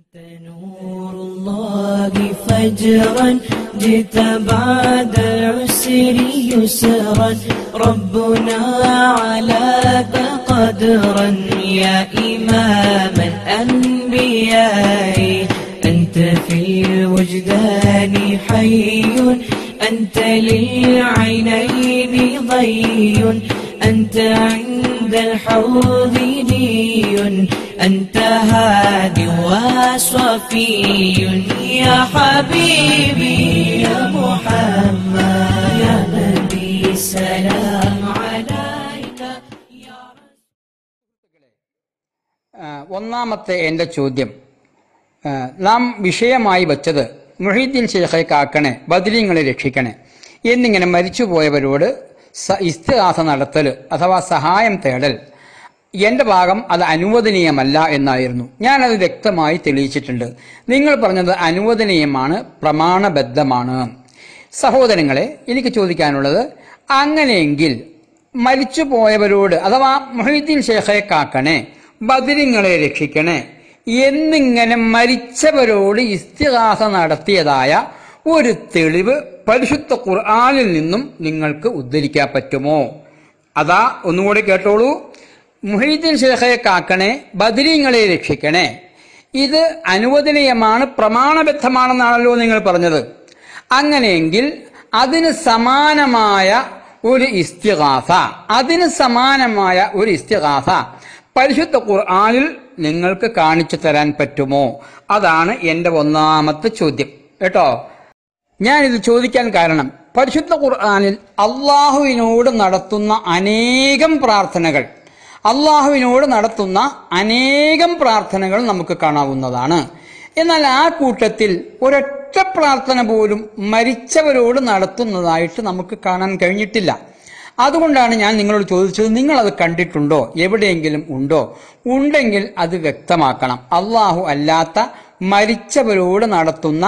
أنت نور الله فجرا جئت بعد العسر يسرا ربنا علاك قدرا يا إمام الأنبياء أنت في الوجدان حي أنت للعينين ضي أنت عند الحوض دي أنت هاد وصفي يا حبيبي يا محمد يا نبي سلام عليك يا ആ, ഒന്നാമത്തെ എൻ്റെ ചോദ്യം ആ, നാം വിഷയമായി വച്ചത് മുഹീദ്ദീൻ ഷെയ്ഖെ കാക്കണേ ബദരീങ്ങളെ രക്ഷിക്കണേ എന്നിങ്ങനെ മരിച്ചുപോയവരോട് സ ഇസ്തിഹാസ നടത്തൽ അഥവാ സഹായം തേടൽ എൻ്റെ ഭാഗം അത് അനുവദനീയമല്ല എന്നായിരുന്നു ഞാനത് വ്യക്തമായി തെളിയിച്ചിട്ടുണ്ട് നിങ്ങൾ പറഞ്ഞത് അനുവദനീയമാണ് പ്രമാണബദ്ധമാണ് സഹോദരങ്ങളെ എനിക്ക് ചോദിക്കാനുള്ളത് അങ്ങനെയെങ്കിൽ മരിച്ചുപോയവരോട് അഥവാ മൊഹീദ്ദീൻ ഷേഖെ കാക്കണേ ബദിരിങ്ങളെ രക്ഷിക്കണേ എന്നിങ്ങനെ മരിച്ചവരോട് ഇസ്തിഹാസ നടത്തിയതായ ഒരു തെളിവ് പരിശുദ്ധ ഖുർആാനിൽ നിന്നും നിങ്ങൾക്ക് ഉദ്ധരിക്കാൻ പറ്റുമോ അതാ ഒന്നുകൂടി കേട്ടോളൂ മുഹീദ്ദീൻ ഷേഖയെ കാക്കണേ ബദരീങ്ങളെ രക്ഷിക്കണേ ഇത് അനുവദനീയമാണ് പ്രമാണബദ്ധമാണെന്നാണല്ലോ നിങ്ങൾ പറഞ്ഞത് അങ്ങനെയെങ്കിൽ അതിന് സമാനമായ ഒരു ഇസ്തിഹാസ അതിന് സമാനമായ ഒരു ഇസ്തിഹാസ പരിശുദ്ധ ഖുർആാനിൽ നിങ്ങൾക്ക് കാണിച്ചു തരാൻ പറ്റുമോ അതാണ് എൻ്റെ ഒന്നാമത്തെ ചോദ്യം കേട്ടോ ഞാനിത് ചോദിക്കാൻ കാരണം പരിശുദ്ധ ഖുർആാനിൽ അള്ളാഹുവിനോട് നടത്തുന്ന അനേകം പ്രാർത്ഥനകൾ അള്ളാഹുവിനോട് നടത്തുന്ന അനേകം പ്രാർത്ഥനകൾ നമുക്ക് കാണാവുന്നതാണ് എന്നാൽ ആ കൂട്ടത്തിൽ ഒരൊറ്റ പ്രാർത്ഥന പോലും മരിച്ചവരോട് നടത്തുന്നതായിട്ട് നമുക്ക് കാണാൻ കഴിഞ്ഞിട്ടില്ല അതുകൊണ്ടാണ് ഞാൻ നിങ്ങളോട് ചോദിച്ചത് നിങ്ങൾ അത് കണ്ടിട്ടുണ്ടോ എവിടെയെങ്കിലും ഉണ്ടോ ഉണ്ടെങ്കിൽ അത് വ്യക്തമാക്കണം അള്ളാഹു അല്ലാത്ത മരിച്ചവരോട് നടത്തുന്ന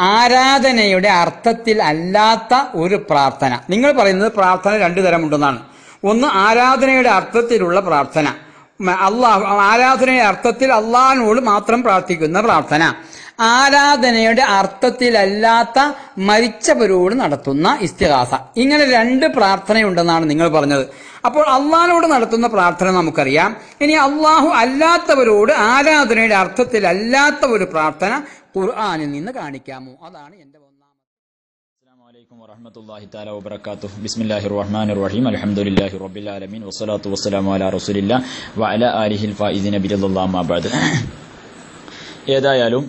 ആരാധനയുടെ അർത്ഥത്തിൽ അല്ലാത്ത ഒരു പ്രാർത്ഥന നിങ്ങൾ പറയുന്നത് പ്രാർത്ഥന രണ്ടു തരമുണ്ടെന്നാണ് ഒന്ന് ആരാധനയുടെ അർത്ഥത്തിലുള്ള പ്രാർത്ഥന മ- അള്ളാഹു ആരാധനയുടെ അർത്ഥത്തിൽ അള്ളാഹിനോട് മാത്രം പ്രാർത്ഥിക്കുന്ന പ്രാർത്ഥന ആരാധനയുടെ അർത്ഥത്തിലല്ലാത്ത മരിച്ചവരോട് നടത്തുന്ന ഇസ്തിഹാസ ഇങ്ങനെ രണ്ട് പ്രാർത്ഥനയുണ്ടെന്നാണ് നിങ്ങൾ പറഞ്ഞത് അപ്പോൾ അള്ളാഹിനോട് നടത്തുന്ന പ്രാർത്ഥന നമുക്കറിയാം ഇനി അള്ളാഹു അല്ലാത്തവരോട് ആരാധനയുടെ അർത്ഥത്തിലല്ലാത്ത ഒരു പ്രാർത്ഥന ഖുർആാനിൽ നിന്ന് കാണിക്കാമോ അതാണ് എന്റെ ഒന്നാമത്തെ السلام عليكم ورحمة الله تعالى وبركاته بسم الله الرحمن الرحيم الحمد لله رب العالمين والصلاة والسلام على رسول الله وعلى آله الفائزين برضا الله ما بعد ഏതായാലും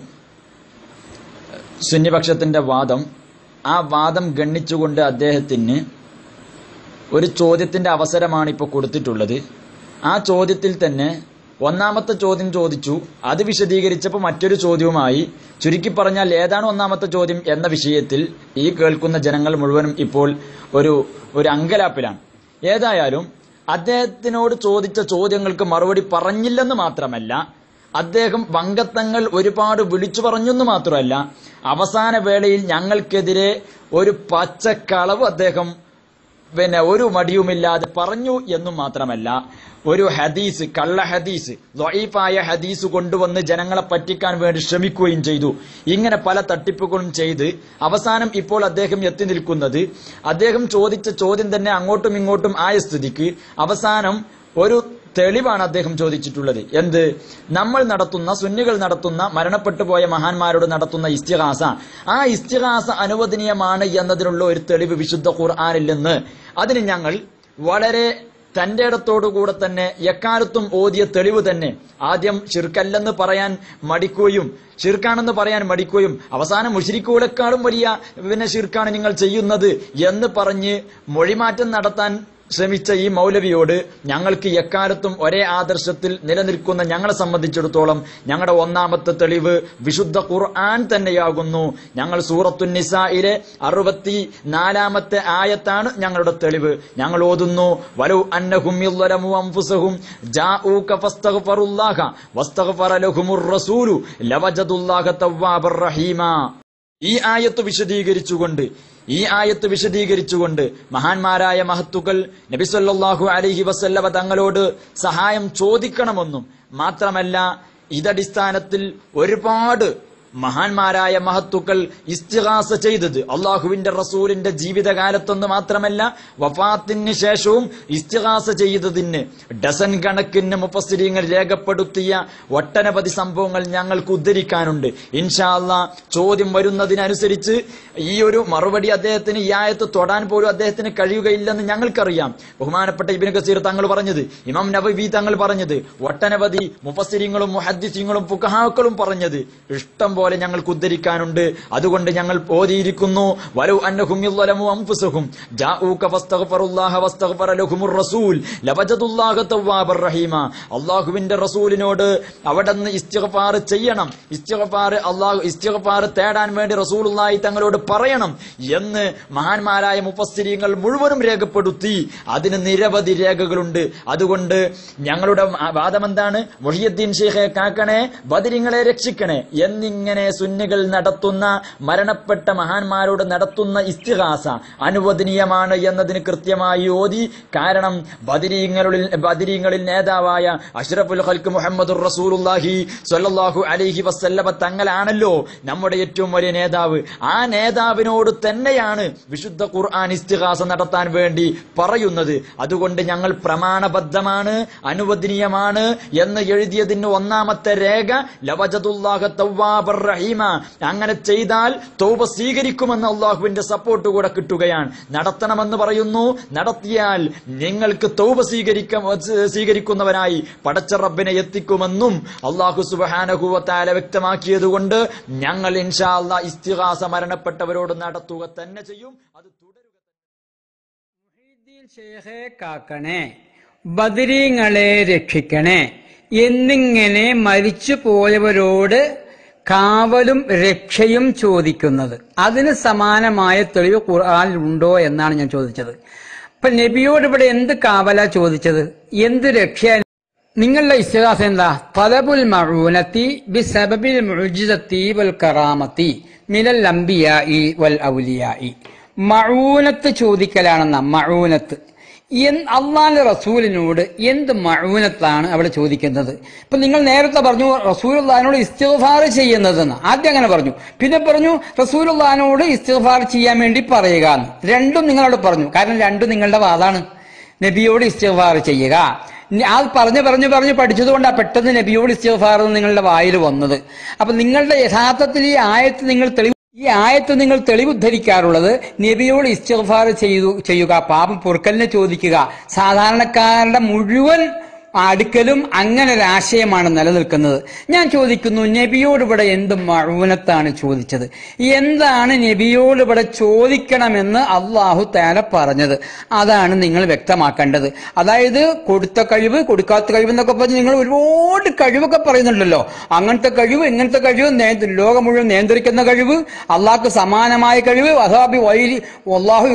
സുന്നിപക്ഷത്തിന്റെ വാദം ആ വാദം ഗണ്ണിച്ചുകൊണ്ട് അദ്ദേഹത്തിന് ഒരു ചോദ്യത്തിന്റെ അവസരമാണ് ഇപ്പോൾ കൊടുത്തിട്ടുള്ളത് ആ ചോദ്യത്തിൽ തന്നെ ഒന്നാമത്തെ ചോദ്യം ചോദിച്ചു അത് വിശദീകരിച്ചപ്പോൾ മറ്റൊരു ചോദ്യവുമായി ചുരുക്കി പറഞ്ഞാൽ ഏതാണ് ഒന്നാമത്തെ ചോദ്യം എന്ന വിഷയത്തിൽ ഈ കേൾക്കുന്ന ജനങ്ങൾ മുഴുവനും ഇപ്പോൾ ഒരു ഒരു അങ്കലാപ്പിലാണ് ഏതായാലും അദ്ദേഹത്തിനോട് ചോദിച്ച ചോദ്യങ്ങൾക്ക് മറുപടി പറഞ്ഞില്ലെന്ന് മാത്രമല്ല അദ്ദേഹം വങ്കത്തങ്ങൾ ഒരുപാട് വിളിച്ചു പറഞ്ഞെന്ന് മാത്രമല്ല അവസാന വേളയിൽ ഞങ്ങൾക്കെതിരെ ഒരു പച്ചക്കളവ് അദ്ദേഹം പിന്നെ ഒരു മടിയുമില്ലാതെ പറഞ്ഞു എന്നും മാത്രമല്ല ഒരു ഹദീസ് കള്ള ഹദീസ് ദ്വൈഫായ ഹദീസ് കൊണ്ടുവന്ന് ജനങ്ങളെ പറ്റിക്കാൻ വേണ്ടി ശ്രമിക്കുകയും ചെയ്തു ഇങ്ങനെ പല തട്ടിപ്പുകളും ചെയ്ത് അവസാനം ഇപ്പോൾ അദ്ദേഹം എത്തി നിൽക്കുന്നത് അദ്ദേഹം ചോദിച്ച ചോദ്യം തന്നെ അങ്ങോട്ടും ഇങ്ങോട്ടും ആയ സ്ഥിതിക്ക് അവസാനം ഒരു തെളിവാണ് അദ്ദേഹം ചോദിച്ചിട്ടുള്ളത് എന്ത് നമ്മൾ നടത്തുന്ന സുന്നികൾ നടത്തുന്ന മരണപ്പെട്ടു പോയ മഹാന്മാരോട് നടത്തുന്ന ഇസ്തിഹാസ ആ ഇസ്തിഹാസ അനുവദനീയമാണ് എന്നതിനുള്ള ഒരു തെളിവ് വിശുദ്ധ ഖുർആാനിൽ നിന്ന് അതിന് ഞങ്ങൾ വളരെ തന്റെ ഇടത്തോടുകൂടെ തന്നെ എക്കാലത്തും ഓതിയ തെളിവ് തന്നെ ആദ്യം ഷിർക്കല്ലെന്ന് പറയാൻ മടിക്കുകയും ഷിർക്കാണെന്ന് പറയാൻ മടിക്കുകയും അവസാനം മുഷിരിക്കുകളെക്കാളും വലിയ പിന്നെ ഷിർക്കാണ് നിങ്ങൾ ചെയ്യുന്നത് എന്ന് പറഞ്ഞ് മൊഴിമാറ്റം നടത്താൻ ശ്രമിച്ച ഈ മൗലവിയോട് ഞങ്ങൾക്ക് എക്കാലത്തും ഒരേ ആദർശത്തിൽ നിലനിൽക്കുന്ന ഞങ്ങളെ സംബന്ധിച്ചിടത്തോളം ഞങ്ങളുടെ ഒന്നാമത്തെ തെളിവ് വിശുദ്ധ ഖുർആൻ തന്നെയാകുന്നു ഞങ്ങൾ സൂറത്തു നിസായിലെ അറുപത്തി നാലാമത്തെ ആയത്താണ് ഞങ്ങളുടെ തെളിവ് ഞങ്ങൾ ഓതുന്നു വലു അന്നഹും യദ്ലമു അൻഫുസഹും ജാഊക ഫസ്തഗ്ഫറുല്ലാഹ വസ്തഗ്ഫറ ലഹുമുർ റസൂലു ലവജദുല്ലാഹ തവ്വാബർ റഹീമാ ഈ ആയത്ത് വിശദീകരിച്ചുകൊണ്ട് ഈ ആയത്ത് വിശദീകരിച്ചുകൊണ്ട് മഹാന്മാരായ മഹത്തുക്കൾ നബിസല്ലാഹു അലഹി വസല്ലവ തങ്ങളോട് സഹായം ചോദിക്കണമെന്നും മാത്രമല്ല ഇതടിസ്ഥാനത്തിൽ ഒരുപാട് മഹാന്മാരായ മഹത്തുക്കൾ ഇസ്തിഹാസ ചെയ്തത് അള്ളാഹുവിന്റെ റസൂലിന്റെ ജീവിതകാലത്തൊന്ന് മാത്രമല്ല വഫാത്തിന് ശേഷവും ഇസ്തിഹാസ ചെയ്തതിന് ഡസൻ കണക്കിന് മുപ്പസ്തിരിയങ്ങൾ രേഖപ്പെടുത്തിയ ഒട്ടനവധി സംഭവങ്ങൾ ഞങ്ങൾക്ക് ഉദ്ധരിക്കാനുണ്ട് ഇൻഷാ അള്ളാ ചോദ്യം വരുന്നതിനനുസരിച്ച് ഈ ഒരു മറുപടി അദ്ദേഹത്തിന് ഈ ആയത്ത് തൊടാൻ പോലും അദ്ദേഹത്തിന് കഴിയുകയില്ലെന്ന് ഞങ്ങൾക്കറിയാം ബഹുമാനപ്പെട്ട ഇബിന് കസീർ തങ്ങൾ പറഞ്ഞത് ഇമാം നബവി തങ്ങൾ പറഞ്ഞത് ഒട്ടനവധി മുഫസ്സിരിങ്ങളും മുഹദ്ദിസിങ്ങളും ഫുഖഹാക്കളും പറഞ്ഞത് ഇഷ്ടം പോലെ ഞങ്ങൾക്ക് ഉദ്ധരിക്കാനുണ്ട് അതുകൊണ്ട് ഞങ്ങൾ ഓതിയിരിക്കുന്നു വലു അന്നഹും യളമു അൻഫുസഹും ജാഊക ഫസ്തഗ്ഫറുല്ലാഹ വസ്തഗ്ഫറ ലഹുമുർ റസൂൽ ലവജദുല്ലാഹ തവ്വാബർ റഹീമ അല്ലാഹുവിന്റെ റസൂലിനോട് അവിടുന്ന് ഇസ്തിഗ്ഫാർ ചെയ്യണം ഇസ്തിഗ്ഫാർ അല്ലാഹു ഇസ്തിഗ്ഫാർ തേടാൻ വേണ്ടി റസൂലുള്ളാഹി തങ്ങളോട് പറയണം എന്ന് മഹാന്മാരായ മുഫസ്സിരീങ്ങൾ മുഴുവനും രേഖപ്പെടുത്തി അതിന് നിരവധി രേഖകളുണ്ട് അതുകൊണ്ട് ഞങ്ങളുടെ വാദം എന്താണ് മൊഹിയുദ്ദീൻ ഷെയ്ഖെ കാക്കണേ ബദരിങ്ങളെ രക്ഷിക്കണേ എന്നിങ്ങനെ സുന്നികൾ നടത്തുന്ന മരണപ്പെട്ട മഹാന്മാരോട് നടത്തുന്ന ഇസ്തിഹാസ അനുവദനീയമാണ് എന്നതിന് കൃത്യമായി ഓതി കാരണം ബദരീങ്ങളിൽ ബദരീങ്ങളിൽ നേതാവായ അഷ്റഫുൽ ഖൽക്ക് മുഹമ്മദ് റസൂലുള്ളാഹി സ്വല്ലല്ലാഹു അലൈഹി വസല്ലമ തങ്ങളാണല്ലോ നമ്മുടെ ഏറ്റവും വലിയ നേതാവ് ആ നേതാവിനോട് തന്നെയാണ് വിശുദ്ധ ഖുർആൻ ഇസ്തിഹാസ നടത്താൻ വേണ്ടി പറയുന്നത് അതുകൊണ്ട് ഞങ്ങൾ പ്രമാണബദ്ധമാണ് അനുവദനീയമാണ് എന്ന് എഴുതിയതിന് ഒന്നാമത്തെ രേഖ ലവജതുല്ലാഹ തവ്വാബർ റഹീമ അങ്ങനെ ചെയ്താൽ തൗബ സ്വീകരിക്കുമെന്ന് അള്ളാഹുവിന്റെ സപ്പോർട്ട് കൂടെ കിട്ടുകയാണ് നടത്തണമെന്ന് പറയുന്നു നടത്തിയാൽ നിങ്ങൾക്ക് തൗബ സ്വീകരിക്ക സ്വീകരിക്കുന്നവനായി പടച്ച റബ്ബിനെ എത്തിക്കുമെന്നും അള്ളാഹു സുബഹാനഹുവത്താല വ്യക്തമാക്കിയതുകൊണ്ട് ഞങ്ങൾ ഇൻഷാ അള്ളാ ഇസ്തിഹാസ മരണപ്പെട്ടവരോട് നടത്തുക തന്നെ ചെയ്യും അത് തുടരുക മുഹീദ്ദീൻ ഷേഖെ കാക്കണേ ബദരീങ്ങളെ രക്ഷിക്കണേ എന്നിങ്ങനെ മരിച്ചു പോയവരോട് കാവലും രക്ഷയും ചോദിക്കുന്നത് അതിന് സമാനമായ തെളിവ് ഖുർആനിൽ ഉണ്ടോ എന്നാണ് ഞാൻ ചോദിച്ചത് അപ്പൊ നബിയോട് ഇവിടെ എന്ത് കാവല ചോദിച്ചത് എന്ത് രക്ഷ നിങ്ങളുടെ ഇസ്തിഹാസം എന്താ തലബുൽ മഴൂനത്തി ബി സബബിൽ മുജിസത്തി വൽ കറാമത്തി മിനൽ അംബിയായി വൽ ഔലിയായി മഴൂനത്ത് ചോദിക്കലാണെന്ന മഴൂനത്ത് അള്ളാന്റെ റസൂലിനോട് എന്ത് മഴൂനത്താണ് അവിടെ ചോദിക്കുന്നത് ഇപ്പൊ നിങ്ങൾ നേരത്തെ പറഞ്ഞു റസൂലുള്ളഹാനോട് ഇസ്തിഗ്ഫാർ ചെയ്യുന്നതെന്ന് ആദ്യം അങ്ങനെ പറഞ്ഞു പിന്നെ പറഞ്ഞു റസൂലുള്ളഹാനോട് ഇസ്തിഗ്ഫാർ ചെയ്യാൻ വേണ്ടി പറയുക എന്ന് രണ്ടും നിങ്ങളോട് പറഞ്ഞു കാരണം രണ്ടും നിങ്ങളുടെ വാദാണ് നബിയോട് ഇസ്തിഗ്ഫാർ ചെയ്യുക ആ പറഞ്ഞു പറഞ്ഞു പറഞ്ഞു പഠിച്ചതുകൊണ്ടാണ് പെട്ടെന്ന് നബിയോട് ഇസ്തിഗ്ഫാർ എന്ന് നിങ്ങളുടെ വായിൽ വന്നത് അപ്പൊ നിങ്ങളുടെ യഥാർത്ഥത്തിൽ ഈ ആയത്ത് നിങ്ങൾ തെളിവ് ഈ ആയത്ത് നിങ്ങൾ തെളിവുദ്ധരിക്കാറുള്ളത് നബിയോട് ഇസ്തിഗ്ഫാർ ചെയ്തു ചെയ്യുക പാപം പൊറുക്കലിനെ ചോദിക്കുക സാധാരണക്കാരുടെ മുഴുവൻ അടുക്കലും അങ്ങനെ ഒരു ആശയമാണ് നിലനിൽക്കുന്നത് ഞാൻ ചോദിക്കുന്നു നബിയോട് ഇവിടെ എന്ത് മഴൂനത്താണ് ചോദിച്ചത് എന്താണ് നബിയോട് ഇവിടെ ചോദിക്കണമെന്ന് അള്ളാഹു താല പറഞ്ഞത് അതാണ് നിങ്ങൾ വ്യക്തമാക്കേണ്ടത് അതായത് കൊടുത്ത കഴിവ് കൊടുക്കാത്ത കഴിവ് എന്നൊക്കെ പറഞ്ഞ് നിങ്ങൾ ഒരുപാട് കഴിവൊക്കെ പറയുന്നുണ്ടല്ലോ അങ്ങനത്തെ കഴിവ് ഇങ്ങനത്തെ കഴിവ് നേ- ലോകം മുഴുവൻ നിയന്ത്രിക്കുന്ന കഴിവ് അള്ളാഹ്ക്ക് സമാനമായ കഴിവ് അതാബി വൈരി അള്ളാഹു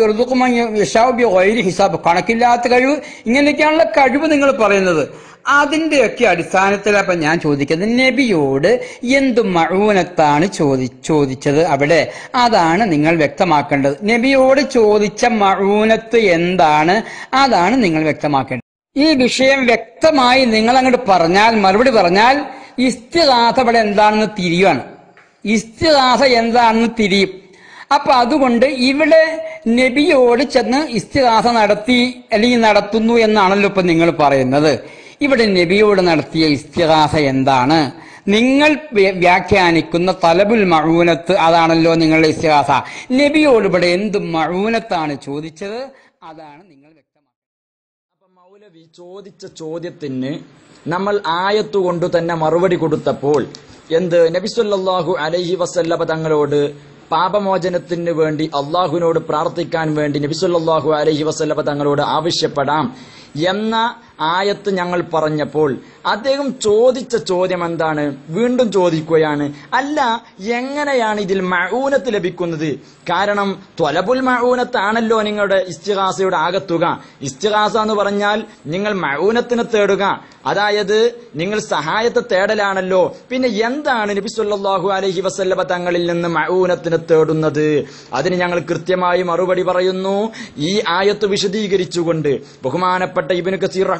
യഷാബി വൈരി ഹിസാബ് കണക്കില്ലാത്ത കഴിവ് ഇങ്ങനെയൊക്കെയാണുള്ള കഴിവ് നിങ്ങൾ പറയുന്നത് അതിന്റെയൊക്കെ അടിസ്ഥാനത്തിലാണ് അപ്പൊ ഞാൻ ചോദിക്കുന്നത് നബിയോട് എന്ത് മഴൂനത്താണ് ചോദി ചോദിച്ചത് അവിടെ അതാണ് നിങ്ങൾ വ്യക്തമാക്കേണ്ടത് നബിയോട് ചോദിച്ച മഴൂനത്ത് എന്താണ് അതാണ് നിങ്ങൾ വ്യക്തമാക്കേണ്ടത് ഈ വിഷയം വ്യക്തമായി നിങ്ങൾ അങ്ങോട്ട് പറഞ്ഞാൽ മറുപടി പറഞ്ഞാൽ ഇസ്തിഹാസ ഇവിടെ എന്താണെന്ന് തിരിയുവാണ് ഇസ്തിഹാസ എന്താണെന്ന് തിരിയും അപ്പൊ അതുകൊണ്ട് ഇവിടെ നബിയോട് ചെന്ന് ഇസ്തിഹാസ നടത്തി അല്ലെങ്കിൽ നടത്തുന്നു എന്നാണല്ലോ ഇപ്പൊ നിങ്ങൾ പറയുന്നത് ഇവിടെ നബിയോട് നടത്തിയ ഇസ്തിഹാസ എന്താണ് നിങ്ങൾ വ്യ- വ്യാഖ്യാനിക്കുന്ന തലബുൽ മഴൂനത്ത് അതാണല്ലോ നിങ്ങളുടെ ഇസ്തിഹാസ നബിയോട് ഇവിടെ എന്ത് മഴൂനത്താണ് ചോദിച്ചത് അതാണ് നിങ്ങൾ വ്യക്തമാക്കുന്നത് അപ്പൊ മൗലവി ചോദിച്ച ചോദ്യത്തിന് നമ്മൾ ആയത്തു കൊണ്ട് തന്നെ മറുപടി കൊടുത്തപ്പോൾ എന്ത് നബിസുല്ലാഹു അലൈഹി വസല്ലബ തങ്ങളോട് പാപമോചനത്തിന് വേണ്ടി അള്ളാഹുവിനോട് പ്രാർത്ഥിക്കാൻ വേണ്ടി നബിസുല്ലാഹു അലൈഹി വസല്ലബ തങ്ങളോട് ആവശ്യപ്പെടാം എന്ന ആയത്ത് ഞങ്ങൾ പറഞ്ഞപ്പോൾ അദ്ദേഹം ചോദിച്ച ചോദ്യം എന്താണ് വീണ്ടും ചോദിക്കുകയാണ് അല്ല എങ്ങനെയാണ് ഇതിൽ മഴൂനത്ത് ലഭിക്കുന്നത് കാരണം ത്വലബുൽ മഴൂനത്താണല്ലോ നിങ്ങളുടെ ഇസ്തിഹാസയുടെ ആകത്തുക ഇസ്തിഹാസ എന്ന് പറഞ്ഞാൽ നിങ്ങൾ മഴൂനത്തിനെ തേടുക അതായത് നിങ്ങൾ സഹായത്തെ തേടലാണല്ലോ പിന്നെ എന്താണ് നബി സല്ലല്ലാഹു അലൈഹി വസല്ലമ തങ്ങളിൽ നിന്ന് മഴൂനത്തിനെ തേടുന്നത് അതിന് ഞങ്ങൾ കൃത്യമായി മറുപടി പറയുന്നു ഈ ആയത്ത് വിശദീകരിച്ചുകൊണ്ട് ബഹുമാനപ്പെട്ട ഇബ്നു കസീർ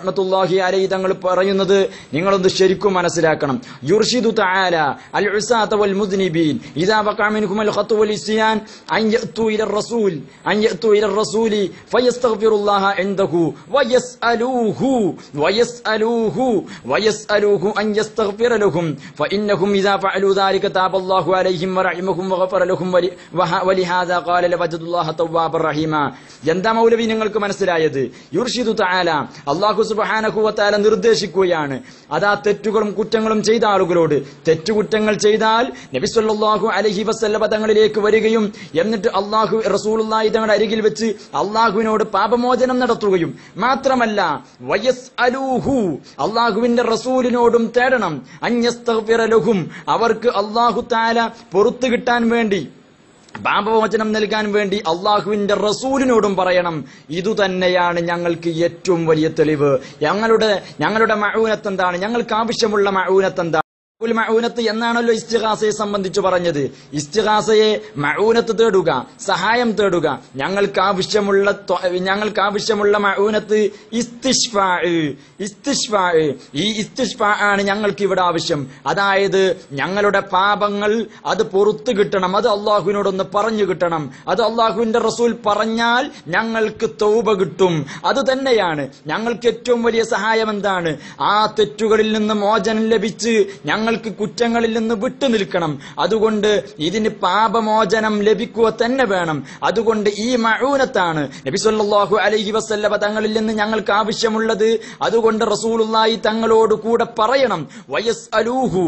റഹ്മത്തുല്ലാഹി അലൈ തങ്ങൾ പറയുന്നത് നിങ്ങളൊന്ന് ശരിക്കും മനസ്സിലാക്കണം യുർഷിദു തആല അൽ ഉസാത വൽ മുദ്നിബീൻ ഇദാ വഖഅ മിൻകും അൽ ഖത്വ വൽ ഇസ്യാൻ അൻ യഅതു ഇല റസൂൽ അൻ യഅതു ഇല റസൂലി ഫയസ്തഗ്ഫിറുല്ലാഹ ഇൻദഹു വയസ്അലൂഹു വയസ്അലൂഹു വയസ്അലൂഹു അൻ യസ്തഗ്ഫിറ ലഹും فإنهم إذا فعلوا ذلك تاب الله عليهم ورحمهم وغفر لهم ولي- وه- ولهذا قال لوجد الله توابا رحيما എന്താ മൗലവി നിങ്ങൾക്ക് മനസ്സിലായത് യുർഷിദു തആല അല്ലാഹു സുബ്ഹാനഹു വതആല നിർദ്ദേശിക്കുകയാണ് അതാ തെറ്റുകളും കുറ്റങ്ങളും ചെയ്ത ആളുകളോട് തെറ്റുകുറ്റങ്ങൾ ചെയ്താൽ നബി സല്ലല്ലാഹു അലൈഹി വസല്ലമ തങ്ങളിലേക്ക് വരികയും എന്നിട്ട് അല്ലാഹു റസൂലുള്ളാഹി തങ്ങളുടെ അരികിൽ വെച്ച് അല്ലാഹുവിനോട് പാപമോചനം നടത്തുകയും മാത്രമല്ല വയസ് അലൂഹു അള്ളാഹുവിന്റെ റസൂലിനോടും തേടണം അന്യസ്തഗ്ഫിറ ലഹും അവർക്ക് അള്ളാഹു താല പുറത്തു കിട്ടാൻ വേണ്ടി പാപമോചനം നൽകാൻ വേണ്ടി അള്ളാഹുവിന്റെ റസൂലിനോടും പറയണം ഇതുതന്നെയാണ് ഞങ്ങൾക്ക് ഏറ്റവും വലിയ തെളിവ് ഞങ്ങളുടെ ഞങ്ങളുടെ മഴൂനത്ത് എന്താണ് ഞങ്ങൾക്ക് ആവശ്യമുള്ള മഴൂനത്ത് എന്താണ് ഉൽ മഊനത്ത് എന്നാണല്ലോ ഇസ്തിഹാസയെ സംബന്ധിച്ച് പറഞ്ഞത് ഇസ്തിഹാസയെ മഊനത്ത് തേടുക സഹായം തേടുക ഞങ്ങൾക്ക് ആവശ്യമുള്ള ത്വ- ഞങ്ങൾക്ക് ആവശ്യമുള്ള മഊനത്ത് ഇസ്തിഷ്ഫാ ഇസ്തിഷ്ഫാ ഈ ഇസ്തിഷ്ഫാ ആണ് ഞങ്ങൾക്ക് ഇവിടെ ആവശ്യം അതായത് ഞങ്ങളുടെ പാപങ്ങൾ അത് പൊറത്തു കിട്ടണം അത് അള്ളാഹുവിനോടൊന്ന് പറഞ്ഞു കിട്ടണം അത് അള്ളാഹുവിന്റെ റസൂൽ പറഞ്ഞാൽ ഞങ്ങൾക്ക് തൗബ കിട്ടും അത് തന്നെയാണ് ഞങ്ങൾക്ക് ഏറ്റവും വലിയ സഹായം എന്താണ് ആ തെറ്റുകളിൽ നിന്ന് മോചനം ലഭിച്ച് ഞങ്ങൾക്ക് കുറ്റങ്ങളിൽ നിന്ന് വിട്ടു നിൽക്കണം അതുകൊണ്ട് ഇതിന് പാപമോചനം ലഭിക്കുക തന്നെ വേണം അതുകൊണ്ട് ഈ മഴൂനത്താണ് നബി സല്ലല്ലാഹു അലൈഹി വസല്ലമ തങ്ങളിൽ നിന്ന് ഞങ്ങൾക്ക് ആവശ്യമുള്ളത് അതുകൊണ്ട് റസൂലുള്ളാഹി തങ്ങളോട് കൂടെ പറയണം വയസ് അലൂഹു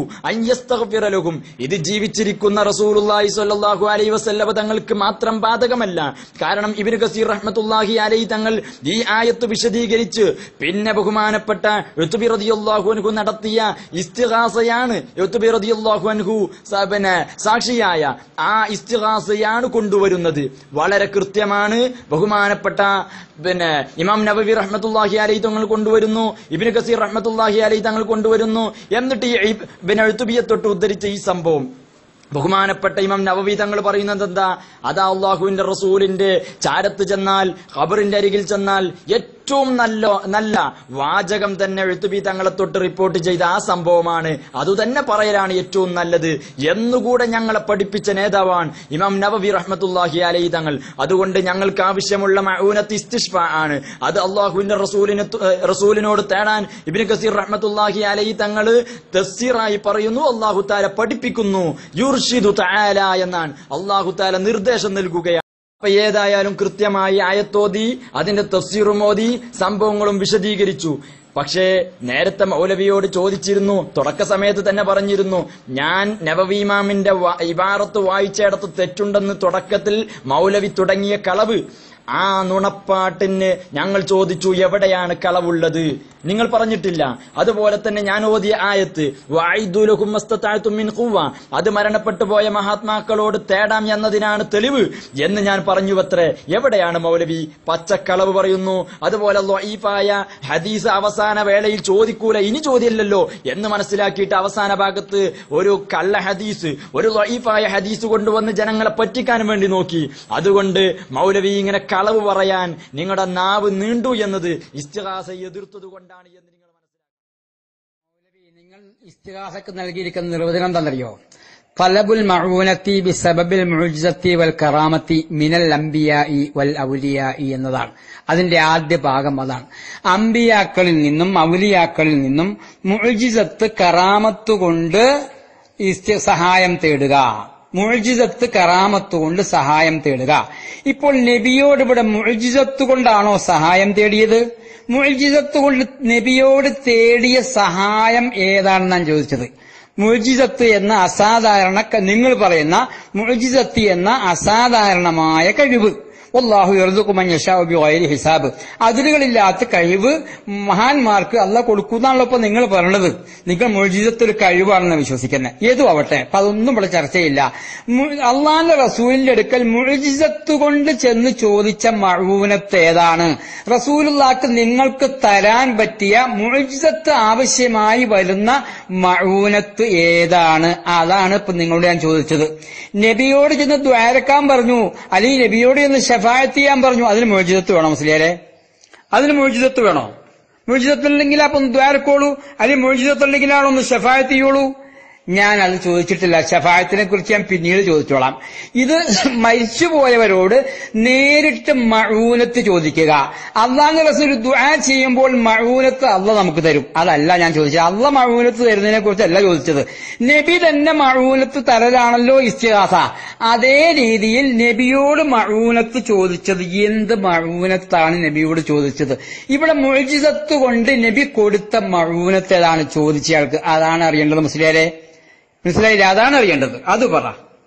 ലഹും ഇത് ജീവിച്ചിരിക്കുന്ന റസൂലുള്ളാഹി സ്വല്ലല്ലാഹു അലൈഹി വസല്ലമ തങ്ങൾക്ക് മാത്രം ബാധകമല്ല കാരണം ഇബ്നു കസീർ റഹ്മത്തുള്ളാഹി അലൈഹി തങ്ങൾ ഈ ആയത്ത് വിശദീകരിച്ച് പിന്നെ ബഹുമാനപ്പെട്ട ഋതുബി റളിയല്ലാഹു അൻഹു നടത്തിയ ഇസ്തിഗാസയാണ് ഋതുബി റളിയല്ലാഹു അൻഹു സ- പിന്നെ സാക്ഷിയായ ആ ഇസ്തിഗാസയാണ് കൊണ്ടുവരുന്നത് വളരെ കൃത്യമാണ് ബഹുമാനപ്പെട്ട പിന്നെ ഇമാം നബവി റഹ്മത്തുള്ളാഹി അലൈഹി തങ്ങൾ കൊണ്ടുവരുന്നു ഇബ്നു കസീർ റഹ്മത്തുള്ളാഹി അലൈഹി തങ്ങൾ കൊണ്ടുവരുന്നു എന്നിട്ട് ഈ ഇബ്- പിന്നെ എഴുത്തുബിയെ തൊട്ട് ഉദ്ധരിച്ച ഈ സംഭവം ബഹുമാനപ്പെട്ട ഇമാം നവവി തങ്ങൾ പറയുന്നത് എന്താ അതാ അള്ളാഹുവിന്റെ റസൂലിന്റെ ചാരത്ത് ചെന്നാൽ ഖബറിന്റെ അരികിൽ ചെന്നാൽ ഏറ്റവും നല്ല നല്ല വാചകം തന്നെ എഴുത്തുബി തങ്ങളെ തൊട്ട് റിപ്പോർട്ട് ചെയ്ത ആ സംഭവമാണ് അതുതന്നെ പറയലാണ് ഏറ്റവും നല്ലത് എന്നുകൂടെ ഞങ്ങളെ പഠിപ്പിച്ച നേതാവാണ് ഇമാം നവവി റഹ്മത്തുല്ലാഹി അലൈ തങ്ങൾ അതുകൊണ്ട് ഞങ്ങൾക്ക് ആവശ്യമുള്ള മഊനത്ത് ഇസ്തിഷ്ഫ ആണ് അത് അള്ളാഹുവിന്റെ റസൂലിന് തു- ഏഹ് റസൂലിനോട് തേടാൻ ഇബ്നു കസീർ റഹ്മത്തുല്ലാഹി അലൈ തങ്ങൾ തസ്സീറായി പറയുന്നു അള്ളാഹു താല പഠിപ്പിക്കുന്നു യുർഷിദു തആല എന്നാണ് അള്ളാഹു താല നിർദ്ദേശം നൽകുകയാണ് അപ്പൊ ഏതായാലും കൃത്യമായി ആയത്തോതി അതിന്റെ തഫ്സീറും ഓതി സംഭവങ്ങളും വിശദീകരിച്ചു പക്ഷേ നേരത്തെ മൗലവിയോട് ചോദിച്ചിരുന്നു തുടക്ക സമയത്ത് തന്നെ പറഞ്ഞിരുന്നു ഞാൻ നവവീമാമിന്റെ വ- ഇബാറത്ത് വായിച്ചയിടത്ത് തെറ്റുണ്ടെന്ന് തുടക്കത്തിൽ മൗലവി തുടങ്ങിയ കളവ് ആ നുണപ്പാട്ടിന് ഞങ്ങൾ ചോദിച്ചു എവിടെയാണ് കളവുള്ളത് നിങ്ങൾ പറഞ്ഞിട്ടില്ല അതുപോലെ തന്നെ ഞാൻ ഓതിയ ആയത്ത് വായിദുലഹും മസ്തത്താഴ്ത്തും മിൻ ഖുവ്വ. അത് മരണപ്പെട്ടു പോയ മഹാത്മാക്കളോട് തേടാം എന്നതിനാണ് തെളിവ് എന്ന് ഞാൻ പറഞ്ഞു അത്രേ എവിടെയാണ് മൗലവി പച്ചക്കളവ് പറയുന്നു അതുപോലെ ലൊയീഫായ ഹദീസ് അവസാന വേളയിൽ ചോദിക്കൂല ഇനി ചോദ്യമില്ലല്ലോ എന്ന് മനസ്സിലാക്കിയിട്ട് അവസാന ഭാഗത്ത് ഒരു കള്ള ഹദീസ് ഒരു ലൊയീഫായ ഹദീസ് കൊണ്ടുവന്ന് ജനങ്ങളെ പറ്റിക്കാൻ വേണ്ടി നോക്കി അതുകൊണ്ട് മൗലവി ഇങ്ങനെ കളവ് പറയാൻ നിങ്ങളുടെ നാവ് നീണ്ടു എന്നത് ഇസ്തിഹാസ എതിർത്തത് കൊണ്ടാണ് എന്ന് നിങ്ങൾ മനസ്സിലാക്കുക നിങ്ങൾ ഇസ്തിഹാസക്ക് നൽകിയിരിക്കുന്ന നിർവചനം എന്താണെന്നറിയോ തലബുൽ മഴൂനത്തി ബി സബബിൽ മുഴുജത്തി വൽ കറാമത്തി മിനൽ അംബിയായി വൽ ഔലിയായി എന്നതാണ് അതിന്റെ ആദ്യ ഭാഗം അതാണ് അംബിയാക്കളിൽ നിന്നും ഔലിയാക്കളിൽ നിന്നും മുഴുജിസത്ത് കറാമത്ത് കൊണ്ട് ഇസ്തി- സഹായം തേടുക മുഴുജിസത്ത് കറാമത്ത് കൊണ്ട് സഹായം തേടുക ഇപ്പോൾ നബിയോട് ഇവിടെ മുഴുജിസത്ത് കൊണ്ടാണോ സഹായം തേടിയത് മുഴുജിസത്ത് കൊണ്ട് നബിയോട് തേടിയ സഹായം ഏതാണെന്നാണ് ചോദിച്ചത് മുഴുജിസത്ത് എന്ന അസാധാരണ ക- നിങ്ങൾ പറയുന്ന മുഴുജിസത്ത് എന്ന അസാധാരണമായ കഴിവ് ഒല്ലാഹു എറുതുക്കുമഞ്ഞ ഹിസാബ് അതിരുകളില്ലാത്ത കഴിവ് മഹാന്മാർക്ക് അല്ല കൊടുക്കുന്നാണല്ലോ ഇപ്പൊ നിങ്ങൾ പറയണത് നിങ്ങൾ മുഴുജിതത്ത് ഒരു കഴിവാണെന്ന് വിശ്വസിക്കുന്നത് ഏതും ആവട്ടെ അപ്പൊ അതൊന്നും ഇവിടെ ചർച്ചയില്ല അള്ളാന്റെ റസൂലിന്റെ അടുക്കൽ മുഴുജിതത്ത് കൊണ്ട് ചെന്ന് ചോദിച്ച മഴൂനത്ത് ഏതാണ് റസൂലുള്ളാക്ക് നിങ്ങൾക്ക് തരാൻ പറ്റിയ മുഴുജിതത്ത് ആവശ്യമായി വരുന്ന മഴൂനത്ത് ഏതാണ് അതാണ് ഇപ്പൊ നിങ്ങളോട് ഞാൻ ചോദിച്ചത് നബിയോട് ചെന്ന് ദ്വാരക്കാൻ പറഞ്ഞു അല്ലെങ്കിൽ നബിയോട് ചെന്ന് ഷഫായത്ത് ചെയ്യാൻ പറഞ്ഞു അതിന് മോചിതത്ത് വേണോ മുസ്ലിയാരെ അതിന് മോചിതത്ത് വേണോ മോചിതത്തുണ്ടെങ്കിൽ അപ്പം ദ്വാരക്കോളൂ അല്ലെങ്കിൽ മോചിതത്തുണ്ടെങ്കിലാണൊന്ന് ഷഫായത്ത് ചെയ്യുള്ളൂ ഞാൻ അത് ചോദിച്ചിട്ടില്ല ഷഫായത്തിനെ കുറിച്ച് ഞാൻ പിന്നീട് ചോദിച്ചോളാം ഇത് മരിച്ചുപോയവരോട് നേരിട്ട് മഴൂനത്ത് ചോദിക്കുക അള്ളാഹ് റസൂൽ ദുആ ചെയ്യുമ്പോൾ മഴൂനത്ത് അള്ള നമുക്ക് തരും അതല്ല ഞാൻ ചോദിച്ചത് അള്ള മഴൂനത്ത് തരുന്നതിനെ കുറിച്ചല്ല ചോദിച്ചത് നബി തന്നെ മഴൂനത്ത് തരലാണല്ലോ ഇസ്തിഹാസ അതേ രീതിയിൽ നബിയോട് മഴൂനത്ത് ചോദിച്ചത് എന്ത് മഴൂനത്താണ് നബിയോട് ചോദിച്ചത് ഇവിടെ മുഴുജിതത്ത് കൊണ്ട് നബി കൊടുത്ത മഴൂനത്ത് ഏതാണ് ചോദിച്ചയാൾക്ക് അതാണ് അറിയേണ്ടത് മുസ്ലിയാരെ മനസ്സിലായില്ല അതാണ് അറിയേണ്ടത് അത് പറ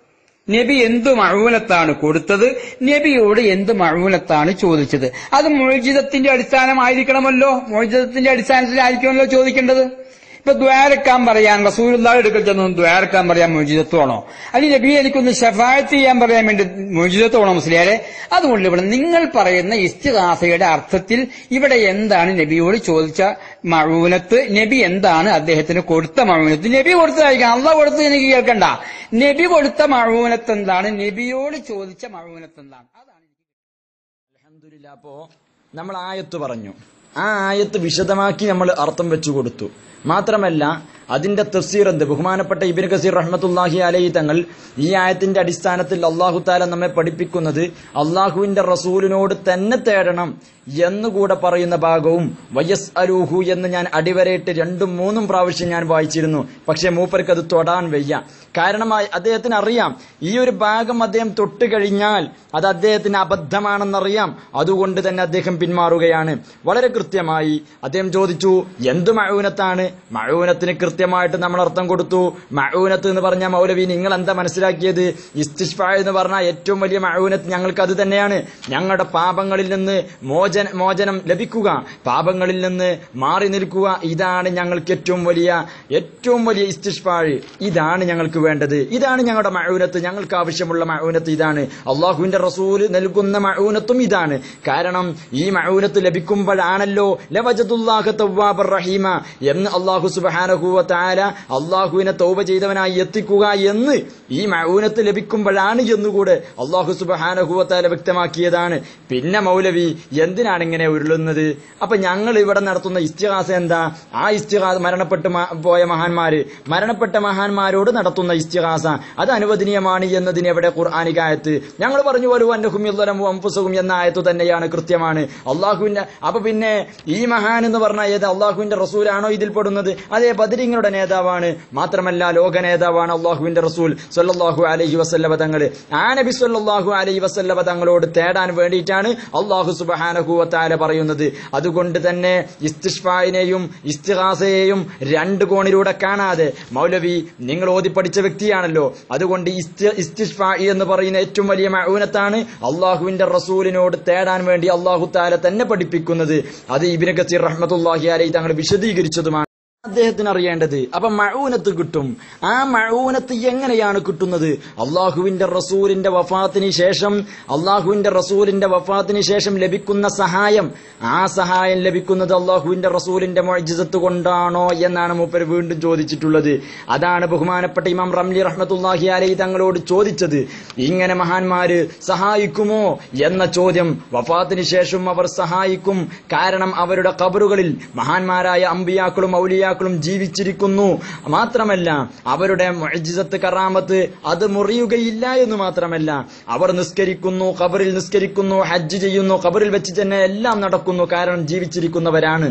നബി എന്ത് മഴൂലത്താണ് കൊടുത്തത് നബിയോട് എന്ത് മഴൂലത്താണ് ചോദിച്ചത് അത് മോചിതത്തിന്റെ അടിസ്ഥാനമായിരിക്കണമല്ലോ മോചിതത്തിന്റെ അടിസ്ഥാനത്തിലായിരിക്കുമല്ലോ ചോദിക്കേണ്ടത് ഇപ്പൊ ദ്വാരക്കാൻ പറയാൻ റസൂലുള്ളാഹി എടുക്കൽ ചെന്ന് ദ്വാരക്കാൻ പറയാൻ മോചിതത്വമാണോ അല്ലെങ്കിൽ നബി എനിക്കൊന്ന് ഷഫായത്ത് ചെയ്യാൻ പറയാൻ വേണ്ടി മോചിതത്വമാണോ മുസ്ലിയാരെ അതുകൊണ്ട് ഇവിടെ നിങ്ങൾ പറയുന്ന ഇസ്തിഹാസയുടെ അർത്ഥത്തിൽ ഇവിടെ എന്താണ് നബിയോട് ചോദിച്ച മഴൂനത്ത് നബി എന്താണ് അദ്ദേഹത്തിന് കൊടുത്ത മഴൂനത്ത് നബി കൊടുത്തതായിരിക്കാം അള്ള കൊടുത്തത് എനിക്ക് കേൾക്കണ്ട നബി കൊടുത്ത മഴൂനത്ത് എന്താണ് നബിയോട് ചോദിച്ച മഴൂനത്ത് എന്താണ് അതാണ് അൽഹംദുലില്ലാ അപ്പോ നമ്മൾ ആയത്ത് പറഞ്ഞു ആ ആയത്ത് വിശദമാക്കി നമ്മൾ അർത്ഥം വെച്ചു കൊടുത്തു മാത്രമല്ല അതിന്റെ തഫ്സീർ എന്ത് ബഹുമാനപ്പെട്ട ഇബിൻ കസീർ റഹ്മത്തുല്ലാഹി അലൈഹി തങ്ങൾ ഈ ആയത്തിന്റെ അടിസ്ഥാനത്തിൽ അള്ളാഹു താല നമ്മെ പഠിപ്പിക്കുന്നത് അള്ളാഹുവിന്റെ റസൂലിനോട് തന്നെ തേടണം എന്നുകൂടെ പറയുന്ന ഭാഗവും വയസ് അലൂഹു എന്ന് ഞാൻ അടിവരയിട്ട് രണ്ടും മൂന്നും പ്രാവശ്യം ഞാൻ വായിച്ചിരുന്നു പക്ഷേ മൂപ്പർക്ക് അത് തൊടാൻ വയ്യ കാരണം ആ- അദ്ദേഹത്തിന് അറിയാം ഈ ഒരു ഭാഗം അദ്ദേഹം തൊട്ട് കഴിഞ്ഞാൽ അത് അദ്ദേഹത്തിന് അബദ്ധമാണെന്നറിയാം അതുകൊണ്ട് തന്നെ അദ്ദേഹം പിന്മാറുകയാണ് വളരെ കൃത്യമായി അദ്ദേഹം ചോദിച്ചു എന്ത് മഴൂനത്താണ് മഴൂനത്തിന് കൃത്യമായിട്ട് നമ്മൾ അർത്ഥം കൊടുത്തു മഴൂനത്ത് എന്ന് പറഞ്ഞ മൗലവി നിങ്ങൾ എന്താ മനസ്സിലാക്കിയത് ഇസ്തിഷ്ഫ എന്ന് പറഞ്ഞാൽ ഏറ്റവും വലിയ മഴൂനത്ത് ഞങ്ങൾക്ക് അത് തന്നെയാണ് ഞങ്ങളുടെ പാപങ്ങളിൽ നിന്ന് മോചന മോചനം ലഭിക്കുക പാപങ്ങളിൽ നിന്ന് മാറി നിൽക്കുക ഇതാണ് ഞങ്ങൾക്ക് ഏറ്റവും വലിയ ഏറ്റവും വലിയ ഇസ്തിഷ്ഫാഴ് ഇതാണ് ഞങ്ങൾക്ക് വേണ്ടത് ഇതാണ് ഞങ്ങളുടെ മഴൂനത്ത് ഞങ്ങൾക്ക് ആവശ്യമുള്ള മഴൂനത്ത് ഇതാണ് അള്ളാഹുവിന്റെ റസൂല് നൽകുന്ന മഴൂനത്തും ഇതാണ് കാരണം ഈ മഴൂനത്ത് ലഭിക്കുമ്പോഴാണല്ലോ ലവജതുല്ലാഹ തവ്വാബർ റഹീമ എന്ന് അള്ളാഹു സുബഹാനഹുവ താല അള്ളാഹുവിനെ തൗബ ചെയ്തവനായി എത്തിക്കുക എന്ന് ഈ മഴൂനത്ത് ലഭിക്കുമ്പോഴാണ് എന്നുകൂടെ അള്ളാഹു സുബഹാനഹുവ താല വ്യക്തമാക്കിയതാണ് പിന്നെ മൗലവി എന്തിനാണ് ഇങ്ങനെ ഉരുളുന്നത് അപ്പൊ ഞങ്ങൾ ഇവിടെ നടത്തുന്ന ഇസ്തിഹാസ എന്താ ആ ഇസ്തിഹാസ മരണപ്പെട്ട് മ- പോയ മഹാന്മാര് മരണപ്പെട്ട മഹാന്മാരോട് നടത്തുന്ന ഇസ്തിഹാസ അത് അനുവദനീയമാണ് എന്നതിന് എവിടെ ഖുർആാനികായത്ത് ഞങ്ങൾ പറഞ്ഞു ഒരു വന്നഹും യുദ്ധലമു അംഫുസഹും എന്ന ആയത്ത് തന്നെയാണ് കൃത്യമാണ് അള്ളാഹുവിന്റെ അപ്പൊ പിന്നെ ഈ മഹാൻ എന്ന് പറഞ്ഞാൽ ഏത് അള്ളാഹുവിന്റെ റസൂലാണോ ഇതിൽ പെടുന്നത് അതേ ബദരിങ്ങളുടെ നേതാവാണ് മാത്രമല്ല ലോക നേതാവാണ് അള്ളാഹുവിന്റെ റസൂൽ സല്ലല്ലാഹു അലൈഹി വസല്ലമ തങ്ങൾ ആ നബി സല്ലല്ലാഹു അലൈഹി വസല്ലമ തങ്ങളോട് തേടാൻ വേണ്ടിയിട്ടാണ് അള്ളാഹു സുബ്ഹാനഹു വതആല പറയുന്നത് അതുകൊണ്ട് തന്നെ ഇസ്തിഷ്ഫായിനെയും ഇസ്തിഹാസയെയും രണ്ട് കോണിലൂടെ കാണാതെ മൗലവി നിങ്ങൾ ഓതി പഠിച്ച വ്യക്തിയാണല്ലോ അതുകൊണ്ട് ഇസ്തി- ഇസ്തിഷ്ഫാ എന്ന് പറയുന്ന ഏറ്റവും വലിയ മഊനത്താണ് അള്ളാഹുവിന്റെ റസൂലിനോട് തേടാൻ വേണ്ടി അള്ളാഹു താല തന്നെ പഠിപ്പിക്കുന്നത് അത് ഇബിന് കസീർ റഹ്മത്തുല്ലാഹി അലൈ തങ്ങൾ വിശദീകരിച്ചതുമാണ് അദ്ദേഹത്തിന് അറിയേണ്ടത് അപ്പൊ മഴൂനത്ത് കിട്ടും ആ മഴൂനത്ത് എങ്ങനെയാണ് കിട്ടുന്നത് അള്ളാഹുവിന്റെ റസൂലിന്റെ വഫാത്തിന് ശേഷം അള്ളാഹുവിന്റെ റസൂലിന്റെ വഫാത്തിന് ശേഷം ലഭിക്കുന്ന സഹായം ആ സഹായം ലഭിക്കുന്നത് അള്ളാഹുവിന്റെ റസൂലിന്റെ മൊഴിജിസത്ത് കൊണ്ടാണോ എന്നാണ് മൂപ്പർ വീണ്ടും ചോദിച്ചിട്ടുള്ളത് അതാണ് ബഹുമാനപ്പെട്ട ഇമാം റംലി റഹ്മത്തുല്ലാഹി അലൈ തങ്ങളോട് ചോദിച്ചത് ഇങ്ങനെ മഹാന്മാര് സഹായിക്കുമോ എന്ന ചോദ്യം വഫാത്തിന് ശേഷം അവർ സഹായിക്കും കാരണം അവരുടെ കബറുകളിൽ മഹാന്മാരായ അമ്പിയാക്കളും ഔലിയാക്കളും ജീവിച്ചിരിക്കുന്നു മാത്രമല്ല അവരുടെ മുഅ്ജിസത്ത് കറാമത്ത് അത് മുറിയുകയില്ല എന്ന് മാത്രമല്ല അവർ നിസ്കരിക്കുന്നു കബറിൽ നിസ്കരിക്കുന്നു ഹജ്ജ് ചെയ്യുന്നു കബറിൽ വെച്ച് തന്നെ എല്ലാം നടക്കുന്നു കാരണം ജീവിച്ചിരിക്കുന്നവരാണ്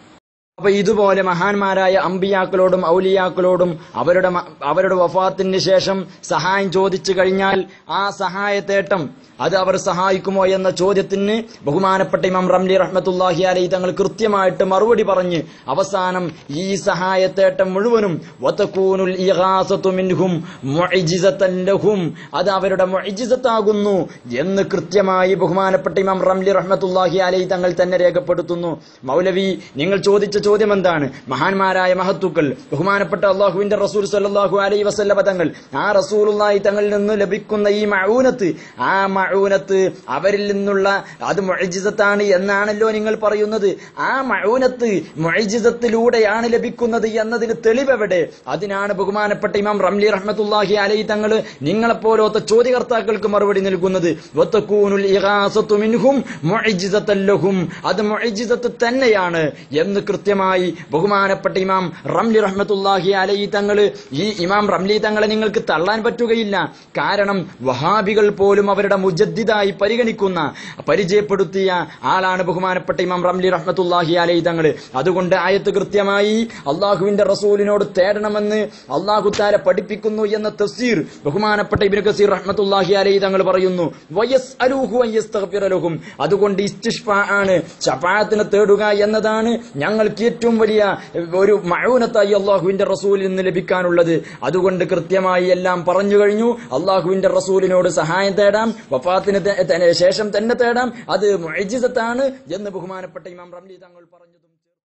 അപ്പൊ ഇതുപോലെ മഹാന്മാരായ അമ്പിയാക്കളോടും ഔലിയാക്കളോടും അവരുടെ മ- അവരുടെ വഫാത്തിന് ശേഷം സഹായം ചോദിച്ചു കഴിഞ്ഞാൽ ആ സഹായത്തേട്ടം അത് അവർ സഹായിക്കുമോ എന്ന ചോദ്യത്തിന് ബഹുമാനപ്പെട്ട ഇമാം റംലി റഹ്മത്തുല്ലാഹി അലൈ തങ്ങൾ കൃത്യമായിട്ട് മറുപടി പറഞ്ഞ് അവസാനം ഈ സഹായത്തേട്ടം മുഴുവനും വതകൂനുൽ ഇഗാസത്തു മിൻഹും മുഅ്ജിസത്തൻ ലഹും അത് അവരുടെ മുഅ്ജിസത്താകുന്നു എന്ന് കൃത്യമായി ബഹുമാനപ്പെട്ട ഇമാം റംലി റഹ്മത്തുല്ലാഹി അലൈ തങ്ങൾ തന്നെ രേഖപ്പെടുത്തുന്നു മൗലവി നിങ്ങൾ ചോദിച്ച ചോദ്യം എന്താണ് മഹാന്മാരായ മഹത്തുക്കൾ ബഹുമാനപ്പെട്ട അള്ളാഹുവിന്റെ റസൂൽ സല്ലല്ലാഹു അലൈഹി വസല്ലമ തങ്ങൾ ആ റസൂലുള്ളാഹി തങ്ങളിൽ നിന്ന് ലഭിക്കുന്ന ഈ മഴൂനത്ത് ആ മഴൂനത്ത് അവരിൽ നിന്നുള്ള അത് മുഅജിസത്താണ് എന്നാണല്ലോ നിങ്ങൾ പറയുന്നത് ആ മഴൂനത്ത് മുഅജിസത്തിലൂടെയാണ് ലഭിക്കുന്നത് എന്നതിന് തെളിവെവിടെ അതിനാണ് ബഹുമാനപ്പെട്ട ഇമാം റംലി റഹ്മത്തുള്ളാഹി അലൈഹി തങ്ങൾ നിങ്ങളെപ്പോലത്തെ ചോദ്യകർത്താക്കൾക്ക് മറുപടി നൽകുന്നത് വത്തക്കൂനുൽ ഇഗാസത്തു മിൻഹും മുഅജിസത്തൻ ലഹും അത് മുഅജിസത്ത് തന്നെയാണ് എന്ന് കൃത്യമായി ബഹുമാനപ്പെട്ട ഇമാം റംലി റഹ്മത്തുള്ളാഹി അലൈഹി തങ്ങൾ ഈ ഇമാം റംലി തങ്ങളെ നിങ്ങൾക്ക് തള്ളാൻ പറ്റുകയില്ല കാരണം വഹാബികൾ പോലും അവരുടെ മുജദ്ദിദായി പരിഗണിക്കുന്ന പരിചയപ്പെടുത്തിയ ആളാണ് ബഹുമാനപ്പെട്ട ഇമാം റംലി റഹ്മത്തുള്ളാഹി അലൈഹി തങ്ങൾ അതുകൊണ്ട് ആയത്ത് കൃത്യമായി അള്ളാഹുവിന്റെ റസൂലിനോട് തേടണമെന്ന് അള്ളാഹു താല പഠിപ്പിക്കുന്നു എന്ന തഫ്സീർ ബഹുമാനപ്പെട്ട ഇബ്നു കസീർ റഹ്മത്തുള്ളാഹി അലൈഹി തങ്ങൾ പറയുന്നു വയസ് അലൂഹു ലഹും അതുകൊണ്ട് ഇസ്തിഷ്ഫ ആണ് ഷഫാഅത്തിനെ തേടുക എന്നതാണ് ഞങ്ങൾക്ക് ഏറ്റവും വലിയ ഒരു മഴൂനത്തായി അള്ളാഹുവിന്റെ റസൂലിൽ നിന്ന് ലഭിക്കാനുള്ളത് അതുകൊണ്ട് കൃത്യമായി എല്ലാം പറഞ്ഞു കഴിഞ്ഞു അള്ളാഹുവിന്റെ റസൂലിനോട് സഹായം തേടാം വഫാത്തിന് തെ- തെ- ശേഷം തന്നെ തേടാം അത് മുഅജിസത്താണ് എന്ന് ബഹുമാനപ്പെട്ട ഇമാം റംലി തങ്ങൾ പറഞ്ഞതും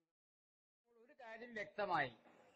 കാര്യം വ്യക്തമായി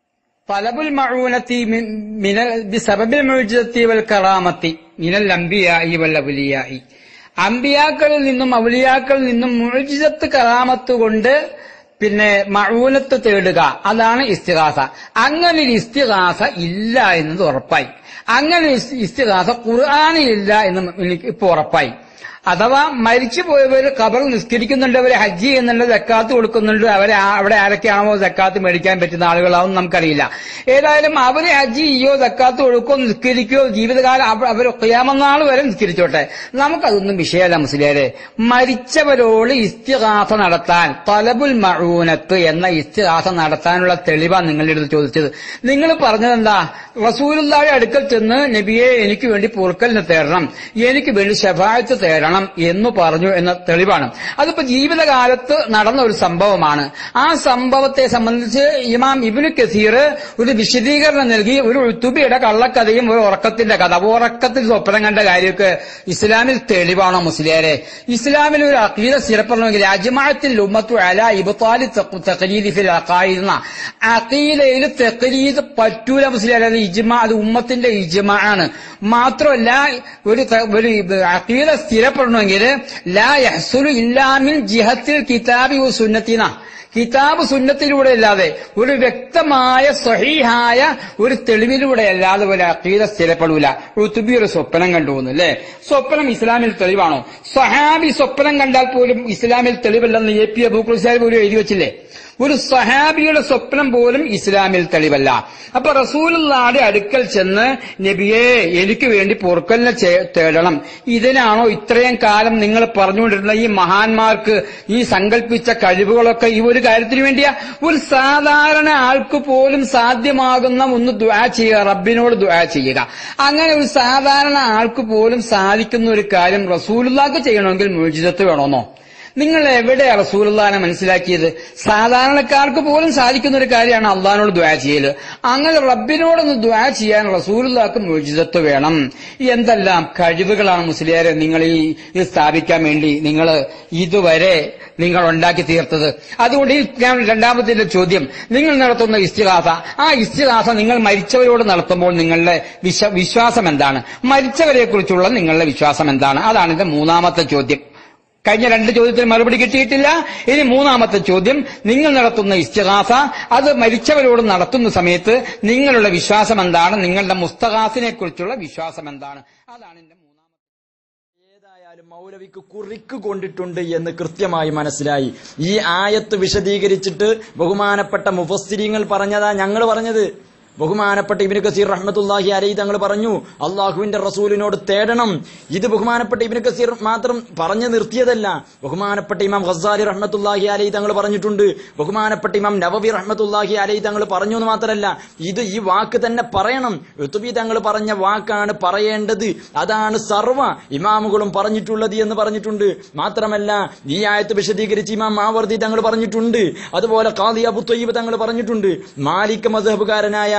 തലബുൽ മഴൂനത്തി മിനൽ ബിസബബിൽ മുഴുജത്തി വൽ കറാമത്തി മിനൽ അംബിയായി വൽ അവലിയായി അമ്പിയാക്കളിൽ നിന്നും അവലിയാക്കളിൽ നിന്നും മുഴുജിതത്ത് കറാമത്ത് കൊണ്ട് പിന്നെ മഴൂനത്ത് തേടുക അതാണ് ഇസ്തിഹാസ അങ്ങനെ ഒരു ഇസ്തിഹാസ ഇല്ല എന്നത് ഉറപ്പായി അങ്ങനെ ഒരു ഇസ്തിഹാസ ഖുർആാനിലില്ല എന്ന് എനിക്ക് ഇപ്പൊ ഉറപ്പായി അഥവാ മരിച്ചു പോയവർ ഖബർ നിസ്കരിക്കുന്നുണ്ട് അവരെ ഹജ്ജ് ചെയ്യുന്നുണ്ട് ജക്കാത്ത് കൊടുക്കുന്നുണ്ട് അവരെ ആ- അവിടെ ആരൊക്കെയാണോ ജക്കാത്ത് മേടിക്കാൻ പറ്റുന്ന ആളുകളാവും നമുക്കറിയില്ല ഏതായാലും അവര് ഹജ്ജ് ചെയ്യോ ജക്കാത്ത് കൊടുക്കോ നിസ്കരിക്കോ ജീവിതകാലം അവ- അവർ ക്യാമനാൾ വരെ നിസ്കരിച്ചോട്ടെ നമുക്കതൊന്നും വിഷയമല്ല മുസ്ലിയാരെ മരിച്ചവരോട് ഇസ്തിഹാസ നടത്താൻ തലബുൽ മഴൂനത്ത് എന്ന ഇസ്തിഹാസ നടത്താനുള്ള തെളിവാണ് നിങ്ങളുടെ അടുത്ത് ചോദിച്ചത് നിങ്ങൾ പറഞ്ഞതെന്താ റസൂലുള്ളാഹി അടുക്കൽ ചെന്ന് നബിയെ എനിക്ക് വേണ്ടി പൊറുക്കലിന് തേടണം എനിക്ക് വേണ്ടി ശഫായത്ത് തേടണം എന്ന് പറഞ്ഞു എന്ന തെളിവാണ് അതിപ്പോ ജീവിതകാലത്ത് നടന്ന ഒരു സംഭവമാണ് ആ സംഭവത്തെ സംബന്ധിച്ച് ഇമാം ഇബിനു കസീർ ഒരു വിശദീകരണം നൽകി ഒരു ഉത്തുബിയുടെ കള്ളക്കഥയും ഒരു ഉറക്കത്തിന്റെ കഥ അപ്പൊ ഉറക്കത്തിൽ സ്വപ്നം കണ്ട കാര്യമൊക്കെ ഇസ്ലാമിൽ തെളിവാണോ മുസ്ലിയാരെ ഇസ്ലാമിൽ ഒരു അഖീദ സ്ഥിരപ്പെടണമെങ്കിൽ അജ്മാഅത്തിൽ ഉമ്മത്തു അല ഇബ്താലി തഖലീദി ഫിൽ അഖായിദ് എന്ന അഖീലയിൽ തഖലീദ് പറ്റൂല മുസ്ലിയാരെ അത് ഇജ്മാ അത് ഉമ്മത്തിന്റെ ഇജ്മാ ആണ് മാത്രമല്ല ഒരു ത- ഒരു അഖീദ സ്ഥിരപ്പെടണമെങ്കിൽ ലാ യഹ്സുലു ഇല്ലാമിൻ ജിഹത്തിൽ കിതാബി വ സുന്നത്തിന കിതാബ് സുന്നത്തിലൂടെ അല്ലാതെ ഒരു വ്യക്തമായ സഹീഹായ ഒരു തെളിവിലൂടെ അല്ലാതെ ഒരു അഖീദ സ്ഥിരപ്പെടൂല ഋതുബി ഒരു സ്വപ്നം കണ്ടു എന്ന് അല്ലേ സ്വപ്നം ഇസ്ലാമിൽ തെളിവാണോ സഹാബി സ്വപ്നം കണ്ടാൽ പോലും ഇസ്ലാമിൽ തെളിവല്ലെന്ന് എ പി അബൂഖുസാരി പോലും എഴുതി വെച്ചില്ലേ ഒരു സഹാബിയുടെ സ്വപ്നം പോലും ഇസ്ലാമിൽ തെളിവല്ല അപ്പൊ റസൂലുള്ളാടെ അടുക്കൽ ചെന്ന് നബിയെ എനിക്ക് വേണ്ടി പൊറുക്കലിനെ ചേ- തേടണം ഇതിനാണോ ഇത്രയും കാലം നിങ്ങൾ പറഞ്ഞുകൊണ്ടിരുന്ന ഈ മഹാന്മാർക്ക് ഈ സങ്കല്പിച്ച കഴിവുകളൊക്കെ ഈ ഒരു കാര്യത്തിന് വേണ്ടിയാ ഒരു സാധാരണ ആൾക്ക് പോലും സാധ്യമാകുന്ന ഒന്ന് ദ്വാ ചെയ്യുക റബ്ബിനോട് ദ്വാ ചെയ്യുക അങ്ങനെ ഒരു സാധാരണ ആൾക്ക് പോലും സാധിക്കുന്ന ഒരു കാര്യം റസൂലുള്ളാക്ക് ചെയ്യണമെങ്കിൽ മുജിതത്ത് വേണമെന്നോ നിങ്ങൾ എവിടെയാ റസൂലുള്ളാനെ മനസ്സിലാക്കിയത് സാധാരണക്കാർക്ക് പോലും സാധിക്കുന്ന ഒരു കാര്യമാണ് അള്ളഹാനോട് ദ്വാ ചെയ്യല് അങ്ങനെ റബ്ബിനോടൊന്ന് ദ്വാ ചെയ്യാൻ റസൂലുള്ളാക്ക് മോചിതത്വ വേണം എന്തെല്ലാം കഴിവുകളാണ് മുസ്ലിയാരെ നിങ്ങൾ ഈ ഇത് സ്ഥാപിക്കാൻ വേണ്ടി നിങ്ങൾ ഇതുവരെ നിങ്ങൾ ഉണ്ടാക്കി തീർത്തത് അതുകൊണ്ട് ഈ ഞാൻ രണ്ടാമത്തെ ചോദ്യം നിങ്ങൾ നടത്തുന്ന ഇസ്തിഹാസ ആ ഇസ്തിഹാസ നിങ്ങൾ മരിച്ചവരോട് നടത്തുമ്പോൾ നിങ്ങളുടെ വിശ്വ വിശ്വാസം എന്താണ് മരിച്ചവരെ കുറിച്ചുള്ള നിങ്ങളുടെ വിശ്വാസം എന്താണ് അതാണ് എന്റെ മൂന്നാമത്തെ ചോദ്യം കഴിഞ്ഞ രണ്ട് ചോദ്യത്തിന് മറുപടി കിട്ടിയിട്ടില്ല ഇനി മൂന്നാമത്തെ ചോദ്യം നിങ്ങൾ നടത്തുന്ന ഇസ്തിഹാസ അത് മരിച്ചവരോട് നടത്തുന്ന സമയത്ത് നിങ്ങളുടെ വിശ്വാസം എന്താണ് നിങ്ങളുടെ മുസ്തഹാസിനെ കുറിച്ചുള്ള വിശ്വാസം എന്താണ് അതാണ് എന്റെ മൂന്നാമത്തെ ഏതായാലും മൗലവിക്ക് കുറിക്ക് കൊണ്ടിട്ടുണ്ട് എന്ന് കൃത്യമായി മനസ്സിലായി ഈ ആയത്ത് വിശദീകരിച്ചിട്ട് ബഹുമാനപ്പെട്ട മുഫസ്സിരിങ്ങൾ പറഞ്ഞതാ ഞങ്ങൾ പറഞ്ഞത് ബഹുമാനപ്പെട്ട ഇബിന് കസീർ റഹ്മത്തുല്ലാഹി അലൈ തങ്ങൾ പറഞ്ഞു അള്ളാഹുവിന്റെ റസൂലിനോട് തേടണം ഇത് ബഹുമാനപ്പെട്ട ഇബിന് കസീർ മാത്രം പറഞ്ഞു നിർത്തിയതല്ല ബഹുമാനപ്പെട്ട ഇമാം ഖസാലി റഹ്മത്തുല്ലാഹി അലൈ തങ്ങൾ പറഞ്ഞിട്ടുണ്ട് ബഹുമാനപ്പെട്ട ഇമാം നവവി റഹ്മത്തുല്ലാഹി അലൈ തങ്ങൾ പറഞ്ഞു എന്ന് മാത്രമല്ല ഇത് ഈ വാക്ക് തന്നെ പറയണം ഋതുബി തങ്ങൾ പറഞ്ഞ വാക്കാണ് പറയേണ്ടത് അതാണ് സർവ ഇമാമുകളും പറഞ്ഞിട്ടുള്ളത് എന്ന് പറഞ്ഞിട്ടുണ്ട് മാത്രമല്ല ഈ ആയത്ത് വിശദീകരിച്ച് ഇമാം മാവർദി തങ്ങൾ പറഞ്ഞിട്ടുണ്ട് അതുപോലെ ഖാദി അബു ത്വയ്യിബ് തങ്ങൾ പറഞ്ഞിട്ടുണ്ട് മാലിക് മദ്ഹബുകാരനായ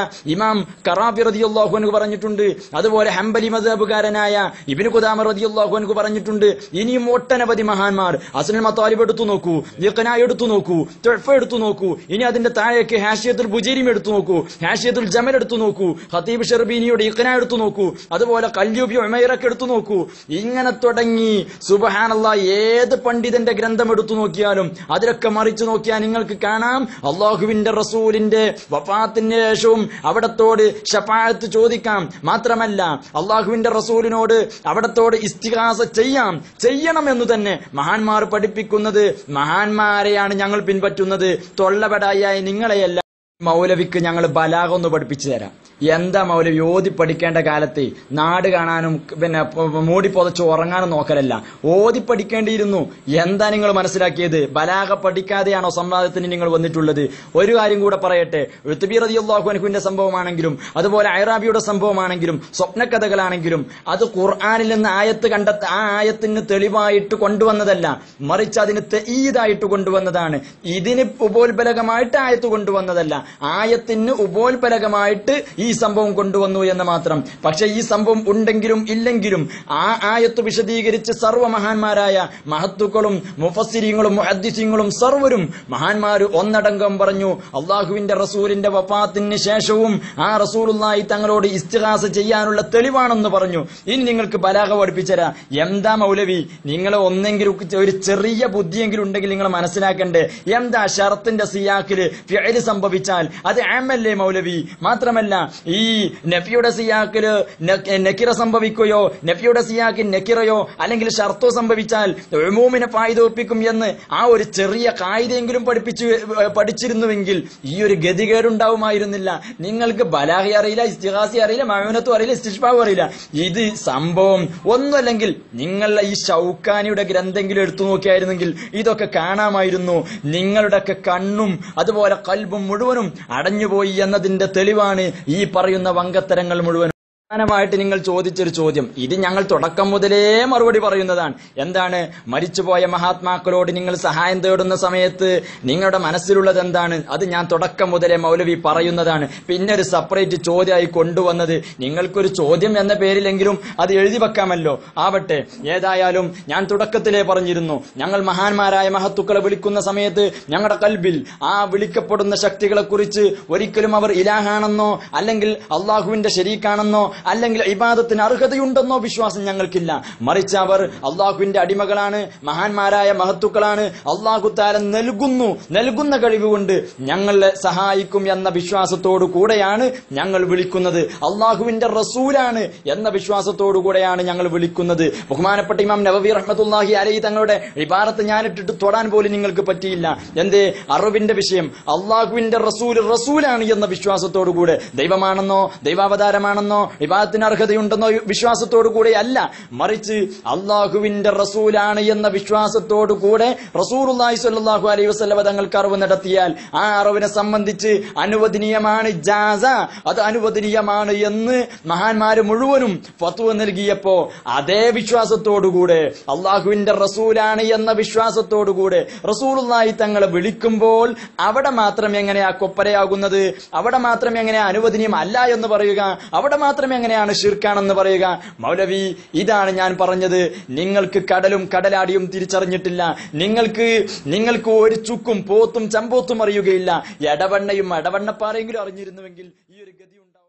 ഇമാം കറാബി റളിയല്ലാഹു അൻഹു പറഞ്ഞിട്ടുണ്ട് അതുപോലെ ഹംബലി മദ്ഹബുകാരനായ ഇബ്നു ഖുദാമ റളിയല്ലാഹു അൻഹു പറഞ്ഞിട്ടുണ്ട് ഇനിയും ഒട്ടനവധി മഹാന്മാർ അസ്നുൽ മത്താലിബ് എടുത്തു നോക്കൂ ഇഖ്ന എടുത്തു നോക്കൂ തുഹ്ഫ എടുത്തു നോക്കൂ ഇനി അതിന്റെ താഴേക്ക് ഹാഷിയത്തുൽ ബുജീരിം എടുത്തു നോക്കൂ ഹാഷിയത്തുൽ ജമൽ എടുത്തു നോക്കൂ ഖതീബ് ഷർബീനിയുടെ ഇഖ്ന എടുത്തു നോക്കൂ അതുപോലെ കല്യൂബി ഉമൈറക്ക് എടുത്തു നോക്കൂ ഇങ്ങനെ തുടങ്ങി സുബഹാനല്ലാ ഏത് പണ്ഡിതന്റെ ഗ്രന്ഥം എടുത്തു നോക്കിയാലും അതിലൊക്കെ മറിച്ചു നോക്കിയാൽ നിങ്ങൾക്ക് കാണാം അള്ളാഹുവിന്റെ റസൂലിന്റെ വഫാത്തിന് ശേഷവും അവിടത്തോട് ഷഫായത്ത് ചോദിക്കാം മാത്രമല്ല അള്ളാഹുവിന്റെ റസൂലിനോട് അവിടത്തോട് ഇസ്തിഹാസ ചെയ്യാം ചെയ്യണം എന്ന് തന്നെ മഹാന്മാർ പഠിപ്പിക്കുന്നത് മഹാന്മാരെയാണ് ഞങ്ങൾ പിൻപറ്റുന്നത് തൊള്ളപടായി നിങ്ങളെയല്ല മൗലവിക്ക് ഞങ്ങൾ ബലാഗം ഒന്ന് പഠിപ്പിച്ചു തരാം എന്താ മൗലവി ഓതി പഠിക്കേണ്ട കാലത്ത് നാട് കാണാനും പിന്നെ പ- മൂടി പൊതച്ച് ഉറങ്ങാനും നോക്കലല്ല ഓതി പഠിക്കേണ്ടിയിരുന്നു എന്താ നിങ്ങൾ മനസ്സിലാക്കിയത് ബലാഗ പഠിക്കാതെയാണോ സംവാദത്തിന് നിങ്ങൾ വന്നിട്ടുള്ളത് ഒരു കാര്യം കൂടെ പറയട്ടെ ഋത്തുബി റതിയുള്ളാഹു അനുഹുവിന്റെ സംഭവമാണെങ്കിലും അതുപോലെ ഐറാബിയുടെ സംഭവമാണെങ്കിലും സ്വപ്നകഥകളാണെങ്കിലും അത് ഖുർആാനിൽ നിന്ന് ആയത്ത് കണ്ട ആ ആയത്തിന് തെളിവായിട്ട് കൊണ്ടുവന്നതല്ല മറിച്ച് അതിന് തെയ്യതായിട്ട് കൊണ്ടുവന്നതാണ് ഇതിന് ഉപോത്ബലകമായിട്ട് ആയത്ത് കൊണ്ടുവന്നതല്ല ആയത്തിന് ഉപോത്ബലകമായിട്ട് ഈ സംഭവം കൊണ്ടുവന്നു എന്ന് മാത്രം പക്ഷെ ഈ സംഭവം ഉണ്ടെങ്കിലും ഇല്ലെങ്കിലും ആ ആയത്ത് വിശദീകരിച്ച് സർവ്വമഹാന്മാരായ മഹത്തുക്കളും മുഫസ്സിരിങ്ങളും മുഹദ്ദിസിങ്ങളും സർവരും മഹാന്മാര് ഒന്നടങ്കം പറഞ്ഞു അള്ളാഹുവിന്റെ റസൂലിന്റെ വഫാത്തിന് ശേഷവും ആ റസൂലുള്ളാഹി തങ്ങളോട് ഇസ്തിഹാസ ചെയ്യാനുള്ള തെളിവാണെന്ന് പറഞ്ഞു ഇനി നിങ്ങൾക്ക് ബലാഗ പഠിപ്പിച്ചരാ എന്താ മൗലവി നിങ്ങൾ ഒന്നെങ്കിലും ഒരു ചെറിയ ബുദ്ധിയെങ്കിലും ഉണ്ടെങ്കിൽ നിങ്ങൾ മനസ്സിലാക്കണ്ടേ എന്താ ഷറത്തിന്റെ സിയാക്കില് ഫിഅല് സംഭവിച്ചാൽ അത് ആമല്ലേ മൗലവി മാത്രമല്ല ഈ നഫിയുടെ സിയാക്കില് ന- നക്കിറ സംഭവിക്കുകയോ നഫിയുടെ സിയാക്കിൽ നക്കിറയോ അല്ലെങ്കിൽ ഷർത്തോ സംഭവിച്ചാൽ ഉമൂമിനെ ഫായിദോപ്പിക്കും എന്ന് ആ ഒരു ചെറിയ കായികയെങ്കിലും പഠിപ്പിച്ചു ഏ, പഠിച്ചിരുന്നുവെങ്കിൽ ഈ ഒരു ഗതികേടുണ്ടാവുമായിരുന്നില്ല നിങ്ങൾക്ക് ബലാഹി അറിയില്ല ഇസ്തിഹാസി അറിയില്ല മഴനത്തും അറിയില്ല ഇസ്തിഷ്ബാവും അറിയില്ല ഇത് സംഭവം ഒന്നുമല്ലെങ്കിൽ നിങ്ങളുടെ ഈ ഷൗക്കാനിയുടെ ഗ്രന്ഥെങ്കിലും എടുത്തു നോക്കിയായിരുന്നെങ്കിൽ ഇതൊക്കെ കാണാമായിരുന്നു നിങ്ങളുടെയൊക്കെ കണ്ണും അതുപോലെ കൽബും മുഴുവനും അടഞ്ഞുപോയി എന്നതിന്റെ തെളിവാണ് ഈ പറയുന്ന വങ്കത്തരങ്ങൾ മുഴുവൻ പ്രധാനമായിട്ട് നിങ്ങൾ ചോദിച്ചൊരു ചോദ്യം ഇത് ഞങ്ങൾ തുടക്കം മുതലേ മറുപടി പറയുന്നതാണ് എന്താണ് മരിച്ചുപോയ മഹാത്മാക്കളോട് നിങ്ങൾ സഹായം തേടുന്ന സമയത്ത് നിങ്ങളുടെ മനസ്സിലുള്ളത് എന്താണ് അത് ഞാൻ തുടക്കം മുതലേ മൗലവി പറയുന്നതാണ് പിന്നെ ഒരു സെപ്പറേറ്റ് ചോദ്യമായി കൊണ്ടുവന്നത് നിങ്ങൾക്കൊരു ചോദ്യം എന്ന പേരിലെങ്കിലും അത് എഴുതി വെക്കാമല്ലോ ആവട്ടെ ഏതായാലും ഞാൻ തുടക്കത്തിലേ പറഞ്ഞിരുന്നു ഞങ്ങൾ മഹാന്മാരായ മഹത്തുക്കളെ വിളിക്കുന്ന സമയത്ത് ഞങ്ങളുടെ കൽബിൽ ആ വിളിക്കപ്പെടുന്ന ശക്തികളെ കുറിച്ച് ഒരിക്കലും അവർ ഇലാഹാണെന്നോ അല്ലെങ്കിൽ അള്ളാഹുവിന്റെ ശരീക്കാണെന്നോ അല്ലെങ്കിൽ ഇബാദത്തിന് അർഹതയുണ്ടെന്നോ വിശ്വാസം ഞങ്ങൾക്കില്ല മറിച്ച് അവർ അള്ളാഹുവിന്റെ അടിമകളാണ് മഹാന്മാരായ മഹത്തുക്കളാണ് അള്ളാഹു താല നൽകുന്നു നൽകുന്ന കഴിവ് കൊണ്ട് ഞങ്ങളെ സഹായിക്കും എന്ന വിശ്വാസത്തോടു കൂടെയാണ് ഞങ്ങൾ വിളിക്കുന്നത് അള്ളാഹുവിന്റെ റസൂലാണ് എന്ന വിശ്വാസത്തോടു കൂടെയാണ് ഞങ്ങൾ വിളിക്കുന്നത് ബഹുമാനപ്പെട്ട ഇമാം നവവി റഹ്മത്തുല്ലാഹി അലൈ തങ്ങളുടെ ഇബാറത്ത് ഞാനിട്ടിട്ട് തൊടാൻ പോലും നിങ്ങൾക്ക് പറ്റിയില്ല എന്തേ അറിവിന്റെ വിഷയം അള്ളാഹുവിന്റെ റസൂൽ റസൂലാണ് എന്ന വിശ്വാസത്തോടു കൂടെ ദൈവമാണെന്നോ ദൈവാവതാരമാണെന്നോ വിവാഹത്തിന് അർഹതയുണ്ടെന്നോ വിശ്വാസത്തോടു കൂടെ അല്ല മറിച്ച് അള്ളാഹുവിന്റെ റസൂലാണ് എന്ന വിശ്വാസത്തോടു കൂടെ റസൂറുല്ലാഹി സ്വല്ലല്ലാഹു അലൈഹി വസല്ലമ തങ്ങൾക്ക് അറിവ് നടത്തിയാൽ ആ അറിവിനെ സംബന്ധിച്ച് അനുവദനീയമാണ് ജാസ അത് അനുവദനീയമാണ് എന്ന് മഹാന്മാര് മുഴുവനും ഫത്വ നൽകിയപ്പോ അതേ വിശ്വാസത്തോടുകൂടെ അള്ളാഹുവിന്റെ റസൂലാണ് എന്ന വിശ്വാസത്തോടുകൂടെ റസൂലുള്ളാഹി തങ്ങളെ വിളിക്കുമ്പോൾ അവിടെ മാത്രം എങ്ങനെയാ കൊപ്പരയാകുന്നത് അവിടെ മാത്രം എങ്ങനെയാ അനുവദനീയം അല്ല എന്ന് പറയുക അവിടെ മാത്രം എങ്ങനെയാണ് ഷിർക്കാണെന്ന് പറയുക മൗലവി ഇതാണ് ഞാൻ പറഞ്ഞത് നിങ്ങൾക്ക് കടലും കടലാടിയും തിരിച്ചറിഞ്ഞിട്ടില്ല നിങ്ങൾക്ക് നിങ്ങൾക്ക് ഒരു ചുക്കും പോത്തും ചമ്പോത്തും അറിയുകയില്ല എടവണ്ണയും എടവണ്ണപ്പാറയെങ്കിലും അറിഞ്ഞിരുന്നുവെങ്കിൽ ഈ ഒരു ഗതി ഉണ്ടാവും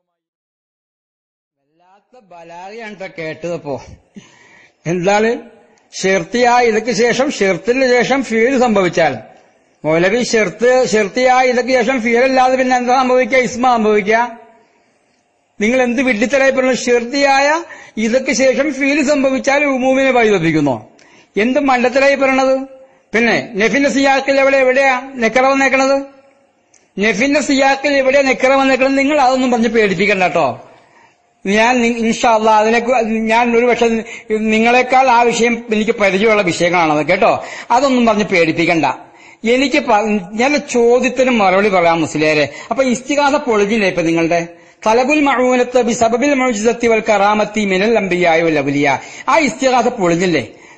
വല്ലാത്ത ബലാറിയാണ് ട്ടോ കേട്ടതപ്പോ എന്താണ് ഷിർത്തിയായ ഇതൊക്കെ ശേഷം ഷിർത്തിന് ശേഷം ഫീൽ സംഭവിച്ചാൽ മൗലവി ഷിർത്ത് ഷിർത്തിയായ ഇതൊക്കെ ശേഷം ഫീലല്ലാതെ പിന്നെ എന്താ സംഭവിക്കുക ഇസ്മ സംഭവിക്കുക നിങ്ങൾ എന്ത് വിഡ്ഢിത്തരായി പറഞ്ഞു ഷിർത്തിയായ ഇതൊക്കെ ശേഷം ഫീൽ സംഭവിച്ചാൽ ഉമൂമിനെ വൈദപ്പിക്കുന്നു എന്ത് മണ്ടത്തരായി പറയണത് പിന്നെ നെഫിന്റെ സിയാക്കിൽ എവിടെ എവിടെയാ നെക്കറ വന്നേക്കണത് നെഫിന്റെ സിയാക്കിൽ എവിടെയാ നെക്കറ വന്നേക്കണത് നിങ്ങൾ അതൊന്നും പറഞ്ഞ് പേടിപ്പിക്കണ്ട കേട്ടോ ഞാൻ നി- ഇൻഷാല്ല അതിനെ ഞാൻ ഒരു പക്ഷെ നിങ്ങളെക്കാൾ ആ വിഷയം എനിക്ക് പരിചയമുള്ള വിഷയങ്ങളാണത് കേട്ടോ അതൊന്നും പറഞ്ഞ് പേടിപ്പിക്കണ്ട എനിക്ക് പ- ഞാൻ ചോദ്യത്തിന് മറുപടി പറയാം മുസ്ലിയാരെ അപ്പൊ ഇസ്തികാസ പൊളിഞ്ഞില്ലേ ഇപ്പൊ നിങ്ങളുടെ തലബുൽ മഴൂനത്ത് ബി സബബിൽ മൗജിസത്തി വൽ കറാമത്തി മിനൽ അംബിയായ വൽ അവലിയ ആ ഇസ്തിഹാസ പൊളിഞ്ഞില്ലേ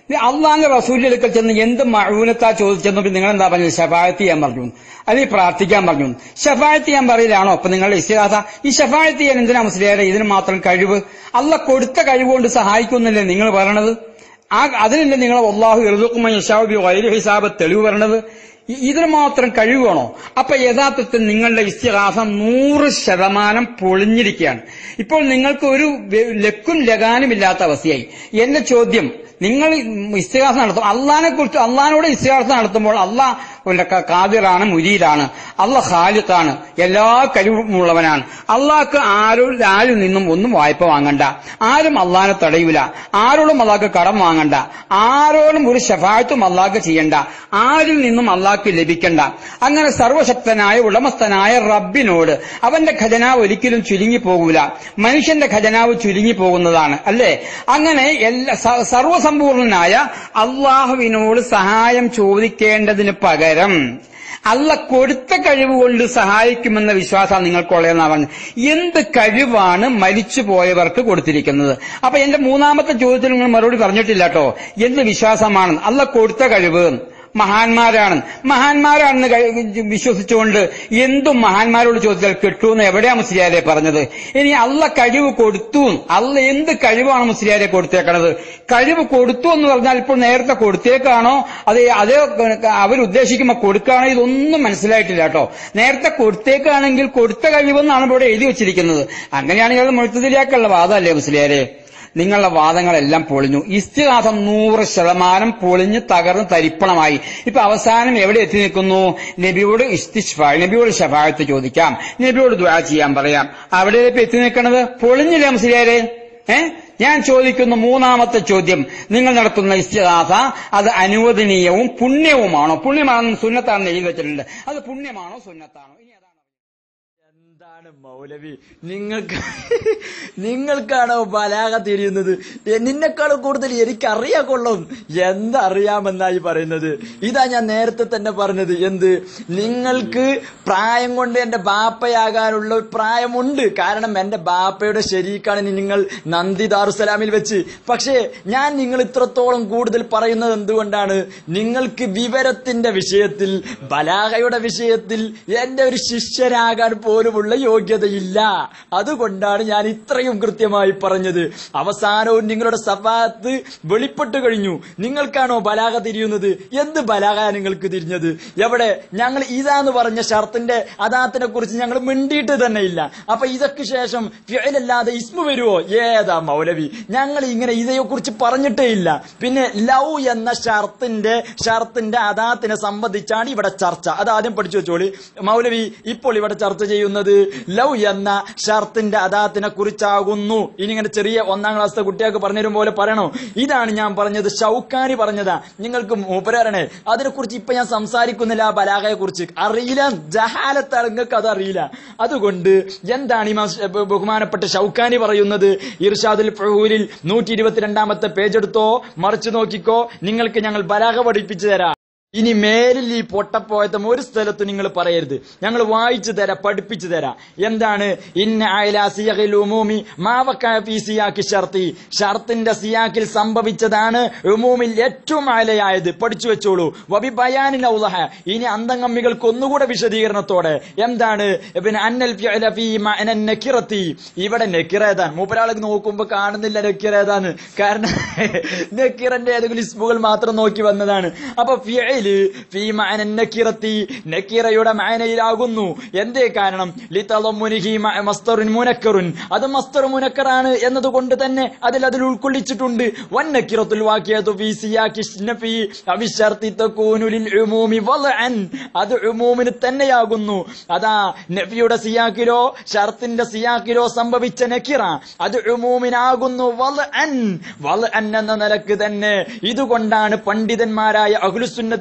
അള്ളാന്റെ റസൂലിലേക്ക് ചെന്ന് എന്ത് മഴൂനത്താ ചോദിച്ചെന്നപ്പോൾ നിങ്ങൾ എന്താ പറഞ്ഞത് ഷഫായത്ത് ചെയ്യാൻ പറഞ്ഞു അല്ലെങ്കിൽ പ്രാർത്ഥിക്കാൻ പറഞ്ഞു ഷഫായത്ത് ചെയ്യാൻ പറയലാണോ അപ്പൊ നിങ്ങളുടെ ഇസ്തിഹാസ ഈ ഷഫായത്ത് ചെയ്യാൻ എന്തിനാ മുസ്ലിയാരെ ഇതിന് മാത്രം കഴിവ് അല്ല കൊടുത്ത കഴിവ് കൊണ്ട് സഹായിക്കുന്നില്ലേ നിങ്ങൾ പറയണത് ആ അതിനല്ലേ നിങ്ങൾ അള്ളാഹു എഴുതുക്കുമ്പോൾ യശാബി വൈര് ഹിസാബ് തെളിവ് പറയണത് ഇ- ഇതിന് മാത്രം കഴിവാണോ അപ്പൊ യഥാർത്ഥത്തിൽ നിങ്ങളുടെ ഇസ്തിഹാസം നൂറ് ശതമാനം പൊളിഞ്ഞിരിക്കുകയാണ് ഇപ്പോൾ നിങ്ങൾക്ക് ഒരു വെ- ലക്കും ലഗാനും ഇല്ലാത്ത അവസ്ഥയായി എന്റെ ചോദ്യം നിങ്ങൾ ഇസ്തിഹാസം നടത്തും അള്ളഹാനെ കുറിച്ച് അള്ളഹാനോട് ഇസ്തിഹാസം നടത്തുമ്പോൾ അള്ളാഹ് ഒരു ക- കാതിറാണ് മുരീദാണ് അള്ള ഖാലിഖാണ് എല്ലാ കഴിവുമുള്ളവനാണ് അള്ളാഹ്ക്ക് ആരും ആരിൽ നിന്നും ഒന്നും വായ്പ വാങ്ങണ്ട ആരും അള്ളഹാനെ തടയൂല ആരോടും അള്ളാഹ്ക്ക് കടം വാങ്ങണ്ട ആരോടും ഒരു ഷഫായത്തും അള്ളാഹ്ക്ക് ചെയ്യണ്ട ആരിൽ നിന്നും അള്ളാഹ്ക്ക് ലഭിക്കണ്ട അങ്ങനെ സർവശക്തനായ ഉടമസ്ഥനായ റബ്ബിനോട് അവന്റെ ഖജനാവ് ഒരിക്കലും ചുരുങ്ങി പോകൂല മനുഷ്യന്റെ ഖജനാവ് ചുരുങ്ങി പോകുന്നതാണ് അല്ലേ അങ്ങനെ എല്ലാ സ- സർവസമ്പൂർണനായ അള്ളാഹുവിനോട് സഹായം ചോദിക്കേണ്ടതിന് പകരം അല്ല കൊടുത്ത കഴിവ് കൊണ്ട് സഹായിക്കുമെന്ന വിശ്വാസം നിങ്ങൾക്കുള്ളതെന്നാ പറഞ്ഞത് എന്ത് കഴിവാണ് മരിച്ചു പോയവർക്ക് കൊടുത്തിരിക്കുന്നത് അപ്പൊ എന്റെ മൂന്നാമത്തെ ചോദ്യത്തിന് നിങ്ങൾ മറുപടി പറഞ്ഞിട്ടില്ല കേട്ടോ എന്ത് വിശ്വാസമാണ് അല്ല കൊടുത്ത കഴിവ് മഹാന്മാരാണ് മഹാന്മാരാണെന്ന് കഴി- വിശ്വസിച്ചുകൊണ്ട് എന്തും മഹാന്മാരോട് ചോദിച്ചാൽ കിട്ടുമെന്ന് എവിടെയാ മുസ്ലിയാരെ പറഞ്ഞത് ഇനി അല്ല കഴിവ് കൊടുത്തു അല്ല എന്ത് കഴിവാണ് മുസ്ലിയാരെ കൊടുത്തേക്കണത് കഴിവ് കൊടുത്തു എന്ന് പറഞ്ഞാൽ ഇപ്പോൾ നേരത്തെ കൊടുത്തേക്കാണോ അത് അതേ അവരുദ്ദേശിക്കുമ്പോൾ കൊടുക്കുകയാണോ ഇതൊന്നും മനസ്സിലായിട്ടില്ല കേട്ടോ നേരത്തെ കൊടുത്തേക്കാണെങ്കിൽ കൊടുത്ത കഴിവെന്നാണ് ഇവിടെ എഴുതി വെച്ചിരിക്കുന്നത് അങ്ങനെയാണെങ്കിൽ അത് മുഴുത്തതിലേക്കുള്ള വാദമല്ലേ മുസ്ലിയാരെ നിങ്ങളുടെ വാദങ്ങളെല്ലാം പൊളിഞ്ഞു ഇസ്തിഹാസം നൂറ് ശതമാനം പൊളിഞ്ഞ് തകർന്ന് തരിപ്പണമായി ഇപ്പൊ അവസാനം എവിടെ എത്തി നിൽക്കുന്നു നബിയോട് ഇസ്തിഷ്ഫ നബിയോട് ഷഫായത്ത് ചോദിക്കാം നബിയോട് ദ്വാ ചെയ്യാൻ പറയാം അവിടെ ഇപ്പൊ എത്തി നിൽക്കുന്നത് പൊളിഞ്ഞില്ലേ മുസ്ലിയാരെ ഏ ഞാൻ ചോദിക്കുന്ന മൂന്നാമത്തെ ചോദ്യം നിങ്ങൾ നടത്തുന്ന ഇസ്തിഹാസ അത് അനുവദനീയവും പുണ്യവുമാണോ പുണ്യമാണെന്ന് സുന്നത്താണെന്ന് എഴുതി വെച്ചിട്ടുണ്ട് അത് പുണ്യമാണോ സുന്നത്താണോ ഇനി അതാണ് എന്താണ് മൗലവി നിങ്ങൾക്ക് നിങ്ങൾക്കാണോ ബലാഗ തിരിയുന്നത് എ- നിന്നെക്കാളും കൂടുതൽ എനിക്കറിയാ കൊള്ളും എന്തറിയാമെന്നായി പറയുന്നത് ഇതാ ഞാൻ നേരത്തെ തന്നെ പറഞ്ഞത് എന്ത് നിങ്ങൾക്ക് പ്രായം കൊണ്ട് എന്റെ ബാപ്പയാകാനുള്ള ഒരു പ്രായമുണ്ട് കാരണം എന്റെ ബാപ്പയുടെ ശരീക്കാണ് നിങ്ങൾ നന്ദി ദാറുസലാമിൽ വെച്ച് പക്ഷേ ഞാൻ നിങ്ങൾ ഇത്രത്തോളം കൂടുതൽ പറയുന്നത് എന്തുകൊണ്ടാണ് നിങ്ങൾക്ക് വിവരത്തിന്റെ വിഷയത്തിൽ ബലാഗയുടെ വിഷയത്തിൽ എന്റെ ഒരു ശിഷ്യരാകാൻ പോലുമുള്ള യോഗ്യതയില്ല അതുകൊണ്ടാണ് ഞാൻ ഇത്രയും കൃത്യമായി പറഞ്ഞത് അവസാനവും നിങ്ങളുടെ സഭാത്ത് വെളിപ്പെട്ടു കഴിഞ്ഞു നിങ്ങൾക്കാണോ ബലാഗ തിരിയുന്നത് എന്ത് ബലാഗ നിങ്ങൾക്ക് തിരിഞ്ഞത് എവിടെ ഞങ്ങൾ ഇതാന്ന് പറഞ്ഞ ഷർത്തിന്റെ അദാത്തിനെ കുറിച്ച് ഞങ്ങൾ മിണ്ടിയിട്ട് തന്നെ ഇല്ല അപ്പൊ ഇതൊക്കെ ശേഷം ഫിഅലല്ലാതെ ഇസ്മു വരുവോ ഏതാ മൗലവി ഞങ്ങൾ ഇങ്ങനെ ഇതയെ കുറിച്ച് പറഞ്ഞിട്ടേ ഇല്ല പിന്നെ ലവ് എന്ന ഷർത്തിന്റെ ഷർത്തിന്റെ അദാത്തിനെ സംബന്ധിച്ചാണ് ഇവിടെ ചർച്ച അത് ആദ്യം പഠിച്ചു വെച്ചോളി മൗലവി ഇപ്പോൾ ഇവിടെ ചർച്ച ചെയ്യുന്നത് ലവ് എന്ന ഷർത്തിന്റെ അദാത്തിനെ കുറിച്ചാകുന്നു ഇനി ഇങ്ങനെ ചെറിയ ഒന്നാം ക്ലാസ്സിലെ കുട്ടികൾക്ക് പറഞ്ഞു തരും പോലെ പറയണോ ഇതാണ് ഞാൻ പറഞ്ഞത് ഷൗക്കാനി പറഞ്ഞതാ നിങ്ങൾക്ക് മൂപ്പരാരണേ അതിനെക്കുറിച്ച് ഇപ്പൊ ഞാൻ സംസാരിക്കുന്നില്ല ആ ബലാഗയെ കുറിച്ച് അറിയില്ല ജഹാലത്താണ് നിങ്ങൾക്ക് അത് അറിയില്ല അതുകൊണ്ട് എന്താണ് ഇമാം ഷ- ബ- ബഹുമാനപ്പെട്ട ഷൗക്കാനി പറയുന്നത് ഇർഷാദുൽ ഫഹൂരിൽ നൂറ്റി ഇരുപത്തിരണ്ടാമത്തെ പേജ് എടുത്തോ മറിച്ചു നോക്കിക്കോ നിങ്ങൾക്ക് ഞങ്ങൾ ബലാഗ പഠിപ്പിച്ചു തരാം ഇനി മേലിൽ ഈ പൊട്ടപ്പോയത്തം ഒരു സ്ഥലത്ത് നിങ്ങൾ പറയരുത് ഞങ്ങൾ വായിച്ചു തരാം പഠിപ്പിച്ചു തരാം എന്താണ് ഇന്ന അയല സിയഖിൽ ഉമൂമി മാവക്കാ ഫീ സിയാക്കി ഷർത്തി ഷർത്തിന്റെ സിയാക്കിൽ സംഭവിച്ചതാണ് ഉമൂമിൽ ഏറ്റവും അയലയായത് പഠിച്ചു വെച്ചോളൂ വബി ബയാനിൻ ഔളഹ ഇനി അന്തംഗമ്മികൾക്ക് ഒന്നുകൂടെ വിശദീകരണത്തോടെ എന്താണ് പിന്നെ അന്നൽ ഫിഅല ഫീ മഅന നക്കിറത്തി ഇവിടെ നക്കിറേതാണ് മൂപ്പരാൾക്ക് നോക്കുമ്പോ കാണുന്നില്ല നക്കിറേതാണ് കാരണം നക്കിറന്റെ ഏതെങ്കിലും ഇസ്മുകൾ മാത്രം നോക്കി വന്നതാണ് അപ്പൊ ഫിഅല് ഫീ മഅന നക്കിറത്തി നക്കിറയുടെ മഅനയിലാകുന്നു എന്തേ കാരണം ലിതളമ്മുനിഹി മഅ മസ്തറുൻ മുനക്കറുൻ അത് മസ്തർ മുനക്കറാണ് എന്നതുകൊണ്ട് തന്നെ അതിൽ അതിൽ ഉൾക്കൊള്ളിച്ചിട്ടുണ്ട് വൻ നക്കിറത്തുൽ വാഖിയതു ഫീ സിയാഖി നഫി അവിശർത്തി തകൂനു ലിൽ ഉമൂമി വളഅൻ അത് ഉമൂമിന് തന്നെയാകുന്നു അതാ നഫിയുടെ സിയാക്കിലോ ഷർത്തിന്റെ സിയാക്കിലോ സംഭവിച്ച നക്കിറ അത് ഉമൂമിനാകുന്നു വളഅൻ വളഅൻ എന്ന നിലക്ക് തന്നെ ഇതുകൊണ്ടാണ് പണ്ഡിതന്മാരായ അഹ്ലുസുന്നത്തി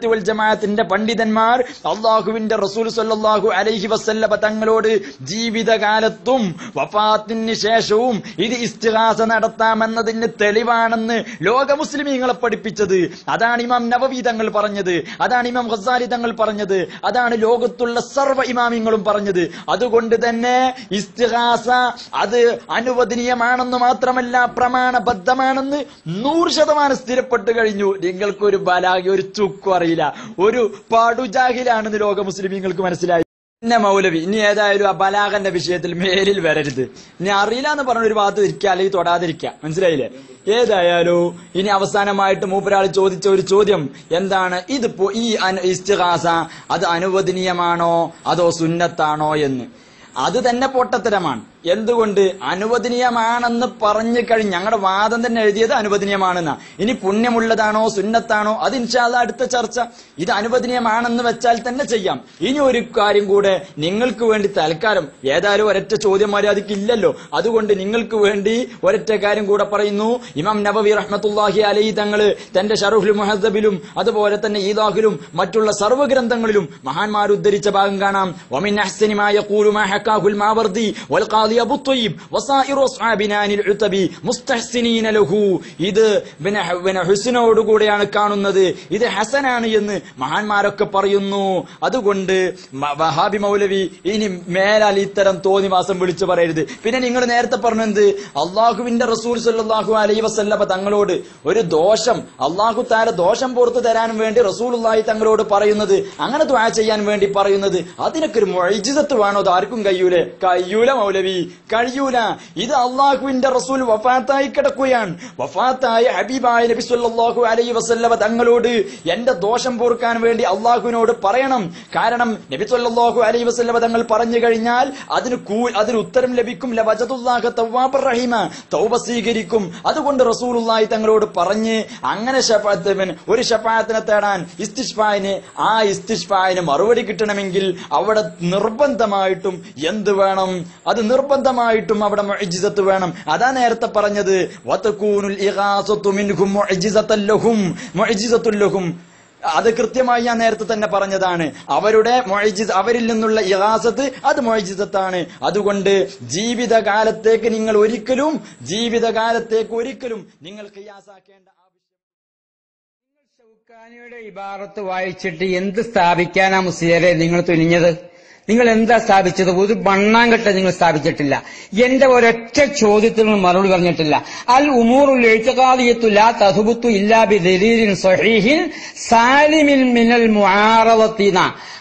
സുന്നത്തി വൽ ജമാഅത്തിന്റെ പണ്ഡിതന്മാർ അള്ളാഹുവിന്റെ റസൂൽ സല്ലല്ലാഹു അലൈഹി വസല്ലമ തങ്ങളോട് ജീവിതകാലത്തും വഫാത്തിന് ശേഷവും ഇത് ഇസ്തിഹാസ നടത്താമെന്നതിന് തെളിവാണെന്ന് ലോക മുസ്ലിമീങ്ങളെ പഠിപ്പിച്ചത് അതാണ് ഇമാം നവവി തങ്ങൾ പറഞ്ഞത് അതാണ് ഇമാം ഖസാലി തങ്ങൾ പറഞ്ഞത് അതാണ് ലോകത്തുള്ള സർവ്വ ഇമാമിങ്ങളും പറഞ്ഞത് അതുകൊണ്ട് തന്നെ ഇസ്തിഹാസ അത് അനുവദനീയമാണെന്ന് മാത്രമല്ല പ്രമാണബദ്ധമാണെന്ന് നൂറ് ശതമാനം സ്ഥിരപ്പെട്ട് കഴിഞ്ഞു നിങ്ങൾക്കൊരു ബലാഗി ഒരു ചുക്കും അറിയില്ല ഒരു പടുജാഹിലാണെന്ന് ലോക മുസ്ലിമീങ്ങൾക്ക് മനസ്സിലായി പിന്നെ മൗലവി ഇനി ഏതായാലും ആ ബലാഗന്റെ വിഷയത്തിൽ മേലിൽ വരരുത് ഇനി അറിയില്ല എന്ന് പറഞ്ഞ ഒരു ഭാഗത്ത് ഇരിക്കുക അല്ലെങ്കിൽ തൊടാതിരിക്കുക മനസ്സിലായില്ലേ ഏതായാലും ഇനി അവസാനമായിട്ട് മൂപ്പരാൾ ചോദിച്ച ഒരു ചോദ്യം എന്താണ് ഇതിപ്പോ ഈ അന- ഇസ്തിഹാസ അത് അനുവദനീയമാണോ അതോ സുന്നത്താണോ എന്ന് അത് തന്നെ പൊട്ടത്തരമാണ് എന്തുകൊണ്ട് അനുവദനീയമാണെന്ന് പറഞ്ഞു കഴിഞ്ഞ് ഞങ്ങളുടെ വാദം തന്നെ എഴുതിയത് അനുവദനീയമാണെന്ന ഇനി പുണ്യമുള്ളതാണോ സുന്നത്താണോ അത് ഇൻഷാല്ല അടുത്ത ചർച്ച ഇത് അനുവദനീയമാണെന്ന് വെച്ചാൽ തന്നെ ചെയ്യാം ഇനി ഒരു കാര്യം കൂടെ നിങ്ങൾക്ക് വേണ്ടി തൽക്കാലം ഏതായാലും ഒരൊറ്റ ചോദ്യം മര്യാദയ്ക്ക് ഇല്ലല്ലോ അതുകൊണ്ട് നിങ്ങൾക്ക് വേണ്ടി ഒരൊറ്റ കാര്യം കൂടെ പറയുന്നു ഇമാം നബവി റഹ്മത്തുല്ലാഹി അലൈ തങ്ങള് തന്റെ ഷറുഹുൽ മുഹദ്ദബിലും അതുപോലെ തന്നെ ഈദാഹിലും മറ്റുള്ള സർവ്വഗ്രന്ഥങ്ങളിലും മഹാന്മാർ ഉദ്ധരിച്ച ഭാഗം കാണാം ومن أحسن ما يقول ما حكاه الماوردي والقاضي أبو الطيب وسائر أصحابنا عن العتبي مستحسنين له ഇത് പിന്നെ ഹ- പിന്നെ ഹുസിനോടുകൂടെയാണ് കാണുന്നത് ഇത് ഹസനാണ് എന്ന് മഹാന്മാരൊക്കെ പറയുന്നു അതുകൊണ്ട് മ- വഹാബി മൗലവി ഇനി മേലാൽ ഇത്തരം തോന്നിവാസം വിളിച്ചു പറയരുത് പിന്നെ നിങ്ങൾ നേരത്തെ പറഞ്ഞത് അള്ളാഹുവിന്റെ റസൂൽ സല്ലല്ലാഹു അലൈഹി വസല്ലമ തങ്ങളോട് ഒരു ദോഷം അള്ളാഹു താര ദോഷം പുറത്തു തരാൻ വേണ്ടി റസൂലുള്ളാഹി തങ്ങളോട് പറയുന്നത് അങ്ങനെ ദ്വാ ചെയ്യാൻ വേണ്ടി പറയുന്നത് അതിനൊക്കെ ഒരു മൊഴിജിതത്ത് വേണോ അത് ആർക്കും കഴിയൂലേ കഴിയൂല മൗലവി കഴിയൂല ഇത് അള്ളാഹുവിന്റെ റസൂൽ വഫാത്തായി കിടക്കുകയാണ് വഫാത്തായ ഹബീബായ നബി സല്ലല്ലാഹു അലൈഹി വസല്ലമ തങ്ങളോട് എന്റെ ദോഷം പൊറുക്കാൻ വേണ്ടി അള്ളാഹുവിനോട് പറയണം കാരണം നബി സല്ലല്ലാഹു അലൈഹി വസല്ലമ തങ്ങൾ പറഞ്ഞു കഴിഞ്ഞാൽ അതിന് കൂ അതിന് ഉത്തരം ലഭിക്കും ലവജതുല്ലാഹ തവ്വാബർ റഹീമ തൗബ സ്വീകരിക്കും അതുകൊണ്ട് റസൂലുള്ളാഹി തങ്ങളോട് പറഞ്ഞ് അങ്ങനെ ഷഫാത്ത് പിന്നെ ഒരു ഷഫാത്തിനെ തേടാൻ ഇസ്തിഷ്ഫായിന് ആ ഇസ്തിഷ്ഫായിന് മറുപടി കിട്ടണമെങ്കിൽ അവിടെ നിർബന്ധമായിട്ടും എന്ത് വേണം അത് നിർബന്ധമായിട്ടും അവിടെ മുഅ്ജിസത്ത് വേണം അതാ നേരത്തെ പറഞ്ഞത് വതകൂനുൽ ഇഗാസത്തു മിൻഹും മുഅ്ജിസത്തൻ ലഹും മുഅ്ജിസത്തുൽ ലഹും അത് കൃത്യമായി ഞാൻ നേരത്തെ തന്നെ പറഞ്ഞതാണ് അവരുടെ മൊഴിജിസ് അവരിൽ നിന്നുള്ള ഇഹാസത്ത് അത് മൊഴിജിസത്താണ് അതുകൊണ്ട് ജീവിതകാലത്തേക്ക് നിങ്ങൾ ഒരിക്കലും ജീവിതകാലത്തേക്ക് ഒരിക്കലും നിങ്ങൾ ഖിയാസാക്കേണ്ട ആവശ്യം ഷൗക്കാനിയുടെ ഇബാറത്ത് വായിച്ചിട്ട് എന്ത് സ്ഥാപിക്കാനാ മുസ്ലിയരെ നിങ്ങൾ തുനിഞ്ഞത് നിങ്ങൾ എന്താ സ്ഥാപിച്ചത് ഒരു ബണ്ണാങ്കട്ട നിങ്ങൾ സ്ഥാപിച്ചിട്ടില്ല എന്റെ ഒരൊറ്റ ചോദ്യത്തിന് മറുപടി പറഞ്ഞിട്ടില്ല അൽ ഉമൂറുൽ എഴുത്തുകാദിയത്തു ലാ തസുബുത്തു ഇല്ലാ ബി ദലീലിൻ സ്വഹീഹിൻ സാലിമിൻ മിനൽ മുആറദത്തിന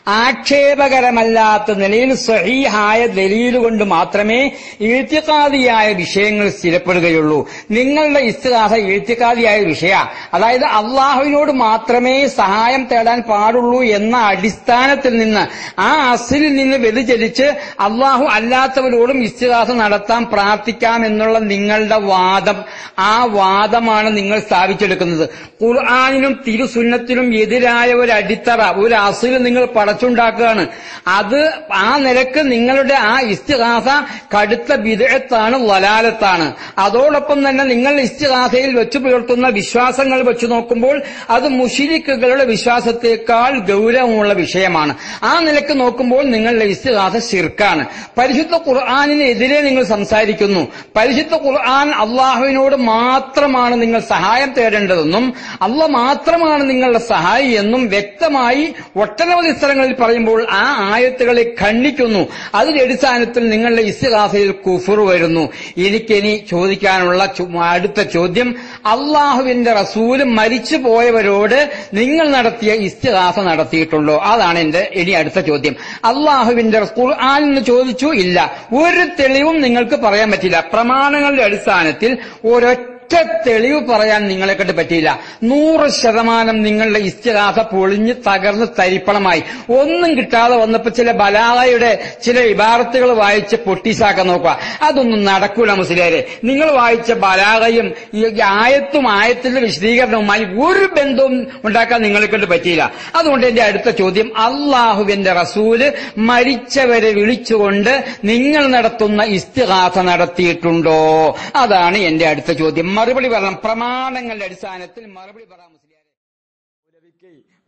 ആക്ഷേപകരമല്ലാത്ത നിലയിൽ സ്വഹീഹായ ദലീല് കൊണ്ട് മാത്രമേ എഴുത്തിക്കാതിയായ വിഷയങ്ങൾ സ്ഥിരപ്പെടുകയുള്ളൂ നിങ്ങളുടെ ഇസ്തിഹാസ എഴുത്തിക്കാതിയായ വിഷയ അതായത് അള്ളാഹുവിനോട് മാത്രമേ സഹായം തേടാൻ പാടുള്ളൂ എന്ന അടിസ്ഥാനത്തിൽ നിന്ന് ആ അസിലിൽ നിന്ന് വ്യതിചലിച്ച് അള്ളാഹു അല്ലാത്തവരോടും ഇസ്തിഹാസ നടത്താൻ പ്രാർത്ഥിക്കാം എന്നുള്ള നിങ്ങളുടെ വാദം ആ വാദമാണ് നിങ്ങൾ സ്ഥാപിച്ചെടുക്കുന്നത് ഖുർആാനിനും തിരുസുന്നത്തിനും എതിരായ ഒരു അടിത്തറ ഒരു അസിൽ നിങ്ങൾ പടച്ചുണ്ടാക്കുകയാണ് അത് ആ നിലക്ക് നിങ്ങളുടെ ആ ഇസ്തിഹാസ കടുത്ത വിദഗ്ധത്താണ് വലാലത്താണ് അതോടൊപ്പം തന്നെ നിങ്ങൾ ഇസ്തിഹാസയിൽ വെച്ചു പുലർത്തുന്ന വിശ്വാസങ്ങൾ വെച്ച് നോക്കുമ്പോൾ അത് മുഷിരിക്കുകളുടെ വിശ്വാസത്തെക്കാൾ ഗൗരവമുള്ള വിഷയമാണ് ആ നിലക്ക് നോക്കുമ്പോൾ നിങ്ങളുടെ ഇസ്തിഹാസ ശിർക്കാണ് പരിശുദ്ധ ഖുർആാനിനെതിരെ നിങ്ങൾ സംസാരിക്കുന്നു പരിശുദ്ധ ഖുർആൻ അള്ളാഹുവിനോട് മാത്രമാണ് നിങ്ങൾ സഹായം തേടേണ്ടതെന്നും അള്ള മാത്രമാണ് നിങ്ങളുടെ സഹായി എന്നും വ്യക്തമായി ഒട്ടനവധി സ്ഥലങ്ങളിൽ പറയുമ്പോൾ ആ ആയത്തുകളെ ഖണ്ഡിക്കുന്നു അതിന്റെ അടിസ്ഥാനത്തിൽ നിങ്ങളുടെ ഇസ്തിഹാസയിൽ കുഫുർ വരുന്നു എനിക്കിനി ചോദിക്കാനുള്ള ചു- അടുത്ത ചോദ്യം അള്ളാഹുവിന്റെ റസൂല് മരിച്ചു പോയവരോട് നിങ്ങൾ നടത്തിയ ഇസ്തിഹാസ നടത്തിയിട്ടുണ്ടോ അതാണ് എന്റെ ഇനി അടുത്ത ചോദ്യം അള്ളാഹുവിന്റെ ഖുർആൻ എന്ന് ചോദിച്ചു ഇല്ല ഒരു തെളിവും നിങ്ങൾക്ക് പറയാൻ പറ്റില്ല പ്രമാണങ്ങളുടെ അടിസ്ഥാനത്തിൽ ഒരൊറ്റ ഒറ്റ തെളിവ് പറയാൻ നിങ്ങളെ കൊണ്ട് പറ്റിയില്ല നൂറ് ശതമാനം നിങ്ങളുടെ ഇസ്തിഹാസ പൊളിഞ്ഞ് തകർന്ന് തരിപ്പണമായി ഒന്നും കിട്ടാതെ വന്നപ്പോ ചില ബലാലയുടെ ചില ഇബാറത്തുകൾ വായിച്ച് പൊട്ടീസാക്കാൻ നോക്കുക അതൊന്നും നടക്കൂല മുസ്ലിയാരെ നിങ്ങൾ വായിച്ച ബലാലയും ഈ ആയത്തും ആയത്തിന്റെ വിശദീകരണവുമായി ഒരു ബന്ധവും ഉണ്ടാക്കാൻ നിങ്ങളെ കൊണ്ട് പറ്റിയില്ല അതുകൊണ്ട് എന്റെ അടുത്ത ചോദ്യം അള്ളാഹുവിന്റെ റസൂല് മരിച്ചവരെ വിളിച്ചുകൊണ്ട് നിങ്ങൾ നടത്തുന്ന ഇസ്തിഹാസ നടത്തിയിട്ടുണ്ടോ അതാണ് എന്റെ അടുത്ത ചോദ്യം മറുപടി പറയണം പ്രമാണങ്ങളുടെ അടിസ്ഥാനത്തിൽ മറുപടി പറയാം മുസ്ലിയാരെ മൗലവിക്ക്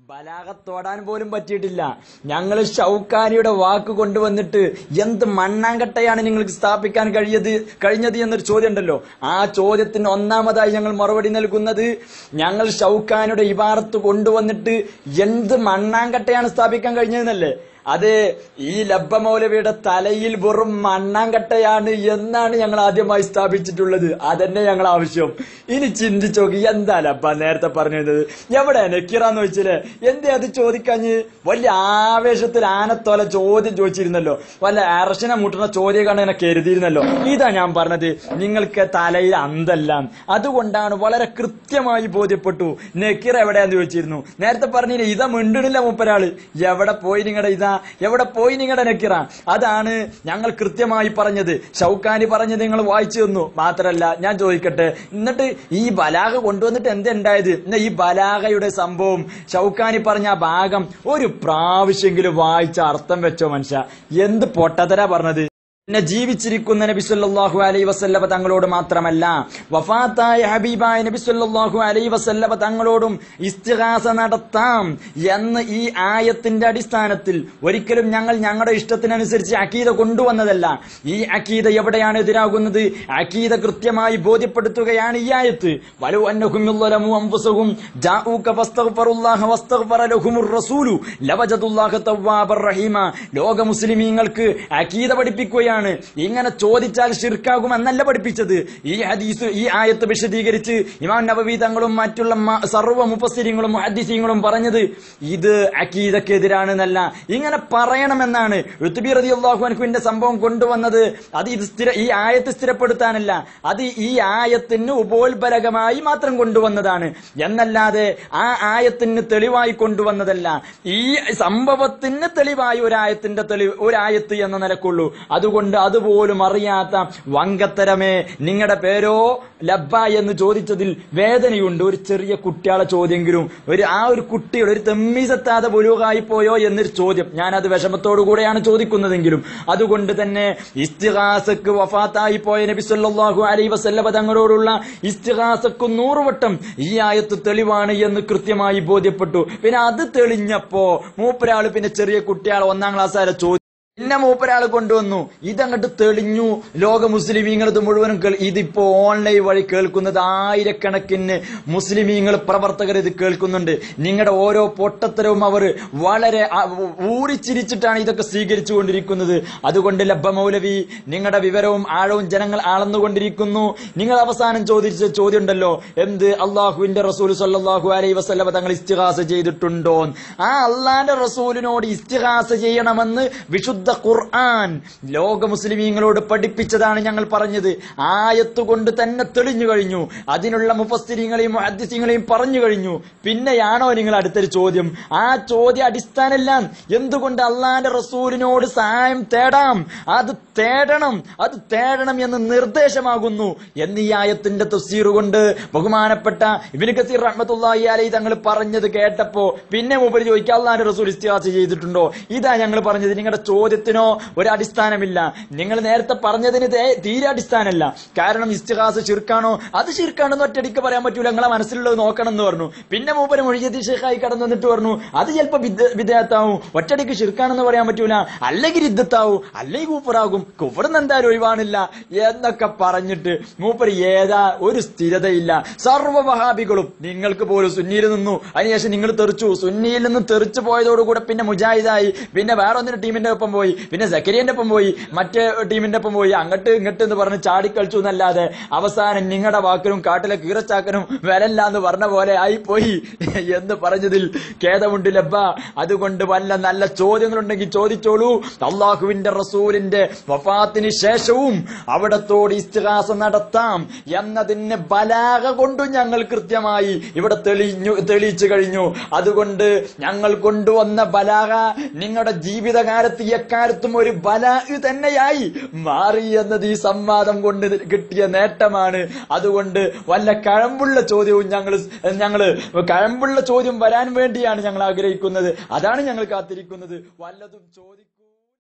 ബലാഗത്തോടാൻ പോലും പറ്റിയിട്ടില്ല ഞങ്ങൾ ഷൗക്കാനിയുടെ വാക്ക് കൊണ്ടുവന്നിട്ട് എന്ത് മണ്ണാങ്കട്ടയാണ് നിങ്ങൾക്ക് സ്ഥാപിക്കാൻ കഴിയത് കഴിഞ്ഞത് എന്നൊരു ചോദ്യം ഉണ്ടല്ലോ ആ ചോദ്യത്തിന് ഒന്നാമതായി ഞങ്ങൾ മറുപടി നൽകുന്നത് ഞങ്ങൾ ഷൗക്കാനിയുടെ ഇബാറത്ത് കൊണ്ടുവന്നിട്ട് എന്ത് മണ്ണാങ്കട്ടയാണ് സ്ഥാപിക്കാൻ കഴിഞ്ഞതെന്നല്ലേ അത് ഈ ലബ്ബ മൗലവിയുടെ തലയിൽ വെറും മണ്ണാങ്കട്ടയാണ് എന്നാണ് ഞങ്ങൾ ആദ്യമായി സ്ഥാപിച്ചിട്ടുള്ളത് അതന്നെ ഞങ്ങൾ ആവശ്യം ഇനി ചിന്തിച്ചു നോക്കി എന്താ ലബ്ബ നേരത്തെ പറഞ്ഞത് എവിടെ നക്കീറാന്ന് ചോദിച്ചില്ലേ എന്തേ അത് ചോദിക്കാഞ്ഞ് വലിയ ആവേശത്തിൽ ആനത്തോല ചോദ്യം ചോദിച്ചിരുന്നല്ലോ വല്ല അറശനെ മുട്ടുന്ന ചോദ്യം കാണാൻ എന്നെ കരുതിയിരുന്നല്ലോ ഇതാ ഞാൻ പറഞ്ഞത് നിങ്ങൾക്ക് തലയിൽ അന്തല്ല അതുകൊണ്ടാണ് വളരെ കൃത്യമായി ബോധ്യപ്പെട്ടു നക്കീർ എവിടെയാന്ന് ചോദിച്ചിരുന്നു നേരത്തെ പറഞ്ഞില്ലേ ഇതാ മിണ്ടണില്ല മൂപ്പരാള് എവിടെ പോയി നിങ്ങളുടെ ഇതാ എവിടെ പോയി നിങ്ങളുടെ നക്കിറ അതാണ് ഞങ്ങൾ കൃത്യമായി പറഞ്ഞത് ഷൗക്കാനി പറഞ്ഞത് നിങ്ങൾ വായിച്ചു തന്നു മാത്രല്ല ഞാൻ ചോദിക്കട്ടെ എന്നിട്ട് ഈ ബലാഗ കൊണ്ടുവന്നിട്ട് എന്തുണ്ടായത് എന്നാ ഈ ബലാഗയുടെ സംഭവം ഷൗക്കാനി പറഞ്ഞ ആ ഭാഗം ഒരു പ്രാവശ്യെങ്കിലും വായിച്ച അർത്ഥം വെച്ചോ മനുഷ്യ എന്ത് പൊട്ടത്തരാ പറഞ്ഞത് പിന്നെ ജീവിച്ചിരിക്കുന്ന നബി സല്ലല്ലാഹു അലൈഹി വസല്ലമ തങ്ങളോട് മാത്രമല്ല വഫാത്തായ ഹബീബായ നബി സല്ലല്ലാഹു അലൈഹി വസല്ലമ തങ്ങളോടും ഇസ്തിഗാസ നടത്താം എന്ന് ഈ ആയത്തിന്റെ അടിസ്ഥാനത്തിൽ ഒരിക്കലും ഞങ്ങൾ ഞങ്ങളുടെ ഇഷ്ടത്തിനനുസരിച്ച് അക്കീത കൊണ്ടുവന്നതല്ല ഈ അക്കീത എവിടെയാണ് എതിരാകുന്നത് അക്കീത കൃത്യമായി ബോധ്യപ്പെടുത്തുകയാണ് ഈ ആയത്ത് വലു അന്നഹും യുള്ളലമു അൻഫുസഹും ജാഊക ഫസ്തഗ്ഫറുല്ലാഹ വസ്തഗ്ഫറ ലഹുമുർ റസൂലു ലവജദുല്ലാഹ തവ്വാബർ റഹീമ ലോക മുസ്ലിമീങ്ങൾക്ക് അക്കീത പഠിപ്പിക്കുകയാണ് ഇങ്ങനെ ചോദിച്ചാൽ ഷിർക്കാകും എന്നല്ല പഠിപ്പിച്ചത് ഈ ഹദീസ് ഈ ആയത്ത് വിശദീകരിച്ച് ഇമാം നബവി തങ്ങളും മറ്റുള്ള മ- സർവ്വ മുപ്പസ്സിരിങ്ങളും മുഹദ്ദിസീങ്ങളും പറഞ്ഞത് ഇത് അക്കീദക്കെതിരാണ് എന്നല്ല ഇങ്ങനെ പറയണമെന്നാണ് ഋതുബി റതി അള്ളാഹു അൻഹുവിന്റെ സംഭവം കൊണ്ടുവന്നത് അത് ഇത് സ്ഥിര ഈ ആയത്ത് സ്ഥിരപ്പെടുത്താനല്ല അത് ഈ ആയത്തിന് ഉപോത്ബലകമായി മാത്രം കൊണ്ടുവന്നതാണ് എന്നല്ലാതെ ആ ആയത്തിന് തെളിവായി കൊണ്ടുവന്നതല്ല ഈ സംഭവത്തിന് തെളിവായി ഒരായത്തിന്റെ തെളിവ് ഒരായത്ത് എന്ന നിലക്കുള്ളൂ അതുകൊണ്ട് അതുപോലും അറിയാത്ത വങ്കത്തരമേ നിങ്ങളുടെ പേരോ ലബ്ബ എന്ന് ചോദിച്ചതിൽ വേദനയുണ്ട് ഒരു ചെറിയ കുട്ടികളെ ചോദ്യെങ്കിലും ഒരു ആ ഒരു കുട്ടിയുടെ ഒരു തെമ്മീസത്താതെ ബുലൂഹായി പോയോ എന്നൊരു ചോദ്യം ഞാൻ അത് വിഷമത്തോടു കൂടെയാണ് ചോദിക്കുന്നതെങ്കിലും അതുകൊണ്ട് തന്നെ ഇസ്തിഹാസക്ക് വഫാത്തായി പോയ നബി സല്ലല്ലാഹു അലൈഹി വസല്ലമ തങ്ങളോടുള്ള ഇസ്തിഹാസക്ക് നൂറുവട്ടം ഈ ആയത്ത് തെളിവാണ് എന്ന് കൃത്യമായി ബോധ്യപ്പെട്ടു പിന്നെ അത് തെളിഞ്ഞപ്പോ മൂപ്പരാള് പിന്നെ ചെറിയ കുട്ടിയാൾ ഒന്നാം ക്ലാസ് ആരെ ചോദ്യം പിന്നെ മൂപ്പരാള് കൊണ്ടുവന്നു ഇതങ്ങോട്ട് തെളിഞ്ഞു ലോക മുസ്ലിമീങ്ങൾ ഇത് മുഴുവനും കേൾ- ഇതിപ്പോ ഓൺലൈൻ വഴി കേൾക്കുന്നത് ആയിരക്കണക്കിന് മുസ്ലിമീങ്ങൾ പ്രവർത്തകർ ഇത് കേൾക്കുന്നുണ്ട് നിങ്ങളുടെ ഓരോ പൊട്ടത്തരവും അവർ വളരെ ആ, ഊറിച്ചിരിച്ചിട്ടാണ് ഇതൊക്കെ സ്വീകരിച്ചു കൊണ്ടിരിക്കുന്നത് അതുകൊണ്ട് ലബ്ബ മൗലവി നിങ്ങളുടെ വിവരവും ആഴവും ജനങ്ങൾ ആളന്നുകൊണ്ടിരിക്കുന്നു നിങ്ങൾ അവസാനം ചോദിച്ച ചോദ്യം ഉണ്ടല്ലോ എന്ത് അള്ളാഹുവിന്റെ റസൂൽ സല്ലല്ലാഹു അലൈഹി വസല്ലമ തങ്ങൾ ഇസ്തിഹാസ ചെയ്തിട്ടുണ്ടോ ആ അള്ളാന്റെ റസൂലിനോട് ഇസ്തിഹാസ ചെയ്യണമെന്ന് വിശുദ്ധ ഖുർആൻ ലോക മുസ്ലിമീങ്ങളോട് പഠിപ്പിച്ചതാണ് ഞങ്ങൾ പറഞ്ഞത് ആയത്ത് കൊണ്ട് തന്നെ തെളിഞ്ഞു കഴിഞ്ഞു അതിനുള്ള മുഫസ്തിരിങ്ങളെയും മുഹദ്ദിസിങ്ങളെയും പറഞ്ഞു കഴിഞ്ഞു പിന്നെയാണോ നിങ്ങൾ അടുത്തൊരു ചോദ്യം ആ ചോദ്യ അടിസ്ഥാനമല്ല എന്തുകൊണ്ട് അള്ളാന്റെ റസൂലിനോട് സഹായം തേടാം അത് തേടണം അത് തേടണം എന്ന് നിർദ്ദേശമാകുന്നു എന്ന് ഈ ആയത്തിന്റെ തഫ്സീർ കൊണ്ട് ബഹുമാനപ്പെട്ട ഇബിന് കസീർ റഹ്മത്തുള്ളാഹി അലൈഹി തങ്ങൾ പറഞ്ഞത് കേട്ടപ്പോ പിന്നെ മൂപ്പര് ചോദിക്കുക അള്ളാന്റെ റസൂൽ ഇസ്തിഹാസ ചെയ്തിട്ടുണ്ടോ ഇതാ ഞങ്ങൾ പറഞ്ഞത് നിങ്ങളുടെ ചോദ്യത്തിനോ ഒരു അടിസ്ഥാനമില്ല നിങ്ങൾ നേരത്തെ പറഞ്ഞതിന് തേ- തീരെ അടിസ്ഥാനമല്ല കാരണം ഇസ്തിഹാസ ശിർക്കാണോ അത് ശിർക്കാണെന്ന് ഒറ്റയടിക്ക് പറയാൻ പറ്റൂല നിങ്ങളെ മനസ്സിലുള്ളത് നോക്കണം എന്ന് പറഞ്ഞു പിന്നെ മൂപ്പര് മൊഴിയത്തി ഷെയ്ഖായി കടന്നു വന്നിട്ട് പറഞ്ഞു അത് ചിലപ്പോ വിദ്യാത്താവും ഒറ്റയടിക്ക് ശിർക്കാണെന്ന് പറയാൻ പറ്റൂല അല്ലെങ്കിൽ ഇദ്ദത്താവും അല്ലെങ്കിൽ കൂപ്പറാകും കുഫറിന്ന് എന്തായാലും ഒഴിവാണില്ല എന്നൊക്കെ പറഞ്ഞിട്ട് മൂപ്പര് ഏതാ ഒരു സ്ഥിരതയില്ല സർവ്വ വഹാബികളും നിങ്ങൾക്ക് പോലും സുന്നിയിൽ നിന്നു അതിനുശേഷം നിങ്ങൾ തെറിച്ചു സുന്നിയിൽ നിന്ന് തെറിച്ചു പോയതോടുകൂടെ പിന്നെ മുജാഹിദായി പിന്നെ വേറെ ഒന്നിന്റെ ടീമിന്റെ ഒപ്പം പോയി പിന്നെ സക്കരിയന്റെ ഒപ്പം പോയി മറ്റേ ടീമിന്റെ ഒപ്പം പോയി അങ്ങോട്ട് ഇങ്ങോട്ട് എന്ന് പറഞ്ഞ് ചാടിക്കളിച്ചു എന്നല്ലാതെ അവസാനം നിങ്ങളുടെ വാക്കിനും കാട്ടിലെ കീറച്ചാക്കനും വിലല്ല എന്ന് പറഞ്ഞ പോലെ ആയി പോയി എന്ന് പറഞ്ഞതിൽ ഖേദമുണ്ട് ലബ്ബ അതുകൊണ്ട് വല്ല നല്ല ചോദ്യങ്ങളുണ്ടെങ്കിൽ ചോദിച്ചോളൂ അള്ളാഹുവിന്റെ റസൂലിന്റെ വഫാത്തിന് ശേഷവും അവിടത്തോട് ഇസ്തിഹാസ നടത്താം എന്നതിന് ബലാഗ കൊണ്ടും ഞങ്ങൾ കൃത്യമായി ഇവിടെ തെളിഞ്ഞു തെളിയിച്ചു കഴിഞ്ഞു അതുകൊണ്ട് ഞങ്ങൾ കൊണ്ടുവന്ന ബലാഗ നിങ്ങളുടെ ജീവിതകാലത്ത് എക്കാലത്തും ഒരു ബലാ തന്നെയായി മാറി എന്നത് ഈ സംവാദം കൊണ്ട് കിട്ടിയ നേട്ടമാണ് അതുകൊണ്ട് വല്ല കഴമ്പുള്ള ചോദ്യവും ഞങ്ങൾ ഞങ്ങള് കഴമ്പുള്ള ചോദ്യം വരാൻ വേണ്ടിയാണ് ഞങ്ങൾ ആഗ്രഹിക്കുന്നത് അതാണ് ഞങ്ങൾ കാത്തിരിക്കുന്നത് വല്ലതും ചോദിക്കൂ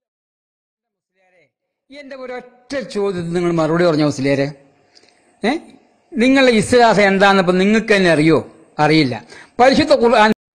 എന്റെ ഒരൊറ്റ ചോദ്യത്തിന് നിങ്ങൾ മറുപടി പറഞ്ഞോ മുസ്ലിയാരെ ഏ നിങ്ങളുടെ ഇസ്ലാസ് എന്താണെന്നപ്പോ നിങ്ങൾക്ക് തന്നെ അറിയോ അറിയില്ല പരിശുദ്ധ ഖുർആൻ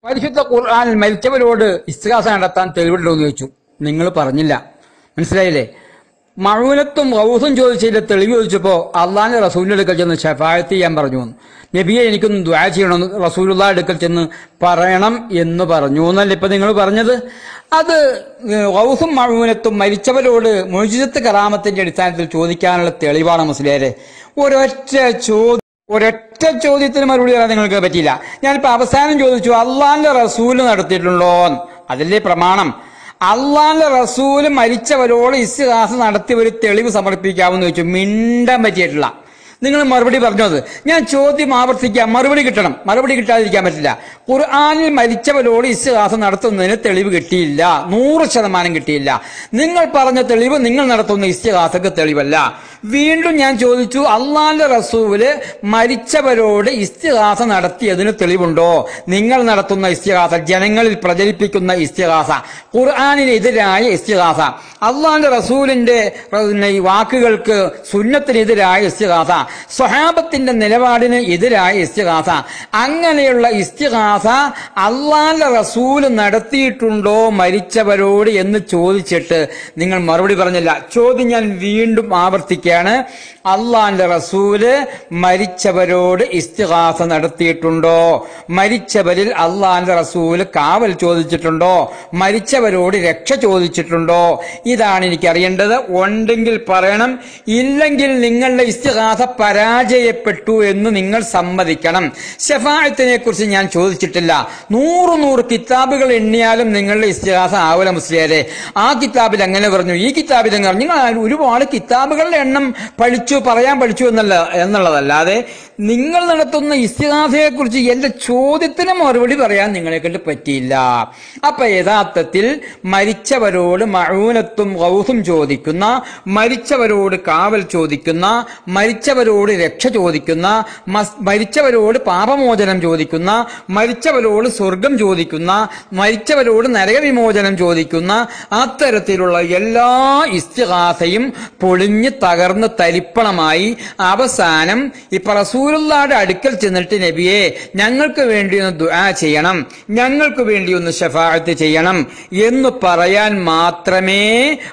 പരിശുദ്ധ ഖുർആനിൽ മരിച്ചവരോട് ഇസ്തിഹാസ നടത്താൻ തെളിവുണ്ടോ എന്ന് ചോദിച്ചു നിങ്ങൾ പറഞ്ഞില്ല മനസ്സിലായില്ലേ മഴൂലത്തും റൗസും ചോദിച്ചതിന്റെ തെളിവ് ചോദിച്ചപ്പോ അള്ളാന്റെ റസൂലിന്റെ അടുക്കൽ ചെന്ന് ഷഫായത്ത് ചെയ്യാൻ പറഞ്ഞു എന്ന്. നബിയെ എനിക്കൊന്ന് ദ്വാ ചെയ്യണമെന്ന് റസൂലുള്ള അടുക്കൽ ചെന്ന് പറയണം എന്ന് പറഞ്ഞു എന്നല്ല ഇപ്പൊ നിങ്ങൾ പറഞ്ഞത് അത് റൗസും മഴൂലത്തും മരിച്ചവരോട് മുജിദത്ത് കറാമത്തിന്റെ അടിസ്ഥാനത്തിൽ ചോദിക്കാനുള്ള തെളിവാണ് മുസ്ലിയാരെ ഒരൊറ്റ ചോദ്യം ഒരൊറ്റ ചോദ്യത്തിന് മറുപടി തരാൻ നിങ്ങൾക്ക് പറ്റിയില്ല ഞാനിപ്പോ അവസാനം ചോദിച്ചു അള്ളാന്റെ റസൂല് നടത്തിയിട്ടുണ്ടോ അതില്ലേ പ്രമാണം അള്ളാന്റെ റസൂല് മരിച്ചവരോട് ഇസ്ഹാസ് നടത്തി ഒരു തെളിവ് സമർപ്പിക്കാമെന്ന് ചോദിച്ചു മിണ്ടാൻ പറ്റിയിട്ടില്ല നിങ്ങൾ മറുപടി പറഞ്ഞത് ഞാൻ ചോദ്യം ആവർത്തിക്കാം മറുപടി കിട്ടണം മറുപടി കിട്ടാതിരിക്കാൻ പറ്റില്ല ഖുർആാനിൽ മരിച്ചവരോട് ഇസ്ഹാസം നടത്തുന്നതിന് തെളിവ് കിട്ടിയില്ല നൂറ് ശതമാനം കിട്ടിയില്ല നിങ്ങൾ പറഞ്ഞ തെളിവ് നിങ്ങൾ നടത്തുന്ന ഇസ്തിഹാസക്ക് തെളിവല്ല വീണ്ടും ഞാൻ ചോദിച്ചു അള്ളാന്റെ റസൂല് മരിച്ചവരോട് ഇസ്തിഹാസ നടത്തിയതിന് തെളിവുണ്ടോ നിങ്ങൾ നടത്തുന്ന ഇസ്തിഹാസ ജനങ്ങളിൽ പ്രചരിപ്പിക്കുന്ന ഇസ്തിഹാസ ഖുർആാനിനെതിരായ ഇസ്തിഹാസ അള്ളാന്റെ റസൂലിന്റെ പിന്നെ ഈ വാക്കുകൾക്ക് സുന്നത്തിനെതിരായ ഇസ്തിഹാസ സ്വഹാബത്തിന്റെ നിലപാടിന് എതിരായ ഇസ്തിഹാസ അങ്ങനെയുള്ള ഇസ്തിഹാസ അള്ളാന്റെ റസൂല് നടത്തിയിട്ടുണ്ടോ മരിച്ചവരോട് എന്ന് ചോദിച്ചിട്ട് നിങ്ങൾ മറുപടി പറഞ്ഞില്ല ചോദ്യം ഞാൻ വീണ്ടും ആവർത്തിക്കുകയാണ് അള്ളാന്റെ റസൂല് മരിച്ചവരോട് ഇസ്തിഹാസ നടത്തിയിട്ടുണ്ടോ മരിച്ചവരിൽ അള്ളാന്റെ റസൂല് കാവൽ ചോദിച്ചിട്ടുണ്ടോ മരിച്ചവരോട് രക്ഷ ചോദിച്ചിട്ടുണ്ടോ ഇതാണ് എനിക്ക് അറിയേണ്ടത് ഉണ്ടെങ്കിൽ പറയണം ഇല്ലെങ്കിൽ നിങ്ങളുടെ ഇസ്തിഹാസ പരാജയപ്പെട്ടു എന്ന് നിങ്ങൾ സമ്മതിക്കണം ഷഫായത്തിനെ കുറിച്ച് ഞാൻ ചോദിച്ചിട്ടില്ല നൂറ് നൂറ് കിതാബുകൾ എണ്ണിയാലും നിങ്ങളുടെ ഇസ്തിഹാസ ആവല മുസ്ലിയാരെ ആ കിതാബിൽ അങ്ങനെ പറഞ്ഞു ഈ കിതാബിൽ അങ്ങനെ പറഞ്ഞു നിങ്ങൾ ഒരുപാട് കിതാബുകളുടെ എണ്ണം പഠിച്ചു പറയാൻ പഠിച്ചു എന്നല്ല എന്നുള്ളതല്ലാതെ നിങ്ങൾ നടത്തുന്ന ഇസ്തിഹാസയെ കുറിച്ച് എന്റെ ചോദ്യത്തിന് മറുപടി പറയാൻ നിങ്ങളെ കൊണ്ട് പറ്റിയില്ല അപ്പൊ യഥാർത്ഥത്തിൽ മരിച്ചവരോട് മഴൂനത്തും ഗൗസും ചോദിക്കുന്ന മരിച്ചവരോട് കാവൽ ചോദിക്കുന്ന മരിച്ചവരോട് രക്ഷ ചോദിക്കുന്ന മസ്- മരിച്ചവരോട് പാപമോചനം ചോദിക്കുന്ന മരിച്ചവരോട് സ്വർഗം ചോദിക്കുന്ന മരിച്ചവരോട് നരകവിമോചനം ചോദിക്കുന്ന അത്തരത്തിലുള്ള എല്ലാ ഇസ്തിഹാസയും പൊളിഞ്ഞ് തകർന്ന് തരിപ്പണമായി അവസാനം ഇപ്പൊ റസൂലുള്ളാടെ അടുക്കൽ ചെന്നിട്ട് നബിയെ ഞങ്ങൾക്ക് വേണ്ടി ഒന്ന് ദുആ ചെയ്യണം ഞങ്ങൾക്ക് വേണ്ടി ഒന്ന് ഷഫാഅത്ത് ചെയ്യണം എന്ന് പറയാൻ മാത്രമേ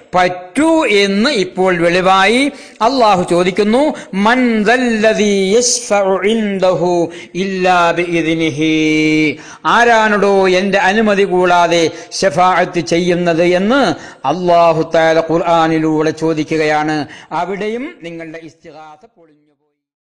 പറ്റൂ എന്ന് ഇപ്പോൾ വെളിവായി അള്ളാഹു ചോദിക്കുന്നു മൻ ദല്ലദീ യശ്ഫഉ ഇൻദഹു ഇല്ലാ ബിഇദ്നിഹി ആരാണടോ എന്റെ അനുമതി കൂടാതെ ഷഫാഅത്ത് ചെയ്യുന്നത് എന്ന് അള്ളാഹു തആല ഖുർആനിലൂടെ ചോദിക്കുകയാണ് അവിടെയും നിങ്ങളുടെ ഇസ്തിഗാസ പൊളിഞ്ഞുപോയി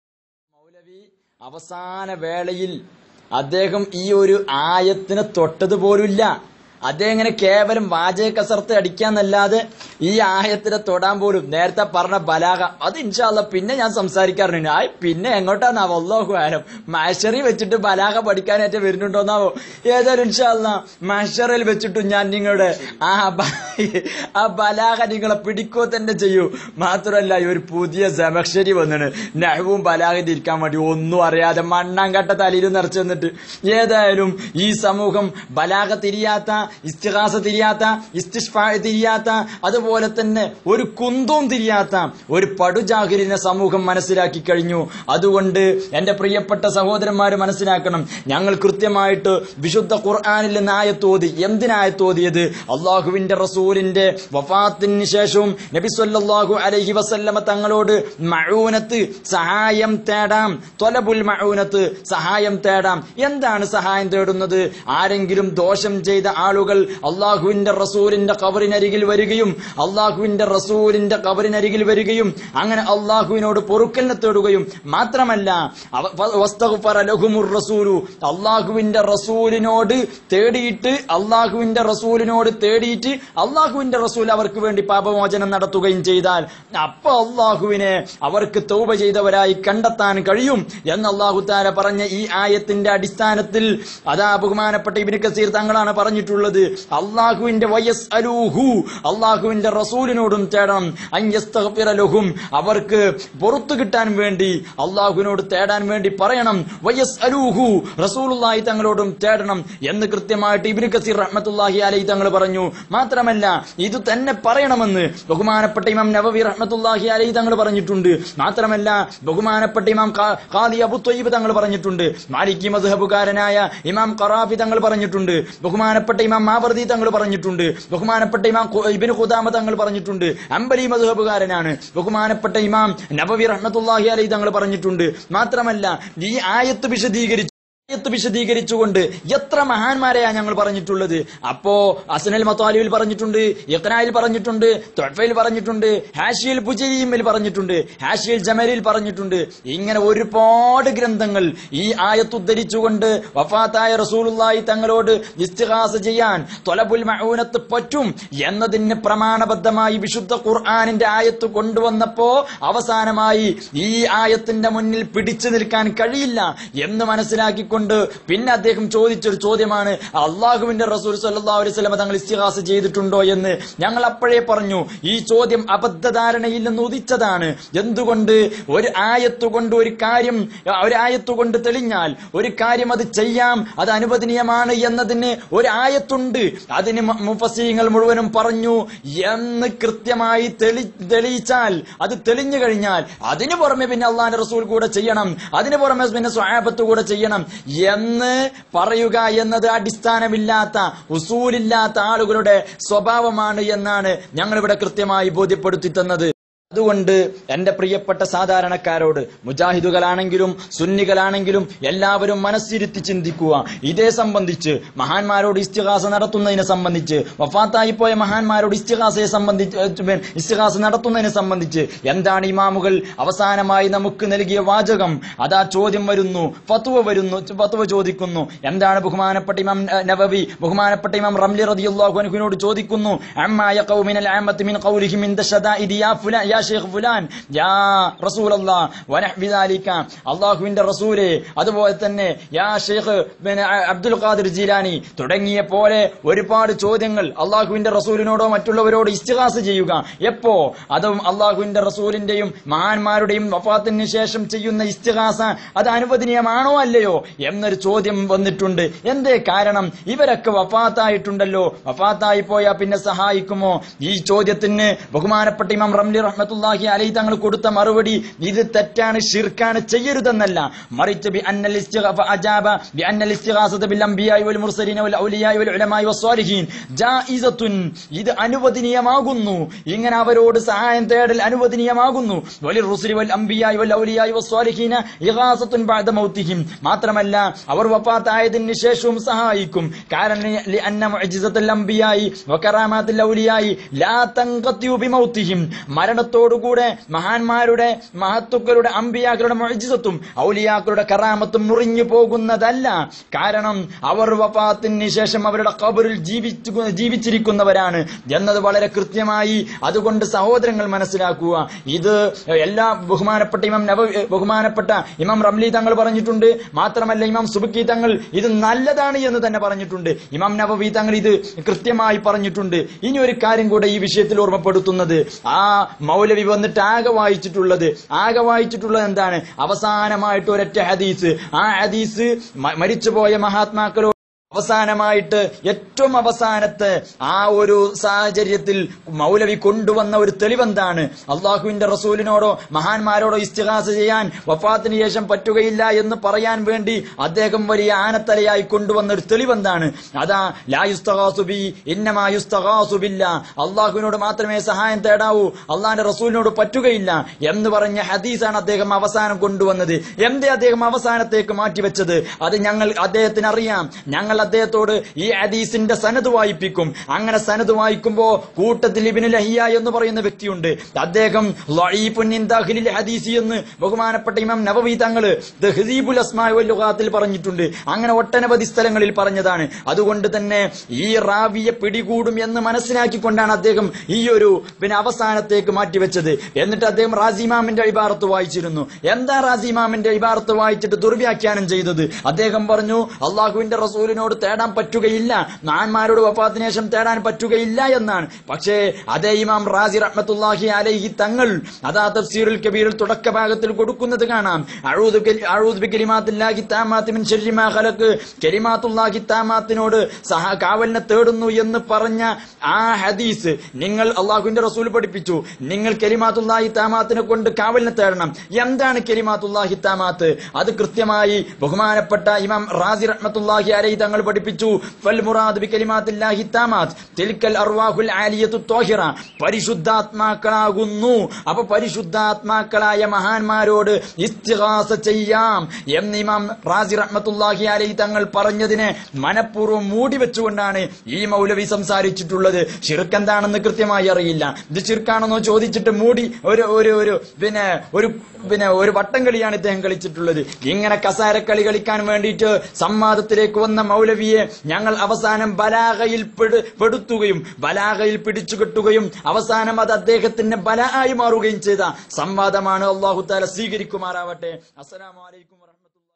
മൗലവി അവസാന വേളയിൽ അദ്ദേഹം ഈ ഒരു ആയത്തിന് തൊട്ടത് പോലുമില്ല അദ്ദേഹം ഇങ്ങനെ കേവലം വാചക കസർത്ത് അടിക്കാന്നല്ലാതെ ഈ ആയത്തിനെ തൊടാൻ പോലും നേരത്തെ പറഞ്ഞ ബലാഗ അത് ഇൻഷാല്ല പിന്നെ ഞാൻ സംസാരിക്കാറുണ്ട് ആ പിന്നെ എങ്ങോട്ടാന്നാവോ അള്ളാഹു ആരം മാഷറി വെച്ചിട്ട് ബലാഗ പഠിക്കാനായിട്ട് വരുന്നുണ്ടോന്നാവോ ഏതായാലും ഇൻഷാല്ല മാഷറിൽ വെച്ചിട്ട് ഞാൻ നിങ്ങളുടെ ആ ബ- ആ ബലാഗ നിങ്ങളെ പിടിക്കോ തന്നെ ചെയ്യൂ മാത്രമല്ല ഈ ഒരു പുതിയ സമക്ഷരി വന്നിട്ട് നഹവും ബലാഗം തിരിക്കാൻ വേണ്ടി ഒന്നും അറിയാതെ മണ്ണാങ്കട്ട തലയിൽ നിറച്ചു വന്നിട്ട് ഏതായാലും ഈ സമൂഹം ബലാഗ തിരിയാത്ത ഇസ്തിഹാസ തിരിയാത്ത ഇസ്തിഷ്ഫാ തിരിയാത്ത അതുപോലെ തന്നെ ഒരു കുന്തവും തിരിയാത്ത ഒരു പടുജാഹിരിനെ സമൂഹം മനസ്സിലാക്കി കഴിഞ്ഞു അതുകൊണ്ട് എന്റെ പ്രിയപ്പെട്ട സഹോദരന്മാര് മനസ്സിലാക്കണം ഞങ്ങൾ കൃത്യമായിട്ട് വിശുദ്ധ ഖുർആാനിൽ നിന്ന് ആയത്തോതി എന്തിനായത്തോതിയത് അള്ളാഹുവിന്റെ റസൂലിന്റെ വഫാത്തിന് ശേഷവും നബി സല്ലല്ലാഹു അലൈഹി വസല്ലമ തങ്ങളോട് മഴൂനത്ത് സഹായം തേടാം തൊലബുൽ മഴൂനത്ത് സഹായം തേടാം എന്താണ് സഹായം തേടുന്നത് ആരെങ്കിലും ദോഷം ചെയ്ത ആളുകൾ അള്ളാഹുവിന്റെ റസൂലിന്റെ കബറിനരികിൽ വരികയും അള്ളാഹുവിന്റെ റസൂലിന്റെ കബറിനരികിൽ വരികയും അങ്ങനെ അള്ളാഹുവിനോട് പൊറുക്കലിനെ തേടുകയും മാത്രമല്ല അവ- ഫ- വസ്തഗ്ഫറ ലഹുമുർ റസൂലു അള്ളാഹുവിന്റെ റസൂലിനോട് തേടിയിട്ട് അള്ളാഹുവിന്റെ റസൂലിനോട് തേടിയിട്ട് അള്ളാഹുവിന്റെ റസൂൽ അവർക്ക് വേണ്ടി പാപമോചനം നടത്തുകയും ചെയ്താൽ അപ്പൊ അള്ളാഹുവിനെ അവർക്ക് തൗബ ചെയ്തവരായി കണ്ടെത്താൻ കഴിയും എന്ന് അള്ളാഹു താല പറഞ്ഞ ഈ ആയത്തിന്റെ അടിസ്ഥാനത്തിൽ അതാ ബഹുമാനപ്പെട്ട ഇബിന് കസീർ തങ്ങളാണ് പറഞ്ഞിട്ടുള്ളത് പറഞ്ഞിട്ടുള്ളത് അള്ളാഹുവിന്റെ വയസ് അലൂഹു അള്ളാഹുവിന്റെ റസൂലിനോടും തേടണം അയ്യസ്തഗ്ഫിറ ലഹും അവർക്ക് പുറത്തു കിട്ടാൻ വേണ്ടി അള്ളാഹുവിനോട് തേടാൻ വേണ്ടി പറയണം വയസ് അലൂഹു റസൂലുള്ളാഹി തങ്ങളോടും തേടണം എന്ന് കൃത്യമായിട്ട് ഇബ്നു കസീർ റഹ്മത്തുള്ളാഹി അലൈഹി തങ്ങൾ പറഞ്ഞു മാത്രമല്ല ഇത് തന്നെ പറയണമെന്ന് ബഹുമാനപ്പെട്ട ഇമാം നവവി റഹ്മത്തുള്ളാഹി അലൈഹി തങ്ങൾ പറഞ്ഞിട്ടുണ്ട് മാത്രമല്ല ബഹുമാനപ്പെട്ട ഇമാം ഖാ- ഖാദി അബു ത്വയ്യിബ് തങ്ങൾ പറഞ്ഞിട്ടുണ്ട് മാലിക്കി മദ്ഹബുകാരനായ ഇമാം ഖറാഫി തങ്ങൾ പറഞ്ഞിട്ടുണ്ട് ബഹുമാനപ്പെട്ട ഇമാം മാവർദി തങ്ങൾ പറഞ്ഞിട്ടുണ്ട് ബഹുമാനപ്പെട്ട ഇമാം ഖു- ഇബ്നു ഖുദാമ തങ്ങൾ പറഞ്ഞിട്ടുണ്ട് അംബലി മദ്ഹബുകാരനാണ് ബഹുമാനപ്പെട്ട ഇമാം നബവി റഹ്മത്തുള്ളാഹി അലൈഹി തങ്ങൾ പറഞ്ഞിട്ടുണ്ട് മാത്രമല്ല ഈ ആയത്ത് വിശദീകരിച്ചു ആയത്ത് വിശദീകരിച്ചുകൊണ്ട് എത്ര മഹാന്മാരെയാ ഞങ്ങൾ പറഞ്ഞിട്ടുള്ളത് അപ്പോ അസനൽ മത്താലിയിൽ പറഞ്ഞിട്ടുണ്ട് ഇഖ്നായിൽ പറഞ്ഞിട്ടുണ്ട് തൊഫയിൽ പറഞ്ഞിട്ടുണ്ട് ഹാഷിയിൽ പുജരീമിൽ പറഞ്ഞിട്ടുണ്ട് ഹാഷിയിൽ ജമലിൽ പറഞ്ഞിട്ടുണ്ട് ഇങ്ങനെ ഒരുപാട് ഗ്രന്ഥങ്ങൾ ഈ ആയത്ത് ഉദ്ധരിച്ചുകൊണ്ട് വഫാത്തായ റസൂലുള്ളാഹി തങ്ങളോട് ഇസ്തിഹാസ ചെയ്യാൻ തൊലബുൽ മഊനത്ത് പറ്റും എന്നതിന് പ്രമാണബദ്ധമായി വിശുദ്ധ ഖുർആാനിന്റെ ആയത്ത് കൊണ്ടുവന്നപ്പോ അവസാനമായി ഈ ആയത്തിന്റെ മുന്നിൽ പിടിച്ചു നിൽക്കാൻ കഴിയില്ല എന്ന് മനസ്സിലാക്കിക്കൊണ്ട് പിന്നെ അദ്ദേഹം ചോദിച്ചൊരു ചോദ്യമാണ് അള്ളാഹുവിന്റെ റസൂൽ സല്ലല്ലാഹു അലൈഹി വസല്ലം തങ്ങൾ ഇസ്തിഹാസ ചെയ്തിട്ടുണ്ടോ എന്ന് ഞങ്ങൾ അപ്പോഴേ പറഞ്ഞു ഈ ചോദ്യം അബദ്ധധാരണയിൽ നിന്ന് ഉദിച്ചതാണ് എന്തുകൊണ്ട് ഒരു ആയത്ത് കൊണ്ട് ഒരു കാര്യം ഒരു ആയത്ത് കൊണ്ട് തെളിഞ്ഞാൽ ഒരു കാര്യം അത് ചെയ്യാം അത് അനുവദനീയമാണ് എന്നതിന് ഒരു ആയത്തുണ്ട് അതിന് മ- മുഫസ്സിങ്ങൾ മുഴുവനും പറഞ്ഞു എന്ന് കൃത്യമായി തെളി തെളിയിച്ചാൽ അത് തെളിഞ്ഞു കഴിഞ്ഞാൽ അതിനു പുറമെ പിന്നെ അള്ളാന്റെ റസൂൽ കൂടെ ചെയ്യണം അതിനു പുറമെ പിന്നെ സ്വഹാബത്ത് കൂടെ ചെയ്യണം എന്ന് പറയുക എന്നത് അടിസ്ഥാനമില്ലാത്ത ഉസൂലില്ലാത്ത ആളുകളുടെ സ്വഭാവമാണ് എന്നാണ് ഞങ്ങളിവിടെ കൃത്യമായി ബോധ്യപ്പെടുത്തി തന്നത് അതുകൊണ്ട് എന്റെ പ്രിയപ്പെട്ട സാധാരണക്കാരോട് മുജാഹിദുകളാണെങ്കിലും സുന്നികളാണെങ്കിലും എല്ലാവരും മനസ്സിരുത്തി ചിന്തിക്കുക ഇതേ സംബന്ധിച്ച് മഹാന്മാരോട് ഇസ്തിഹാസ നടത്തുന്നതിനെ സംബന്ധിച്ച് വഫാത്തായി പോയ മഹാന്മാരോട് ഇസ്തിഹാസയെ സംബന്ധിച്ച് ഏ, ഇസ്തിഹാസ നടത്തുന്നതിനെ സംബന്ധിച്ച് എന്താണ് ഇമാമുകൾ അവസാനമായി നമുക്ക് നൽകിയ വാചകം അതാ ചോദ്യം വരുന്നു ഫത്വ വരുന്നു ഫത്വ ചോദിക്കുന്നു എന്താണ് ബഹുമാനപ്പെട്ട ഇമാം ഏ, നവവി ബഹുമാനപ്പെട്ട ഇമാം റംലി റളിയല്ലാഹു അൻഹുവിനോട് ചോദിക്കുന്നു അമ്മായ ഖൗമിനൽ ആമത്ത് മിൻ ഖൗലിഹിം ഇൻ ദശദാഇദി യാ ഫുലാൻ യാ ഷെയ്ഖ് ഫുലാൻ യാ റസൂലല്ലാഹ് വനഹ്വി ദാലിക അല്ലാഹുവിന്റെ റസൂലേ അതുപോലെ തന്നെ യാ ഷെയ്ഖ് പിന്നെ അബ്ദുൽ ഖാദിർ ജീലാനി തുടങ്ങിയ പോലെ ഒരുപാട് ചോദ്യങ്ങൾ അള്ളാഹുവിന്റെ റസൂലിനോടോ മറ്റുള്ളവരോട് ഇസ്തിഹാസ ചെയ്യുക എപ്പോ അതും അള്ളാഹുവിന്റെ റസൂലിന്റെയും മഹാന്മാരുടെയും വഫാത്തിന് ശേഷം ചെയ്യുന്ന ഇസ്തിഹാസ അത് അനുവദനീയമാണോ അല്ലയോ എന്നൊരു ചോദ്യം വന്നിട്ടുണ്ട് എന്തേ കാരണം ഇവരൊക്കെ വഫാത്തായിട്ടുണ്ടല്ലോ വഫാത്തായി പോയാൽ പിന്നെ സഹായിക്കുമോ ഈ ചോദ്യത്തിന് ബഹുമാനപ്പെട്ട ഇമാം റംലി റഹ്മത്തുള്ളാഹി അലൈഹി തങ്ങൾ കൊടുത്ത മറുപടി ഇത് തെറ്റാണ് ഷിർക്കാണ് ചെയ്യരുതെന്നല്ല മറിച്ച് ബി അന്നൽ ഇസ്തിഗാഫ അജാബ ബി അന്നൽ ഇസ്തിഗാസത ബിൽ അംബിയായി വൽ മുർസലീന വൽ ഔലിയായി വൽ ഉലമായി വസ്സാലിഹീൻ ജായിസത്തുൻ ഇത് അനുവദനീയമാകുന്നു ഇങ്ങനെ അവരോട് സഹായം തേടൽ അനുവദനീയമാകുന്നു വലിൽ റുസുലി വൽ അംബിയായി വൽ ഔലിയായി വസ്സാലിഹീന ഇഗാസത്തുൻ ബഅദ മൗതിഹിം മാത്രമല്ല അവർ വഫാത്തായതിന് ശേഷവും സഹായിക്കും കാരണം ലി അന്ന മുഅ്ജിസത്തുൽ അംബിയായി വകറാമാത്തുൽ ഔലിയായി ലാ തൻഖത്തിയു ബിമൗതിഹിം മരണത്തോടുകൂടെ മഹാന്മാരുടെ മഹത്തുക്കളുടെ അമ്പിയാക്കളുടെ മുഅ്ജിസത്തും ഔലിയാക്കളുടെ കറാമത്തും മുറിഞ്ഞു പോകുന്നതല്ല കാരണം അവർ വഫാത്തിന് ശേഷം അവരുടെ ഖബറിൽ ജീവിച്ചു ജീവിച്ചിരിക്കുന്നവരാണ് എന്നത് വളരെ കൃത്യമായി അതുകൊണ്ട് സഹോദരങ്ങൾ മനസ്സിലാക്കുക ഇത് എല്ലാ ബഹുമാനപ്പെട്ട ഇമാം നവ ബഹുമാനപ്പെട്ട ഇമാം റംലി തങ്ങൾ പറഞ്ഞിട്ടുണ്ട് മാത്രമല്ല ഇമാം സുബക്കി തങ്ങൾ ഇത് നല്ലതാണ് എന്ന് തന്നെ പറഞ്ഞിട്ടുണ്ട് ഇമാം നവവി തങ്ങൾ ഇത് കൃത്യമായി പറഞ്ഞിട്ടുണ്ട് ഇനി ഒരു കാര്യം കൂടെ ഈ വിഷയത്തിൽ ഓർമ്മപ്പെടുത്തുന്നത് ആ മൗലവി വന്നിട്ട് ആകെ വായിച്ചിട്ടുള്ളത് ആകെ വായിച്ചിട്ടുള്ളത് എന്താണ് അവസാനമായിട്ട് ഒരൊറ്റ ഹദീസ് ആ ഹദീസ് മ- മരിച്ചുപോയ മഹാത്മാക്കളോട് അവസാനമായിട്ട് ഏറ്റവും അവസാനത്തെ ആ ഒരു സാഹചര്യത്തിൽ മൗലവി കൊണ്ടുവന്ന ഒരു തെളിവെന്താണ് അള്ളാഹുവിന്റെ റസൂലിനോടോ മഹാന്മാരോടോ ഇസ്തിഹാസ ചെയ്യാൻ വഫാത്തിന് ശേഷം പറ്റുകയില്ല എന്ന് പറയാൻ വേണ്ടി അദ്ദേഹം വലിയ ആനത്തലയായി കൊണ്ടുവന്ന ഒരു തെളിവെന്താണ് അതാ ലായുസ്തഹാസുബി ഇന്നമായുസ്തഹാസുബില്ല അള്ളാഹുവിനോട് മാത്രമേ സഹായം തേടാവൂ അള്ളാഹിന്റെ റസൂലിനോട് പറ്റുകയില്ല എന്ന് പറഞ്ഞ ഹദീസാണ് അദ്ദേഹം അവസാനം കൊണ്ടുവന്നത് എന്തേ അദ്ദേഹം അവസാനത്തേക്ക് മാറ്റിവെച്ചത് അത് ഞങ്ങൾ അദ്ദേഹത്തിന് അറിയാം ഞങ്ങൾ അദ്ദേഹത്തോട് ഈ ഹദീസിന്റെ സനത് വായിപ്പിക്കും അങ്ങനെ സനത് വായിക്കുമ്പോ കൂട്ടത്തിൽ ഇബിന് ലഹിയ എന്ന് പറയുന്ന വ്യക്തിയുണ്ട് അദ്ദേഹം ലഈഫുൻ ഇൻ ദാഖിലിൽ ഹദീസി എന്ന് ബഹുമാനപ്പെട്ട ഇമാം നബവി തങ്ങള് തഹ്ദീബുൽ അസ്മാഇ വൽ ലുഗാത്തിൽ പറഞ്ഞിട്ടുണ്ട് അങ്ങനെ ഒട്ടനവധി സ്ഥലങ്ങളിൽ പറഞ്ഞതാണ് അതുകൊണ്ട് തന്നെ ഈ റാവിയെ പിടികൂടും എന്ന് മനസ്സിലാക്കിക്കൊണ്ടാണ് അദ്ദേഹം ഈ ഒരു പിന്നെ അവസാനത്തേക്ക് മാറ്റിവെച്ചത് എന്നിട്ട് അദ്ദേഹം റാസിമാമിന്റെ ഇബാറത്ത് വായിച്ചിരുന്നു എന്താ റാസിമാമിന്റെ ഇബാറത്ത് വായിച്ചിട്ട് ദുർവ്യാഖ്യാനം ചെയ്തത് അദ്ദേഹം പറഞ്ഞു അള്ളാഹുവിന്റെ റസൂലിനോട് തേടാൻ പറ്റുകയില്ല മഹാന്മാരോട് വഫാത്തിന് ശേഷം തേടാൻ പറ്റുകയില്ല എന്നാണ് പക്ഷേ അതേ ഇമാം റാസി റഹ്മത്തുല്ലാഹി അലൈഹി തങ്ങൾ അതാ തഫ്സീറുൽ കബീറിൽ തുടക്ക ഭാഗത്തിൽ കൊടുക്കുന്നത് കാണാം അഊദു കലി- അഊദു ബികലിമാത്തില്ലാഹി താമാത്തി മിൻ ശർരി മാ ഖലഖ് കലിമാത്തുല്ലാഹി താമാത്തിനോട് സഹ കാവലിനെ തേടുന്നു എന്ന് പറഞ്ഞ ആ ഹദീസ് നിങ്ങൾ അള്ളാഹുവിന്റെ റസൂൽ പഠിപ്പിച്ചു നിങ്ങൾ കലിമാത്തുല്ലാഹി താമാത്തിനെ കൊണ്ട് കാവലിനെ തേടണം എന്താണ് കലിമാത്തുല്ലാഹി താമാത്ത് അത് കൃത്യമായി ബഹുമാനപ്പെട്ട ഇമാം റാസി റഹ്മത്തുല്ലാഹി അലൈഹി തങ്ങൾ പഠിപ്പിച്ചു ഫൽ മുറാദ് ബി കലിമാത്തില്ലാഹി താമാത്ത് തിൽക്കൽ അർവാഹുൽ ആലിയത്തു ത്വാഹിറ പരിശുദ്ധാത്മാക്കളാകുന്നു അപ്പൊ പരിശുദ്ധാത്മാക്കളായ മഹാന്മാരോട് ഇസ്തിഹാസ ചെയ്യാം എന്ന് ഇമാം റാസി റഹ്മത്തുല്ലാഹി അലൈഹി തങ്ങൾ പറഞ്ഞതിനെ മനഃപൂർവ്വം മൂടി വെച്ചുകൊണ്ടാണ് ഈ മൗലവി സംസാരിച്ചിട്ടുള്ളത് ഷിർക്ക് എന്താണെന്ന് കൃത്യമായി അറിയില്ല ഇത് ഷിർക്കാണെന്നോ ചോദിച്ചിട്ട് മൂടി ഒരു ഒരു ഒരു പിന്നെ ഒരു പിന്നെ ഒരു വട്ടം കളിയാണ് ഇദ്ദേഹം കളിച്ചിട്ടുള്ളത് ഇങ്ങനെ കസാരക്കളി കളിക്കാൻ വേണ്ടിയിട്ട് സംവാദത്തിലേക്ക് വന്ന മൗലവിയെ ഞങ്ങൾ അവസാനം ബലാഗയിൽ പെടു- പെടുത്തുകയും ബലാഗയിൽ പിടിച്ചു കെട്ടുകയും അവസാനം അത് അദ്ദേഹത്തിന്റെ ബല ആയി മാറുകയും ചെയ്ത സംവാദമാണ് അള്ളാഹു താല സ്വീകരിക്കുമാറാവട്ടെ അസ്സലാമു അലൈക്കും വറഹ്മത്തുള്ളാഹി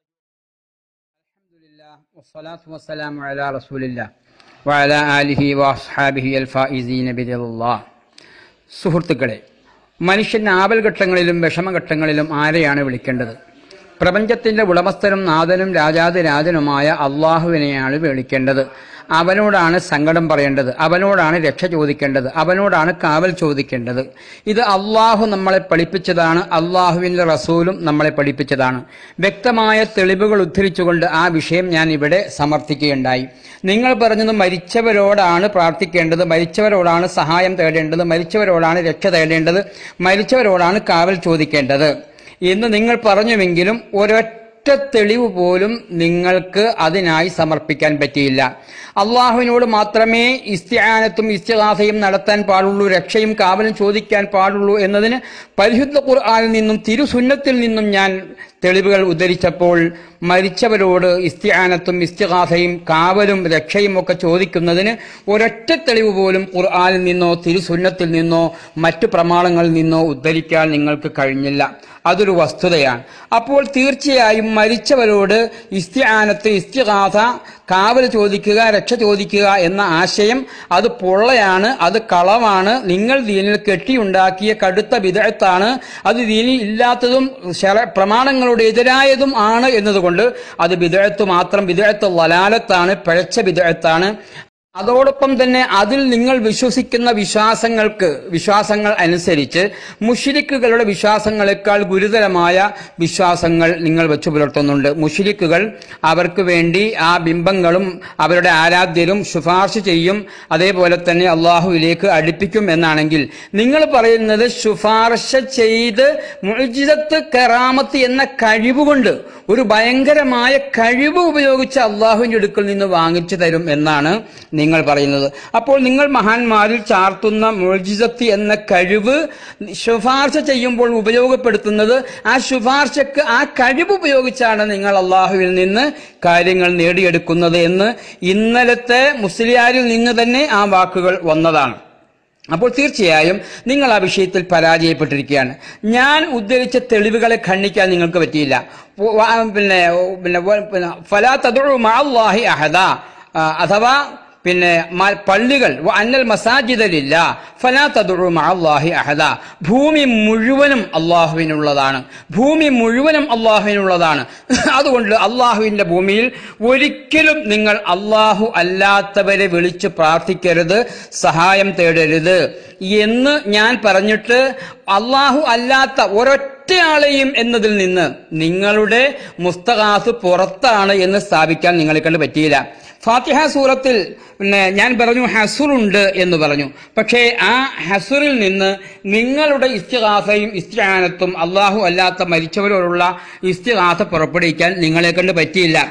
അൽഹംദുലില്ലാ വസ്സലാത്തു വസ്സലാമു അലാ റസൂലില്ലാ വഅലാ ആലിഹി വഅസ്ഹാബിഹി അൽ ഫായിസീന ബിറല്ലാഹ് സുഹൃത്തുക്കളെ മനുഷ്യൻ ആപൽഘട്ടങ്ങളിലും വിഷമഘട്ടങ്ങളിലും ആരെയാണ് വിളിക്കേണ്ടത് പ്രപഞ്ചത്തിന്റെ ഉടമസ്ഥനും നാഥനും രാജാതിരാജനുമായ അള്ളാഹുവിനെയാണ് വിളിക്കേണ്ടത് അവനോടാണ് സങ്കടം പറയേണ്ടത് അവനോടാണ് രക്ഷ ചോദിക്കേണ്ടത് അവനോടാണ് കാവൽ ചോദിക്കേണ്ടത് ഇത് അള്ളാഹു നമ്മളെ പഠിപ്പിച്ചതാണ് അള്ളാഹുവിൻ്റെ റസൂലും നമ്മളെ പഠിപ്പിച്ചതാണ് വ്യക്തമായ തെളിവുകൾ ഉദ്ധരിച്ചുകൊണ്ട് ആ വിഷയം ഞാൻ ഇവിടെ സമർത്ഥിക്കുകയുണ്ടായി നിങ്ങൾ പറഞ്ഞത് മരിച്ചവരോടാണ് പ്രാർത്ഥിക്കേണ്ടത് മരിച്ചവരോടാണ് സഹായം തേടേണ്ടത് മരിച്ചവരോടാണ് രക്ഷ തേടേണ്ടത് മരിച്ചവരോടാണ് കാവൽ ചോദിക്കേണ്ടത് എന്ന് നിങ്ങൾ പറഞ്ഞുവെങ്കിലും ഒരൊറ്റ തെളിവ് പോലും നിങ്ങൾക്ക് അതിനായി സമർപ്പിക്കാൻ പറ്റിയില്ല അള്ളാഹുവിനോട് മാത്രമേ ഇസ്തിയാനത്തും ഇസ്തിഹാസയും നടത്താൻ പാടുള്ളൂ രക്ഷയും കാവലും ചോദിക്കാൻ പാടുള്ളൂ എന്നതിന് പരിശുദ്ധ ഖുർആനിൽ നിന്നും തിരുസുന്നത്തിൽ നിന്നും ഞാൻ തെളിവുകൾ ഉദ്ധരിച്ചപ്പോൾ മരിച്ചവരോട് ഇസ്തിയാനത്തും ഇസ്തിഹാസയും കാവലും രക്ഷയും ഒക്കെ ചോദിക്കുന്നതിന് ഒരൊറ്റ തെളിവ് പോലും ഖുർആനിൽ നിന്നോ തിരുസുന്നത്തിൽ നിന്നോ മറ്റു പ്രമാണങ്ങളിൽ നിന്നോ ഉദ്ധരിക്കാൻ നിങ്ങൾക്ക് കഴിഞ്ഞില്ല അതൊരു വസ്തുതയാണ് അപ്പോൾ തീർച്ചയായും മരിച്ചവരോട് ഇസ്തിയാനത്ത് ഇസ്തിഹാസ കാവൽ ചോദിക്കുക രക്ഷ ചോദിക്കുക എന്ന ആശയം അത് പൊള്ളയാണ് അത് കളവാണ് നിങ്ങൾ ദീനിൽ കെട്ടിയുണ്ടാക്കിയ കടുത്ത വിദഗ്ധാണ് അത് ദീനിൽ ഇല്ലാത്തതും ശര- പ്രമാണങ്ങളോട് എതിരായതും ആണ് എന്നതുകൊണ്ട് അത് വിദഗ്ധത്ത് മാത്രം വിദഗ്ധത്ത് വലാലത്താണ് പിഴച്ച വിദഗ്ധാണ് അതോടൊപ്പം തന്നെ അതിൽ നിങ്ങൾ വിശ്വസിക്കുന്ന വിശ്വാസങ്ങൾക്ക് വിശ്വാസങ്ങൾ അനുസരിച്ച് മുഷിരിക്കുകളുടെ വിശ്വാസങ്ങളെക്കാൾ ഗുരുതരമായ വിശ്വാസങ്ങൾ നിങ്ങൾ വെച്ചു പുലർത്തുന്നുണ്ട് മുഷിരിക്കുകൾ അവർക്ക് വേണ്ടി ആ ബിംബങ്ങളും അവരുടെ ആരാധ്യരും ശുപാർശ ചെയ്യും അതേപോലെ തന്നെ അള്ളാഹുവിലേക്ക് അടുപ്പിക്കും എന്നാണെങ്കിൽ നിങ്ങൾ പറയുന്നത് ശുപാർശ ചെയ്ത് മുജിതത്ത് കറാമത്ത് എന്ന കഴിവുകൊണ്ട് ഒരു ഭയങ്കരമായ കഴിവ് ഉപയോഗിച്ച് അള്ളാഹുവിന്റെ അടുക്കൽ നിന്ന് വാങ്ങിച്ചു തരും എന്നാണ് നിങ്ങൾ പറയുന്നത് അപ്പോൾ നിങ്ങൾ മഹാന്മാരിൽ ചാർത്തുന്ന മുജിസത്ത് എന്ന കഴിവ് ശുപാർശ ചെയ്യുമ്പോൾ ഉപയോഗപ്പെടുത്തുന്നത് ആ ശുപാർശക്ക് ആ കഴിവ് ഉപയോഗിച്ചാണ് നിങ്ങൾ അള്ളാഹുവിൽ നിന്ന് കാര്യങ്ങൾ നേടിയെടുക്കുന്നത് എന്ന് ഇന്നലത്തെ മുസ്ലിയാരിൽ നിന്ന് തന്നെ ആ വാക്കുകൾ വന്നതാണ് അപ്പോൾ തീർച്ചയായും നിങ്ങൾ ആ വിഷയത്തിൽ പരാജയപ്പെട്ടിരിക്കുകയാണ് ഞാൻ ഉദ്ധരിച്ച തെളിവുകളെ ഖണ്ഡിക്കാൻ നിങ്ങൾക്ക് പറ്റിയില്ല വ- വ- പിന്നെ പിന്നെ വ- പിന്നെ ഫലാ തദുഉ മഅല്ലാഹി അഹദ ആ, അഥവാ പിന്നെ മ- പള്ളികൾ വ അന്നൽ മസാജിദലില്ല ഫലാ തദുഉ മഅല്ലാഹി അഹദ ഭൂമി മുഴുവനും അള്ളാഹുവിനുള്ളതാണ് ഭൂമി മുഴുവനും അള്ളാഹുവിനുള്ളതാണ് അതുകൊണ്ട് അള്ളാഹുവിന്റെ ഭൂമിയിൽ ഒരിക്കലും നിങ്ങൾ അള്ളാഹു അല്ലാത്തവരെ വിളിച്ച് പ്രാർത്ഥിക്കരുത് സഹായം തേടരുത് എന്ന് ഞാൻ പറഞ്ഞിട്ട് അള്ളാഹു അല്ലാത്ത ഒരൊറ്റയാളെയും എന്നതിൽ നിന്ന് നിങ്ങളുടെ മുസ്തഖാസ് പുറത്താണ് എന്ന് സ്ഥാപിക്കാൻ നിങ്ങളെ കണ്ട് പറ്റിയില്ല ഫാത്തിഹ സൂറത്തിൽ പിന്നെ ഞാൻ പറഞ്ഞു ഹസുറുണ്ട് എന്ന് പറഞ്ഞു പക്ഷേ ആ ഹസുറിൽ നിന്ന് നിങ്ങളുടെ ഇസ്തിഹാസയും ഇസ്തിഹാനത്തും അള്ളാഹു അല്ലാത്ത മരിച്ചവരോടുള്ള ഇസ്തിഹാസ പുറപ്പെടുവിക്കാൻ നിങ്ങളെ കൊണ്ട് പറ്റിയില്ല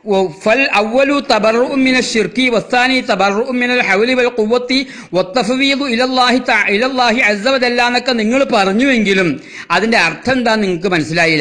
ഫൽ അവലു തബറു മിന ഷിർക്കി വസ്താനി തബറു മിനൽ ഹൗലി വൽ ഖുവത്തി വത്തഫ്വീദു ഇലല്ലാഹി തആ- ഇലല്ലാഹി അസ്സ വജല്ല എന്നൊക്കെ നിങ്ങൾ പറഞ്ഞുവെങ്കിലും അതിന്റെ അർത്ഥം എന്താ നിങ്ങൾക്ക് മനസ്സിലായില്ല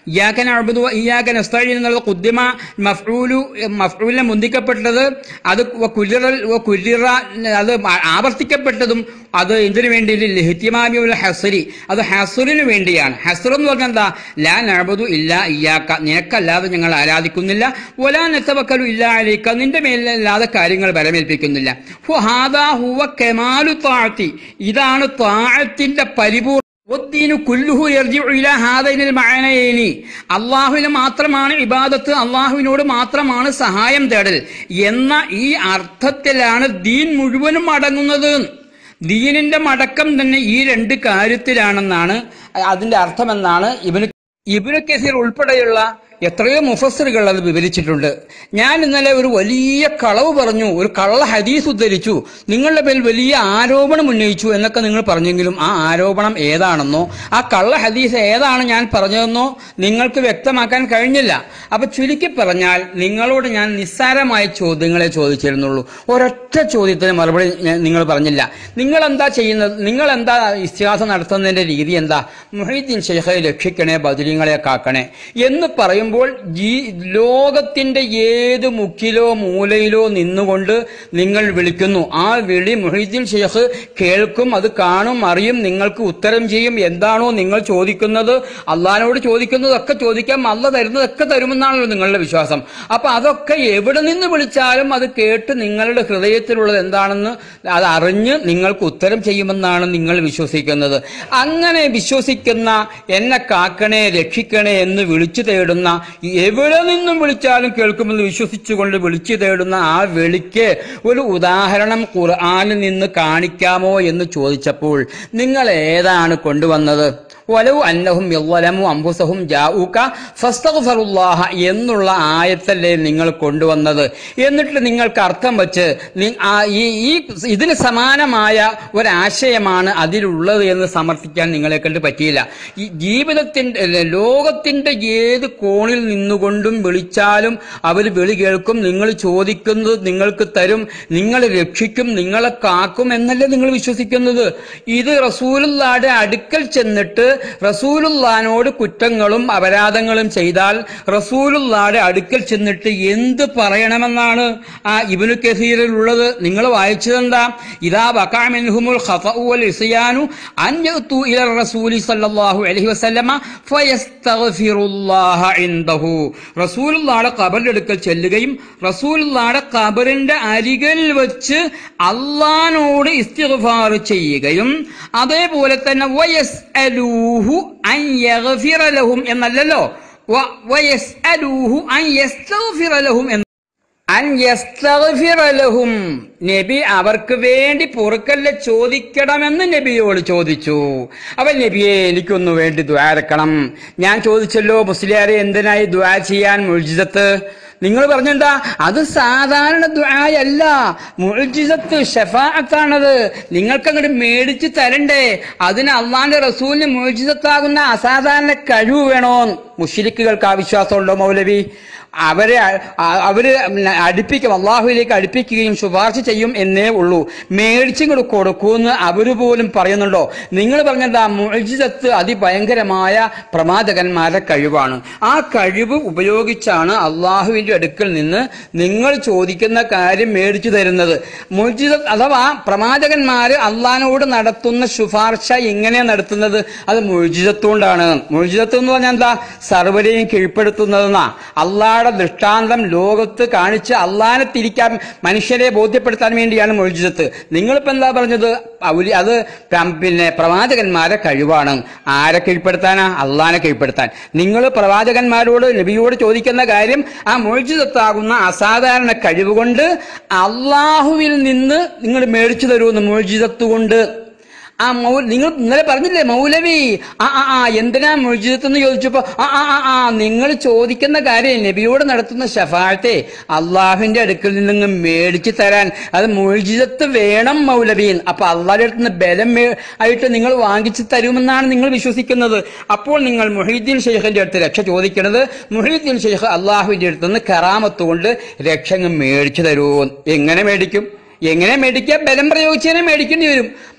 ഇയാക്കൻ അഴുബുദു ഇയാക്കൻ അസ്തഴി എന്നുള്ള കുദ്യമ മഫ്റൂലു മഫ്റൂലിനെ മുന്തിക്കപ്പെട്ടത് അത് കുലിറൽ കുലിറ അത് ആവർത്തിക്കപ്പെട്ടതും അത് എന്തിനു വേണ്ടി ലഹിത്യമാമിയുള്ള ഹസരി അത് ഹസറിന് വേണ്ടിയാണ് ഹസർ എന്ന് പറഞ്ഞാൽ എന്താ ലാ നഅബുദു ഇല്ല ഇയാക്ക നിനക്കല്ലാതെ ഞങ്ങൾ ആരാധിക്കുന്നില്ല ഒലാ നെത്തവക്കലു ഇല്ല അലൈക്ക നിന്റെ മേലല്ലാതെ കാര്യങ്ങൾ ബലമേൽപ്പിക്കുന്നില്ല ഹു ഹാദാ ഹുവ കെമാലു താഴ്ത്തി ഇതാണ് താഴത്തിന്റെ പരിപൂർണ്ണ വദ്ദീനു കുല്ലുഹു യർജിഉ ഇലാ ഹാദൈനിൽ മഅനയൈനി അള്ളാഹുവിന് മാത്രമാണ് ഇബാദത്ത് അള്ളാഹുവിനോട് മാത്രമാണ് സഹായം തേടൽ എന്ന ഈ അർത്ഥത്തിലാണ് ദീൻ മുഴുവനും അടങ്ങുന്നത് ദീനിന്റെ മടക്കം തന്നെ ഈ രണ്ട് കാര്യത്തിലാണെന്നാണ് അതിന്റെ അർത്ഥമെന്നാണ് ഇബിന് ഇബിന് കസീർ ഉൾപ്പെടെയുള്ള എത്രയോ മുഫസറുകൾ അത് വിവരിച്ചിട്ടുണ്ട് ഞാൻ ഇന്നലെ ഒരു വലിയ കളവ് പറഞ്ഞു ഒരു കള്ള ഹദീസ് ഉദ്ധരിച്ചു നിങ്ങളുടെ പേരിൽ വലിയ ആരോപണം ഉന്നയിച്ചു എന്നൊക്കെ നിങ്ങൾ പറഞ്ഞെങ്കിലും ആ ആരോപണം ഏതാണെന്നോ ആ കള്ള ഹദീസ് ഏതാണ് ഞാൻ പറഞ്ഞതെന്നോ നിങ്ങൾക്ക് വ്യക്തമാക്കാൻ കഴിഞ്ഞില്ല അപ്പൊ ചുരുക്കി പറഞ്ഞാൽ നിങ്ങളോട് ഞാൻ നിസ്സാരമായ ചോദ്യങ്ങളെ ചോദിച്ചിരുന്നുള്ളൂ ഒരൊറ്റ ചോദ്യത്തിന് മറുപടി ഞാൻ- നിങ്ങൾ പറഞ്ഞില്ല നിങ്ങൾ എന്താ ചെയ്യുന്നത് നിങ്ങൾ എന്താ ഇസ്തിഹാസം നടത്തുന്നതിന്റെ രീതി എന്താ മുഹീദ്ദീൻ ഷെയ്ഖെ രക്ഷിക്കണേ ബദരീങ്ങളെ കാക്കണേ എന്ന് പറയുമ്പോൾ ജീ ലോകത്തിന്റെ ഏത് മുക്കിലോ മൂലയിലോ നിന്നുകൊണ്ട് നിങ്ങൾ വിളിക്കുന്നു ആ വിളി മുഹീദ്ദീൻ ഷെയ്ഖ് കേൾക്കും അത് കാണും അറിയും നിങ്ങൾക്ക് ഉത്തരം ചെയ്യും എന്താണോ നിങ്ങൾ ചോദിക്കുന്നത് അള്ളഹാനോട് ചോദിക്കുന്നതൊക്കെ ചോദിക്കാം അല്ല തരുന്നതൊക്കെ തരുമെന്നാണല്ലോ നിങ്ങളുടെ വിശ്വാസം അപ്പൊ അതൊക്കെ എവിടെ നിന്ന് വിളിച്ചാലും അത് കേട്ട് നിങ്ങളുടെ ഹൃദയത്തിലുള്ളത് എന്താണെന്ന് അത് അറിഞ്ഞ് നിങ്ങൾക്ക് ഉത്തരം ചെയ്യുമെന്നാണ് നിങ്ങൾ വിശ്വസിക്കുന്നത് അങ്ങനെ വിശ്വസിക്കുന്ന എന്നെ കാക്കണേ രക്ഷിക്കണേ എന്ന് വിളിച്ചു തേടുന്ന എവിടെ നിന്നും വിളിച്ചാലും കേൾക്കുമെന്ന് വിശ്വസിച്ചുകൊണ്ട് വിളിച്ചു തേടുന്ന ആ വിളിക്ക് ഒരു ഉദാഹരണം ഖുർആനിൽ നിന്ന് കാണിക്കാമോ എന്ന് ചോദിച്ചപ്പോൾ നിങ്ങൾ ഏതാണ് കൊണ്ടുവന്നത് വലവു അന്നഹും യവലമു അംബുസഹും ജാഊക ഫസ്തഗ്ഫറുല്ലാഹ എന്നുള്ള ആയത്തല്ലേ നിങ്ങൾ കൊണ്ടുവന്നത് എന്നിട്ട് നിങ്ങൾക്ക് അർത്ഥം വെച്ച് നി- ആ ഈ ഈ ഇതിന് സമാനമായ ഒരാശയമാണ് അതിലുള്ളത് എന്ന് സമർത്ഥിക്കാൻ നിങ്ങളെ കണ്ട് പറ്റിയില്ല ഈ ജീവിതത്തിന്റെ അല്ല, ലോകത്തിന്റെ ഏത് കോണിൽ നിന്നുകൊണ്ടും വിളിച്ചാലും അവർ വിളി കേൾക്കും നിങ്ങൾ ചോദിക്കുന്നത് നിങ്ങൾക്ക് തരും നിങ്ങൾ രക്ഷിക്കും നിങ്ങളെ കാക്കും എന്നല്ലേ നിങ്ങൾ വിശ്വസിക്കുന്നത് ഇത് റസൂലുള്ളാടെ അടുക്കൽ ചെന്നിട്ട് റസൂലുള്ളാനോട് കുറ്റങ്ങളും അപരാധങ്ങളും ചെയ്താൽ റസൂലുള്ളാടെ അടുക്കൽ ചെന്നിട്ട് എന്ത് പറയണമെന്നാണ് ആ ഇബ്നു കസീറിലുള്ളത് നിങ്ങൾ വായിച്ചതെന്താ ഇതാ ബക്കാമിൻഹുമുൽ ഖഫഉ വൽ ഇസ്യാനു അൻ യഅതു ഇല റസൂലി സല്ലല്ലാഹു അലൈഹി വസല്ലമ ഫയസ്തഗ്ഫിറുല്ലാഹ ഇൻദഹു റസൂലുള്ളാടെ ഖബറിന്റെ അടുക്കൽ ചെല്ലുകയും റസൂലുള്ളാടെ ഖബറിന്റെ അരികിൽ വെച്ച് അള്ളാനോട് ഇസ്തിഗ്ഫാർ ചെയ്യുകയും അതേപോലെ തന്നെ വയസ്അലൂഹു അൻ യഗ്ഫിറ ലഹും എന്നല്ലല്ലോ വ- വയസ്അലൂഹു അൻ യസ്തഗ്ഫിറ ലഹും എന്ന് അൻ യസ്തഗ്ഫിറ ലഹും നബി അവർക്ക് വേണ്ടി പൊറുക്കല്ല ചോദിക്കണമെന്ന് നബിയോട് ചോദിച്ചു അവൻ നബിയെ എനിക്കൊന്നു വേണ്ടി ദ്വാരക്കണം ഞാൻ ചോദിച്ചല്ലോ മുസ്ലിയാരെ എന്തിനായി ദ്വാ ചെയ്യാൻ മുഴുജിതത്ത് നിങ്ങൾ പറഞ്ഞെന്താ അത് സാധാരണ ദ്വായല്ല മുഴുജിതത്ത് ഷഫാഅത്താണത് നിങ്ങൾക്ക് അങ്ങോട്ട് മേടിച്ച് തരണ്ടേ അതിന് അള്ളാന്റെ റസൂലിന് മുഴുജിതത്താകുന്ന അസാധാരണ കഴിവ് വേണോ മുഷിരിക്കുകൾക്ക് ആ വിശ്വാസമുണ്ടോ മൗലവി അവരെ അ- അവര് അടുപ്പിക്കും അള്ളാഹുവിലേക്ക് അടുപ്പിക്കുകയും ശുപാർശ ചെയ്യും എന്നേ ഉള്ളൂ മേടിച്ചും കൂടെ കൊടുക്കൂന്ന് അവര് പോലും പറയുന്നുണ്ടോ നിങ്ങൾ പറഞ്ഞത് ആ മുഴുജിതത്ത് അതിഭയങ്കരമായ പ്രമാദകന്മാരുടെ കഴിവാണ് ആ കഴിവ് ഉപയോഗിച്ചാണ് അള്ളാഹുവിന്റെ അടുക്കൽ നിന്ന് നിങ്ങൾ ചോദിക്കുന്ന കാര്യം മേടിച്ചു തരുന്നത് മുഴുജിത അഥവാ പ്രവാചകന്മാര് അള്ളഹാനോട് നടത്തുന്ന ശുപാർശ എങ്ങനെയാണ് നടത്തുന്നത് അത് മുഴുജിതത്തുകൊണ്ടാണ് മുഴുജിതത്ത് എന്ന് പറഞ്ഞാൽ എന്താ സർവരെയും കീഴ്പ്പെടുത്തുന്നതെന്നാ അള്ളാഹയുടെ ദൃഷ്ടാന്തം ലോകത്ത് കാണിച്ച് അള്ളാഹിനെ തിരിക്കാൻ മനുഷ്യരെ ബോധ്യപ്പെടുത്താൻ വേണ്ടിയാണ് മൊഴിജിതത്ത് നിങ്ങളിപ്പോ എന്താ പറഞ്ഞത് ഔലി- അത് പ്ര- പിന്നെ പ്രവാചകന്മാരെ കഴിവാണ് ആരെ കീഴ്പ്പെടുത്താനാ അള്ളാഹിനെ കീഴ്പ്പെടുത്താൻ നിങ്ങൾ പ്രവാചകന്മാരോട് നബിയോട് ചോദിക്കുന്ന കാര്യം ആ മൊഴിജിതത്താകുന്ന അസാധാരണ കഴിവ് കൊണ്ട് അള്ളാഹുവിൽ നിന്ന് നിങ്ങൾ മേടിച്ചു തരുമെന്ന് മൊഴിജിതത്ത് കൊണ്ട് ആ മൗ നിങ്ങൾ ഇന്നലെ പറഞ്ഞില്ലേ മൗലവി ആ ആ ആ എന്തിനാ മുജിദത്ത് ചോദിച്ചപ്പോ ആ ആ ആ ആ നിങ്ങൾ ചോദിക്കുന്ന കാര്യം നബിയോട് നടത്തുന്ന ഷഫാത്തെ അള്ളാഹുവിന്റെ അടുക്കൽ നിന്ന് മേടിച്ചു തരാൻ അത് മുജിദത്ത് വേണം മൗലവീൻ അപ്പൊ അള്ളാഹിന്റെ അടുത്ത് നിന്ന് ബലം മേ- ആയിട്ട് നിങ്ങൾ വാങ്ങിച്ചു തരുമെന്നാണ് നിങ്ങൾ വിശ്വസിക്കുന്നത് അപ്പോൾ നിങ്ങൾ മുഹീദ്ദീൻ ഷെയ്ഖിന്റെ അടുത്ത് രക്ഷ ചോദിക്കുന്നത് മുഹീദ്ദീൻ ഷെയ്ഖ് അള്ളാഹുവിന്റെ അടുത്ത് നിന്ന് കറാമത്ത് കൊണ്ട് രക്ഷ അങ്ങ് മേടിച്ചു തരുമോ എങ്ങനെ മേടിക്കും എങ്ങനെ മേടിക്കുക ബലം പ്രയോഗിച്ചതിനെ മേടിക്കേണ്ടി വരും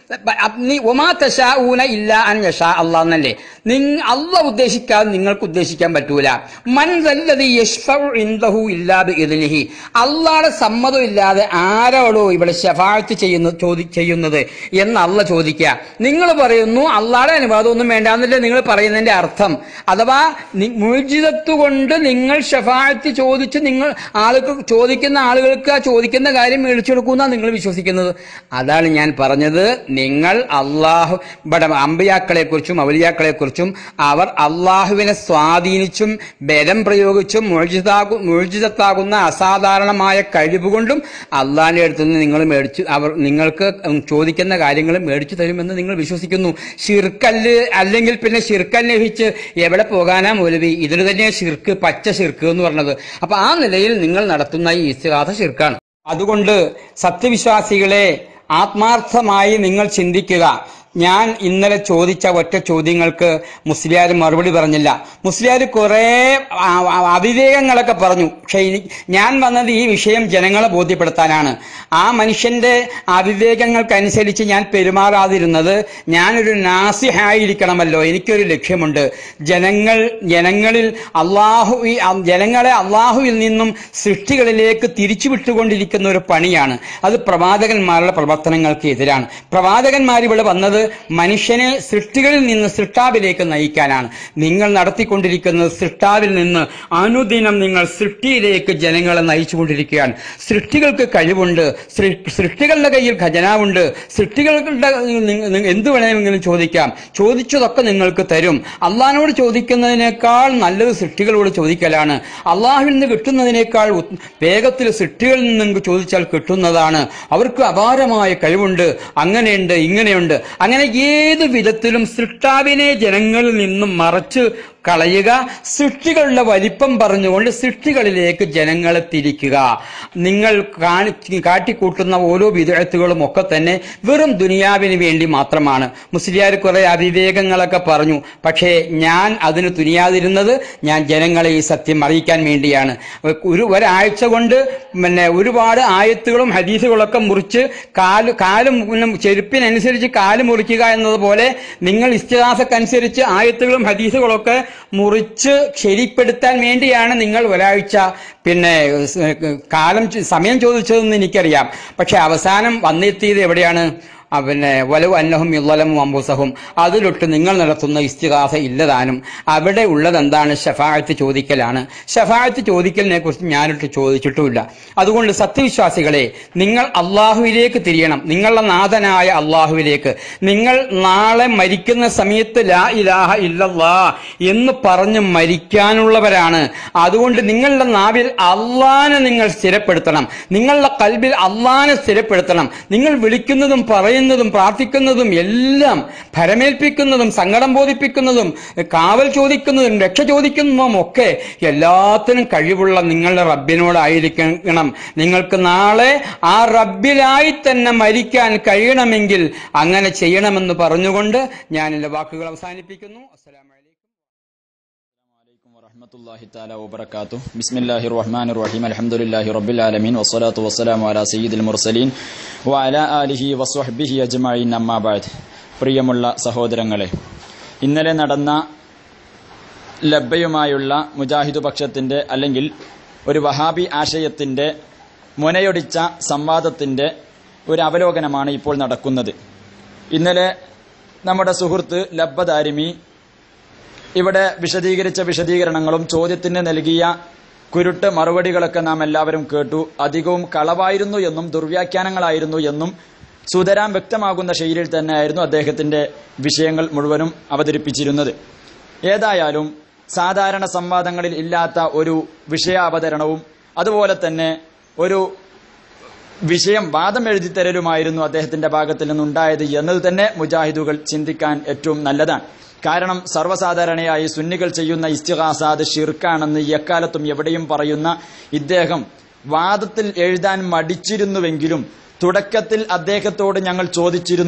നീ ഒമാ തശാഊന ഇല്ല അൻ യഷാ അള്ളാഹ് എന്നല്ലേ നിങ്ങ അല്ല ഉദ്ദേശിക്കാതെ നിങ്ങൾക്ക് ഉദ്ദേശിക്കാൻ പറ്റൂല മൻ വല്ലത് യഷ്ഫഉ ഇൻദഹു ഇല്ലാ ബിഇദ്നിഹി അള്ളാഹുടെ സമ്മതം ഇല്ലാതെ ആരോടോ ഇവിടെ ശഫാഅത്ത് ചെയ്യുന്നു ചോദി ചെയ്യുന്നത് എന്ന് അല്ല ചോദിക്കുക നിങ്ങൾ പറയുന്നു അള്ളാഹുടെ അനുവാദം ഒന്നും വേണ്ടാന്നല്ലേ നിങ്ങൾ പറയുന്നതിന്റെ അർത്ഥം അഥവാ മുജിതത്ത് കൊണ്ട് നിങ്ങൾ ഷഫാഅത്ത് ചോദിച്ച് നിങ്ങൾ ആൾക്ക് ചോദിക്കുന്ന ആളുകൾക്ക് ആ ചോദിക്കുന്ന കാര്യം മേടിച്ചു കൊടുക്കുന്ന നിങ്ങൾ വിശ്വസിക്കുന്നത് അതാണ് ഞാൻ പറഞ്ഞത് നിങ്ങൾ അള്ളാഹു ഇവിടെ അമ്പയാക്കളെ കുറിച്ചും അവലിയാക്കളെ കുറിച്ചും അവർ അള്ളാഹുവിനെ സ്വാധീനിച്ചും ബലം പ്രയോഗിച്ചും മുഴുജിതാകു മുഴുജിതത്താകുന്ന അസാധാരണമായ കഴിവുകൊണ്ടും അള്ളാഹിന്റെ അടുത്ത് നിന്ന് നിങ്ങൾ മേടിച്ചു അവർ നിങ്ങൾക്ക് ചോദിക്കുന്ന കാര്യങ്ങൾ മേടിച്ചു തരുമെന്ന് നിങ്ങൾ വിശ്വസിക്കുന്നു ഷിർക്കല്ല് അല്ലെങ്കിൽ പിന്നെ ഷിർക്കന്വേഷിച്ച് എവിടെ പോകാനാ മൗലവി ഇതിന് തന്നെ ഷിർക്ക് പച്ച ഷിർക്ക് എന്ന് പറഞ്ഞത് അപ്പൊ ആ നിലയിൽ നിങ്ങൾ നടത്തുന്ന ഈ ഇസ്തിഹാസ ഷിർക്കാണ് അതുകൊണ്ട് സത്യവിശ്വാസികളെ ആത്മാർത്ഥമായി നിങ്ങൾ ചിന്തിക്കുക ഞാൻ ഇന്നലെ ചോദിച്ച ഒറ്റ ചോദ്യങ്ങൾക്ക് മുസ്ലിയാർ മറുപടി പറഞ്ഞില്ല മുസ്ലിയാർ കുറെ ആ- ആ- അവിവേകങ്ങളൊക്കെ പറഞ്ഞു പക്ഷെ ഇനി- ഞാൻ വന്നത് ഈ വിഷയം ജനങ്ങളെ ബോധ്യപ്പെടുത്താനാണ് ആ മനുഷ്യന്റെ അവിവേകങ്ങൾക്കനുസരിച്ച് ഞാൻ പെരുമാറാതിരുന്നത് ഞാനൊരു നാസിഹായിരിക്കണമല്ലോ എനിക്കൊരു ലക്ഷ്യമുണ്ട് ജനങ്ങൾ ജനങ്ങളിൽ അള്ളാഹു ഈ അ- ജനങ്ങളെ അള്ളാഹുവിൽ നിന്നും സൃഷ്ടികളിലേക്ക് തിരിച്ചുവിട്ടുകൊണ്ടിരിക്കുന്ന ഒരു പണിയാണ് അത് പ്രവാചകന്മാരുടെ പ്രവർത്തനങ്ങൾക്ക് എതിരാണ് പ്രവാചകന്മാർ ഇവിടെ വന്നത് മനുഷ്യനെ സൃഷ്ടികളിൽ നിന്ന് സൃഷ്ടാവിലേക്ക് നയിക്കാനാണ് നിങ്ങൾ നടത്തിക്കൊണ്ടിരിക്കുന്നത് സൃഷ്ടാവിൽ നിന്ന് അനുദിനം നിങ്ങൾ സൃഷ്ടിയിലേക്ക് ജനങ്ങളെ നയിച്ചുകൊണ്ടിരിക്കുകയാണ് സൃഷ്ടികൾക്ക് കഴിവുണ്ട് സൃ- സൃഷ്ടികളുടെ കയ്യിൽ ഖജനാവുണ്ട് സൃഷ്ടികളുടെ നിങ്ങ- നിങ്ങ- എന്ത് വേണമെങ്കിലും ചോദിക്കാം ചോദിച്ചതൊക്കെ നിങ്ങൾക്ക് തരും അള്ളഹാനോട് ചോദിക്കുന്നതിനേക്കാൾ നല്ലത് സൃഷ്ടികളോട് ചോദിക്കലാണ് അള്ളാഹുവിൽ നിന്ന് കിട്ടുന്നതിനേക്കാൾ ഉത്- വേഗത്തിൽ സൃഷ്ടികളിൽ നിന്ന് ചോദിച്ചാൽ കിട്ടുന്നതാണ് അവർക്ക് അപാരമായ കഴിവുണ്ട് അങ്ങനെയുണ്ട് ഇങ്ങനെയുണ്ട് അങ്ങനെ ഏത് വിധത്തിലും സൃഷ്ടാവിനെ ജനങ്ങളിൽ നിന്നും മറച്ച് കളയുക സൃഷ്ടികളുടെ വലിപ്പം പറഞ്ഞുകൊണ്ട് സൃഷ്ടികളിലേക്ക് ജനങ്ങളെ തിരിക്കുക നിങ്ങൾ കാണി കാട്ടിക്കൂട്ടുന്ന ഓരോ വിദഗ്ധകളും ഒക്കെ തന്നെ വെറും ദുനിയാവിന് വേണ്ടി മാത്രമാണ് മുസ്ലിയാർ കുറെ അവിവേകങ്ങളൊക്കെ പറഞ്ഞു പക്ഷേ ഞാൻ അതിന് തുനിയാതിരുന്നത് ഞാൻ ജനങ്ങളെ ഈ സത്യം അറിയിക്കാൻ വേണ്ടിയാണ് ഒരു ഒരാഴ്ച കൊണ്ട് പിന്നെ ഒരുപാട് ആയത്തുകളും ഹദീസുകളൊക്കെ മുറിച്ച് കാല് കാലും പിന്നെ ചെരുപ്പിനനുസരിച്ച് കാല് മുറിക്കുക എന്നതുപോലെ നിങ്ങൾ ഇസ്തിഹാസക്കനുസരിച്ച് ആയത്തുകളും ഹദീസുകളൊക്കെ മുറിച്ച് ശരിപ്പെടുത്താൻ വേണ്ടിയാണ് നിങ്ങൾ ഒരാഴ്ച പിന്നെ സ് കാലം ചോ- സമയം ചോദിച്ചതെന്ന് എനിക്കറിയാം പക്ഷെ അവസാനം വന്നെത്തിയത് എവിടെയാണ് ആ, പിന്നെ വലവ് അന്നഹും ഇല്ലലമും അമ്പുസഹും അതിലൊട്ട് നിങ്ങൾ നടത്തുന്ന ഇസ്തിഹാസ ഇല്ലതാനും അവിടെ ഉള്ളത് എന്താണ് ഷഫായത്ത് ചോദിക്കലാണ് ഷഫായത്ത് ചോദിക്കലിനെ കുറിച്ച് ഞാനൊട്ട് ചോദിച്ചിട്ടുമില്ല അതുകൊണ്ട് സത്യവിശ്വാസികളെ നിങ്ങൾ അള്ളാഹുവിലേക്ക് തിരിയണം നിങ്ങളുടെ നാഥനായ അള്ളാഹുവിലേക്ക് നിങ്ങൾ നാളെ മരിക്കുന്ന സമയത്ത് ലാ ഇലാഹ ഇല്ലല്ലാ എന്ന് പറഞ്ഞ് മരിക്കാനുള്ളവരാണ് അതുകൊണ്ട് നിങ്ങളുടെ നാവിൽ അള്ളാനെ നിങ്ങൾ സ്ഥിരപ്പെടുത്തണം നിങ്ങളുടെ കൽബിൽ അള്ളാനെ സ്ഥിരപ്പെടുത്തണം നിങ്ങൾ വിളിക്കുന്നതും പറയുന്നതും പ്രാർത്ഥിക്കുന്നതും എല്ലാം ഭരമേൽപ്പിക്കുന്നതും സങ്കടം ബോധിപ്പിക്കുന്നതും കാവൽ ചോദിക്കുന്നതും രക്ഷ ചോദിക്കുന്നതും ഒക്കെ എല്ലാത്തിനും കഴിവുള്ള നിങ്ങളുടെ റബ്ബിനോടായിരിക്കണം നിങ്ങൾക്ക് നാളെ ആ റബ്ബിലായി തന്നെ മരിക്കാൻ കഴിയണമെങ്കിൽ അങ്ങനെ ചെയ്യണമെന്ന് പറഞ്ഞുകൊണ്ട് ഞാൻ എന്റെ വാക്കുകൾ അവസാനിപ്പിക്കുന്നു അസ്സലാമു അലൈക്കും عليكم ورحمة الله تعالى وبركاته بسم الله الرحمن الرحيم الحمد لله رب العالمين والصلاة والسلام على سيد المرسلين وعلى آله وصحبه أجمعين أما بعد പ്രിയമുള്ള സഹോദരങ്ങളെ ഇന്നലെ നടന്ന ലബ്ബയുമായുള്ള മുജാഹിദ് പക്ഷത്തിന്റെ അല്ലെങ്കിൽ ഒരു വഹാബി ആശയത്തിന്റെ മുനയൊടിച്ച സംവാദത്തിന്റെ ഒരു അവലോകനമാണ് ഇപ്പോൾ നടക്കുന്നത് ഇന്നലെ നമ്മുടെ സുഹൃത്ത് ലബ്ബ ദാരിമി ഇവിടെ വിശദീകരിച്ച വിശദീകരണങ്ങളും ചോദ്യത്തിന് നൽകിയ കുരുട്ട് മറുപടികളൊക്കെ നാം എല്ലാവരും കേട്ടു അധികവും കളവായിരുന്നു എന്നും ദുർവ്യാഖ്യാനങ്ങളായിരുന്നു എന്നും സുതരാം വ്യക്തമാകുന്ന ശൈലിയിൽ തന്നെയായിരുന്നു അദ്ദേഹത്തിന്റെ വിഷയങ്ങൾ മുഴുവനും അവതരിപ്പിച്ചിരുന്നത് ഏതായാലും സാധാരണ സംവാദങ്ങളിൽ ഇല്ലാത്ത ഒരു വിഷയാവതരണവും അതുപോലെ തന്നെ ഒരു വിഷയം വാദം എഴുതി തരലുമായിരുന്നു അദ്ദേഹത്തിന്റെ ഭാഗത്തിൽ നിന്നുണ്ടായത് എന്നത് തന്നെ മുജാഹിദുകൾ ചിന്തിക്കാൻ ഏറ്റവും നല്ലതാണ് കാരണം സർവ്വസാധാരണയായി സുന്നികൾ ചെയ്യുന്ന ഇസ്തിഹാസാദ് ഷിർക്കാണെന്ന് എക്കാലത്തും എവിടെയും പറയുന്ന ഇദ്ദേഹം വാദത്തിൽ എഴുതാൻ മടിച്ചിരുന്നുവെങ്കിലും തുടക്കത്തിൽ അദ്ദേഹത്തോട് ഞങ്ങൾ ചോദിച്ചിരുന്നു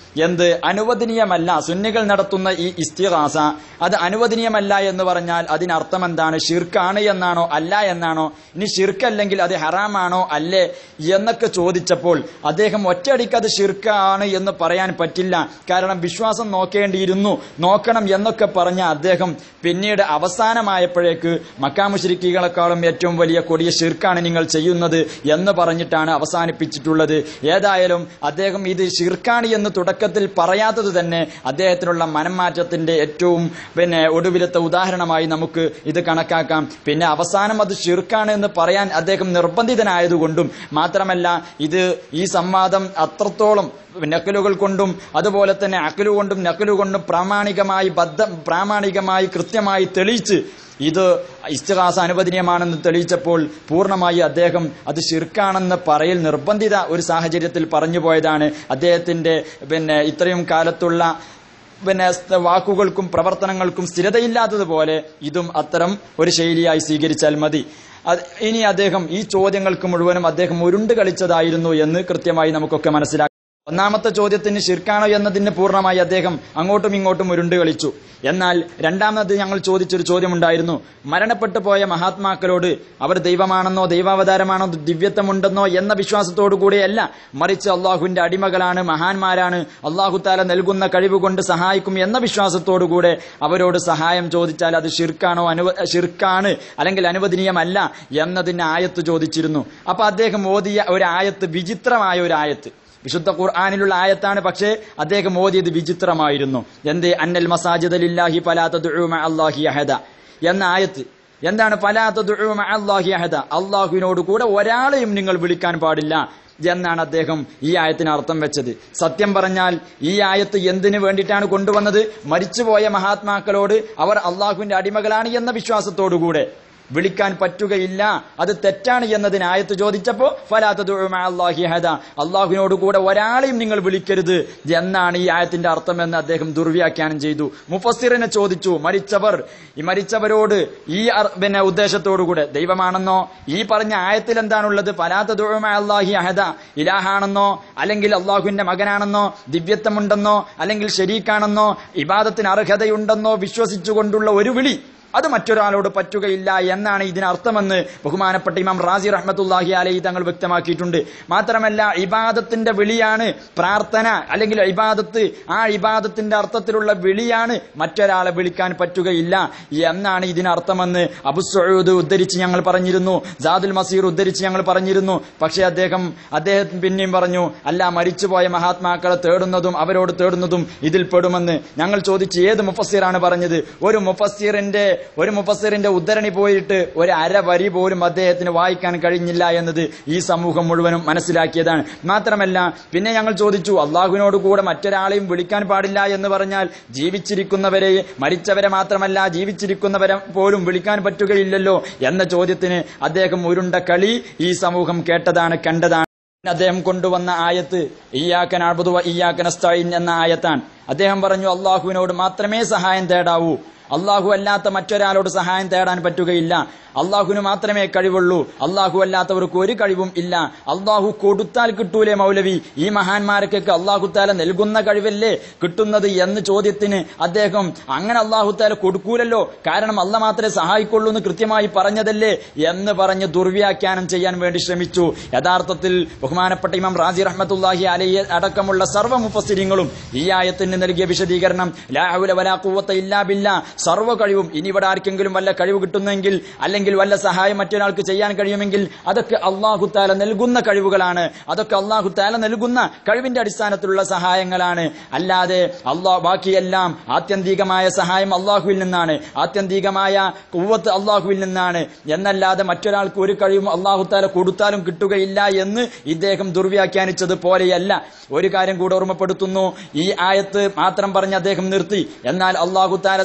എന്ത് അനുവദനീയമല്ല സുന്നികൾ നടത്തുന്ന ഈ ഇസ്തിഹാസ അത് അനുവദനീയമല്ല എന്ന് പറഞ്ഞാൽ അതിനർത്ഥം എന്താണ് ഷിർക്കാണ് എന്നാണോ അല്ല എന്നാണോ ഇനി ഷിർക്കല്ലെങ്കിൽ അത് ഹറാമാണോ അല്ലേ എന്നൊക്കെ ചോദിച്ചപ്പോൾ അദ്ദേഹം ഒറ്റയടിക്ക് അത് ഷിർക്കാണ് എന്ന് പറയാൻ പറ്റില്ല കാരണം വിശ്വാസം നോക്കേണ്ടിയിരുന്നു നോക്കണം എന്നൊക്കെ പറഞ്ഞ അദ്ദേഹം പിന്നീട് അവസാനമായപ്പോഴേക്ക് മക്കാമുശ്രിക്കുകളെക്കാളും ഏറ്റവും വലിയ കൊടിയ ഷിർക്കാണ് നിങ്ങൾ ചെയ്യുന്നത് എന്ന് പറഞ്ഞിട്ടാണ് അവസാനിപ്പിച്ചിട്ടുള്ളത് ഏതായാലും അദ്ദേഹം ഇത് ഷിർക്കാണ് എന്ന് തുടക്കത്തിൽ പറയാത്തത് തന്നെ അദ്ദേഹത്തിനുള്ള മനംമാറ്റത്തിന്റെ ഏറ്റവും പിന്നെ ഒടുവിലത്തെ ഉദാഹരണമായി നമുക്ക് ഇത് കണക്കാക്കാം പിന്നെ അവസാനം അത് ഷിർക്കാണ് എന്ന് പറയാൻ അദ്ദേഹം നിർബന്ധിതനായതുകൊണ്ടും മാത്രമല്ല ഇത് ഈ സംവാദം അത്രത്തോളം നക്കലുകൾ കൊണ്ടും അതുപോലെ തന്നെ അക്കലു കൊണ്ടും നക്കലു കൊണ്ടും പ്രാമാണികമായി ബദ്ധ പ്രാമാണികമായി കൃത്യമായി തെളിയിച്ച് ഇത് ഇസ്തിഹാസ അനുവദനീയമാണെന്ന് തെളിയിച്ചപ്പോൾ പൂർണ്ണമായി അദ്ദേഹം അത് ഷിർക്കാണെന്ന് പറയൽ നിർബന്ധിത ഒരു സാഹചര്യത്തിൽ പറഞ്ഞു പോയതാണ് അദ്ദേഹത്തിന്റെ പിന്നെ ഇത്രയും കാലത്തുള്ള പിന്നെ സ് വാക്കുകൾക്കും പ്രവർത്തനങ്ങൾക്കും സ്ഥിരതയില്ലാത്തതുപോലെ ഇതും അത്തരം ഒരു ശൈലിയായി സ്വീകരിച്ചാൽ മതി അത് ഇനി അദ്ദേഹം ഈ ചോദ്യങ്ങൾക്ക് മുഴുവനും അദ്ദേഹം ഉരുണ്ട് കളിച്ചതായിരുന്നു എന്ന് കൃത്യമായി നമുക്കൊക്കെ മനസ്സിലാക്കാം ഒന്നാമത്തെ ചോദ്യത്തിന് ശിർക്കാണോ എന്നതിന് പൂർണ്ണമായി അദ്ദേഹം അങ്ങോട്ടും ഇങ്ങോട്ടും ഉരുണ്ട് കളിച്ചു എന്നാൽ രണ്ടാമത് ഞങ്ങൾ ചോദിച്ചൊരു ചോദ്യമുണ്ടായിരുന്നു മരണപ്പെട്ടു പോയ മഹാത്മാക്കളോട് അവർ ദൈവമാണെന്നോ ദൈവാവതാരമാണോ ദിവ്യത്വമുണ്ടെന്നോ എന്ന വിശ്വാസത്തോടു കൂടിയല്ല മറിച്ച് അള്ളാഹുവിന്റെ അടിമകളാണ് മഹാന്മാരാണ് അള്ളാഹുത്താല നൽകുന്ന കഴിവ് കൊണ്ട് സഹായിക്കും എന്ന വിശ്വാസത്തോടു കൂടെ അവരോട് സഹായം ചോദിച്ചാൽ അത് ഷിർക്കാണോ അനുവ ഷിർക്കാണ് അല്ലെങ്കിൽ അനുവദനീയമല്ല എന്നതിന് ആയത്ത് ചോദിച്ചിരുന്നു അപ്പൊ അദ്ദേഹം ഓതിയ ഒരു ആയത്ത് വിചിത്രമായ ഒരു ആയത്ത് വിശുദ്ധ ഖുർആാനിലുള്ള ആയത്താണ് പക്ഷേ അദ്ദേഹം ഓതിയത് വിചിത്രമായിരുന്നു എന്ത് അന്നൽ മസാജിദലില്ലാഹി അള്ളാഹി അഹദ എന്ന ആയത്ത് എന്താണ് അള്ളാഹി അഹദ അള്ളാഹുവിനോട് കൂടെ ഒരാളെയും നിങ്ങൾ വിളിക്കാൻ പാടില്ല എന്നാണ് അദ്ദേഹം ഈ ആയത്തിന് അർത്ഥം വെച്ചത് സത്യം പറഞ്ഞാൽ ഈ ആയത്ത് എന്തിനു വേണ്ടിയിട്ടാണ് കൊണ്ടുവന്നത് മരിച്ചുപോയ മഹാത്മാക്കളോട് അവർ അള്ളാഹുവിന്റെ അടിമകളാണ് എന്ന വിശ്വാസത്തോടുകൂടെ വിളിക്കാൻ പറ്റുകയില്ല അത് തെറ്റാണ് എന്നതിന് ആയത്ത് ചോദിച്ചപ്പോ ഫലാത്തതുഅള്ളാഹി ഹദ അള്ളാഹുവിനോട് കൂടെ ഒരാളെയും നിങ്ങൾ വിളിക്കരുത് എന്നാണ് ഈ ആയത്തിന്റെ അർത്ഥമെന്ന് അദ്ദേഹം ദുർവ്യാഖ്യാനം ചെയ്തു മുഫസ്സിറിനെ ചോദിച്ചു മരിച്ചവർ ഈ മരിച്ചവരോട് ഈ അർ- പിന്നെ ഉദ്ദേശത്തോടു കൂടെ ദൈവമാണെന്നോ ഈ പറഞ്ഞ ആയത്തിൽ എന്താണുള്ളത് ഫലാത്തതുഅള്ളാഹി അഹദ ഇലാഹാണെന്നോ അല്ലെങ്കിൽ അള്ളാഹുവിന്റെ മകനാണെന്നോ ദിവ്യത്വമുണ്ടെന്നോ അല്ലെങ്കിൽ ശരീക്കാണെന്നോ ഇബാദത്തിന് അർഹതയുണ്ടെന്നോ വിശ്വസിച്ചുകൊണ്ടുള്ള ഒരു വിളി അത് മറ്റൊരാളോട് പറ്റുകയില്ല എന്നാണ് ഇതിനർത്ഥമെന്ന് ബഹുമാനപ്പെട്ട ഇമാം റാസി റഹ്മത്തുല്ലാഹി അലൈ തങ്ങൾ വ്യക്തമാക്കിയിട്ടുണ്ട് മാത്രമല്ല ഇബാദത്തിന്റെ വിളിയാണ് പ്രാർത്ഥന അല്ലെങ്കിൽ ഇബാദത്ത് ആ ഇബാദത്തിന്റെ അർത്ഥത്തിലുള്ള വിളിയാണ് മറ്റൊരാളെ വിളിക്കാൻ പറ്റുകയില്ല എന്നാണ് ഇതിനർത്ഥമെന്ന് അബു സഊദ് ഉദ്ധരിച്ച് ഞങ്ങൾ പറഞ്ഞിരുന്നു ജാദുൽ മസീർ ഉദ്ധരിച്ച് ഞങ്ങൾ പറഞ്ഞിരുന്നു പക്ഷേ അദ്ദേഹം അദ്ദേഹം പിന്നെയും പറഞ്ഞു അല്ല മരിച്ചുപോയ മഹാത്മാക്കളെ തേടുന്നതും അവരോട് തേടുന്നതും ഇതിൽ പെടുമെന്ന് ഞങ്ങൾ ചോദിച്ച് ഏത് മുഫസ്സിറാണ് പറഞ്ഞത് ഒരു മുഫസ്സിറിന്റെ ഒരു മുഫസ്സിറിന്റെ ഉദ്ധരണി പോയിട്ട് ഒരു അര വരി പോലും അദ്ദേഹത്തിന് വായിക്കാൻ കഴിഞ്ഞില്ല എന്നത് ഈ സമൂഹം മുഴുവനും മനസ്സിലാക്കിയതാണ് മാത്രമല്ല പിന്നെ ഞങ്ങൾ ചോദിച്ചു അള്ളാഹുവിനോട് കൂടെ മറ്റൊരാളെയും വിളിക്കാൻ പാടില്ല എന്ന് പറഞ്ഞാൽ ജീവിച്ചിരിക്കുന്നവരെ മരിച്ചവരെ മാത്രമല്ല ജീവിച്ചിരിക്കുന്നവരെ പോലും വിളിക്കാൻ പറ്റുകയില്ലല്ലോ എന്ന ചോദ്യത്തിന് അദ്ദേഹം ഉരുണ്ട കളി ഈ സമൂഹം കേട്ടതാണ് കണ്ടതാണ് അദ്ദേഹം കൊണ്ടുവന്ന ആയത്ത് ഇയ്യാക്കൻ അഴുതുവ ഇയ്യാക്കൻ അസ്തഈൻ എന്ന ആയത്താണ് അദ്ദേഹം പറഞ്ഞു അള്ളാഹുവിനോട് മാത്രമേ സഹായം തേടാവൂ അള്ളാഹു അല്ലാത്ത മറ്റൊരാളോട് സഹായം തേടാൻ പറ്റുകയില്ല അള്ളാഹുവിന് മാത്രമേ കഴിവുള്ളൂ അള്ളാഹു അല്ലാത്തവർക്ക് ഒരു കഴിവും ഇല്ല അള്ളാഹു കൊടുത്താൽ കിട്ടൂലേ മൗലവി ഈ മഹാന്മാർക്കൊക്കെ അള്ളാഹു താല നൽകുന്ന കഴിവല്ലേ കിട്ടുന്നത് എന്ന് ചോദ്യത്തിന് അദ്ദേഹം അങ്ങനെ അള്ളാഹു താല കൊടുക്കൂലല്ലോ കാരണം അല്ല മാത്രമേ സഹായിക്കുള്ളൂ എന്ന് കൃത്യമായി പറഞ്ഞതല്ലേ എന്ന് പറഞ്ഞ് ദുർവ്യാഖ്യാനം ചെയ്യാൻ വേണ്ടി ശ്രമിച്ചു യഥാർത്ഥത്തിൽ ബഹുമാനപ്പെട്ട ഇമാം റാജി റഹ്മത്തുല്ലാഹി അലൈഹി അടക്കമുള്ള സർവ്വ മുഫസ്സിരിങ്ങളും ഈ ആയത്തിന് നൽകിയ വിശദീകരണം ലാ ഹൗല വലാ ഖുവ്വത ഇല്ലാ ബില്ലാ സർവ്വ കഴിവും ഇനി ഇവിടെ ആർക്കെങ്കിലും വല്ല കഴിവ് കിട്ടുന്നെങ്കിൽ അല്ലെങ്കിൽ വല്ല സഹായം മറ്റൊരാൾക്ക് ചെയ്യാൻ കഴിയുമെങ്കിൽ അതൊക്കെ അള്ളാഹു താല നൽകുന്ന കഴിവുകളാണ് അതൊക്കെ അള്ളാഹു താല നൽകുന്ന കഴിവിന്റെ അടിസ്ഥാനത്തിലുള്ള സഹായങ്ങളാണ് അല്ലാതെ അള്ളാഹ് ബാക്കിയെല്ലാം ആത്യന്തികമായ സഹായം അള്ളാഹുവിൽ നിന്നാണ് ആത്യന്തികമായ കുവ്വത്ത് അള്ളാഹുവിൽ നിന്നാണ് എന്നല്ലാതെ മറ്റൊരാൾക്ക് ഒരു കഴിവും അള്ളാഹു താല കൊടുത്താലും കിട്ടുകയില്ല എന്ന് ഇദ്ദേഹം ദുർവ്യാഖ്യാനിച്ചത് പോലെയല്ല ഒരു കാര്യം കൂടെ ഓർമ്മപ്പെടുത്തുന്നു ഈ ആയത്ത് മാത്രം പറഞ്ഞ് അദ്ദേഹം നിർത്തി എന്നാൽ അള്ളാഹു താല സഹായിക്കും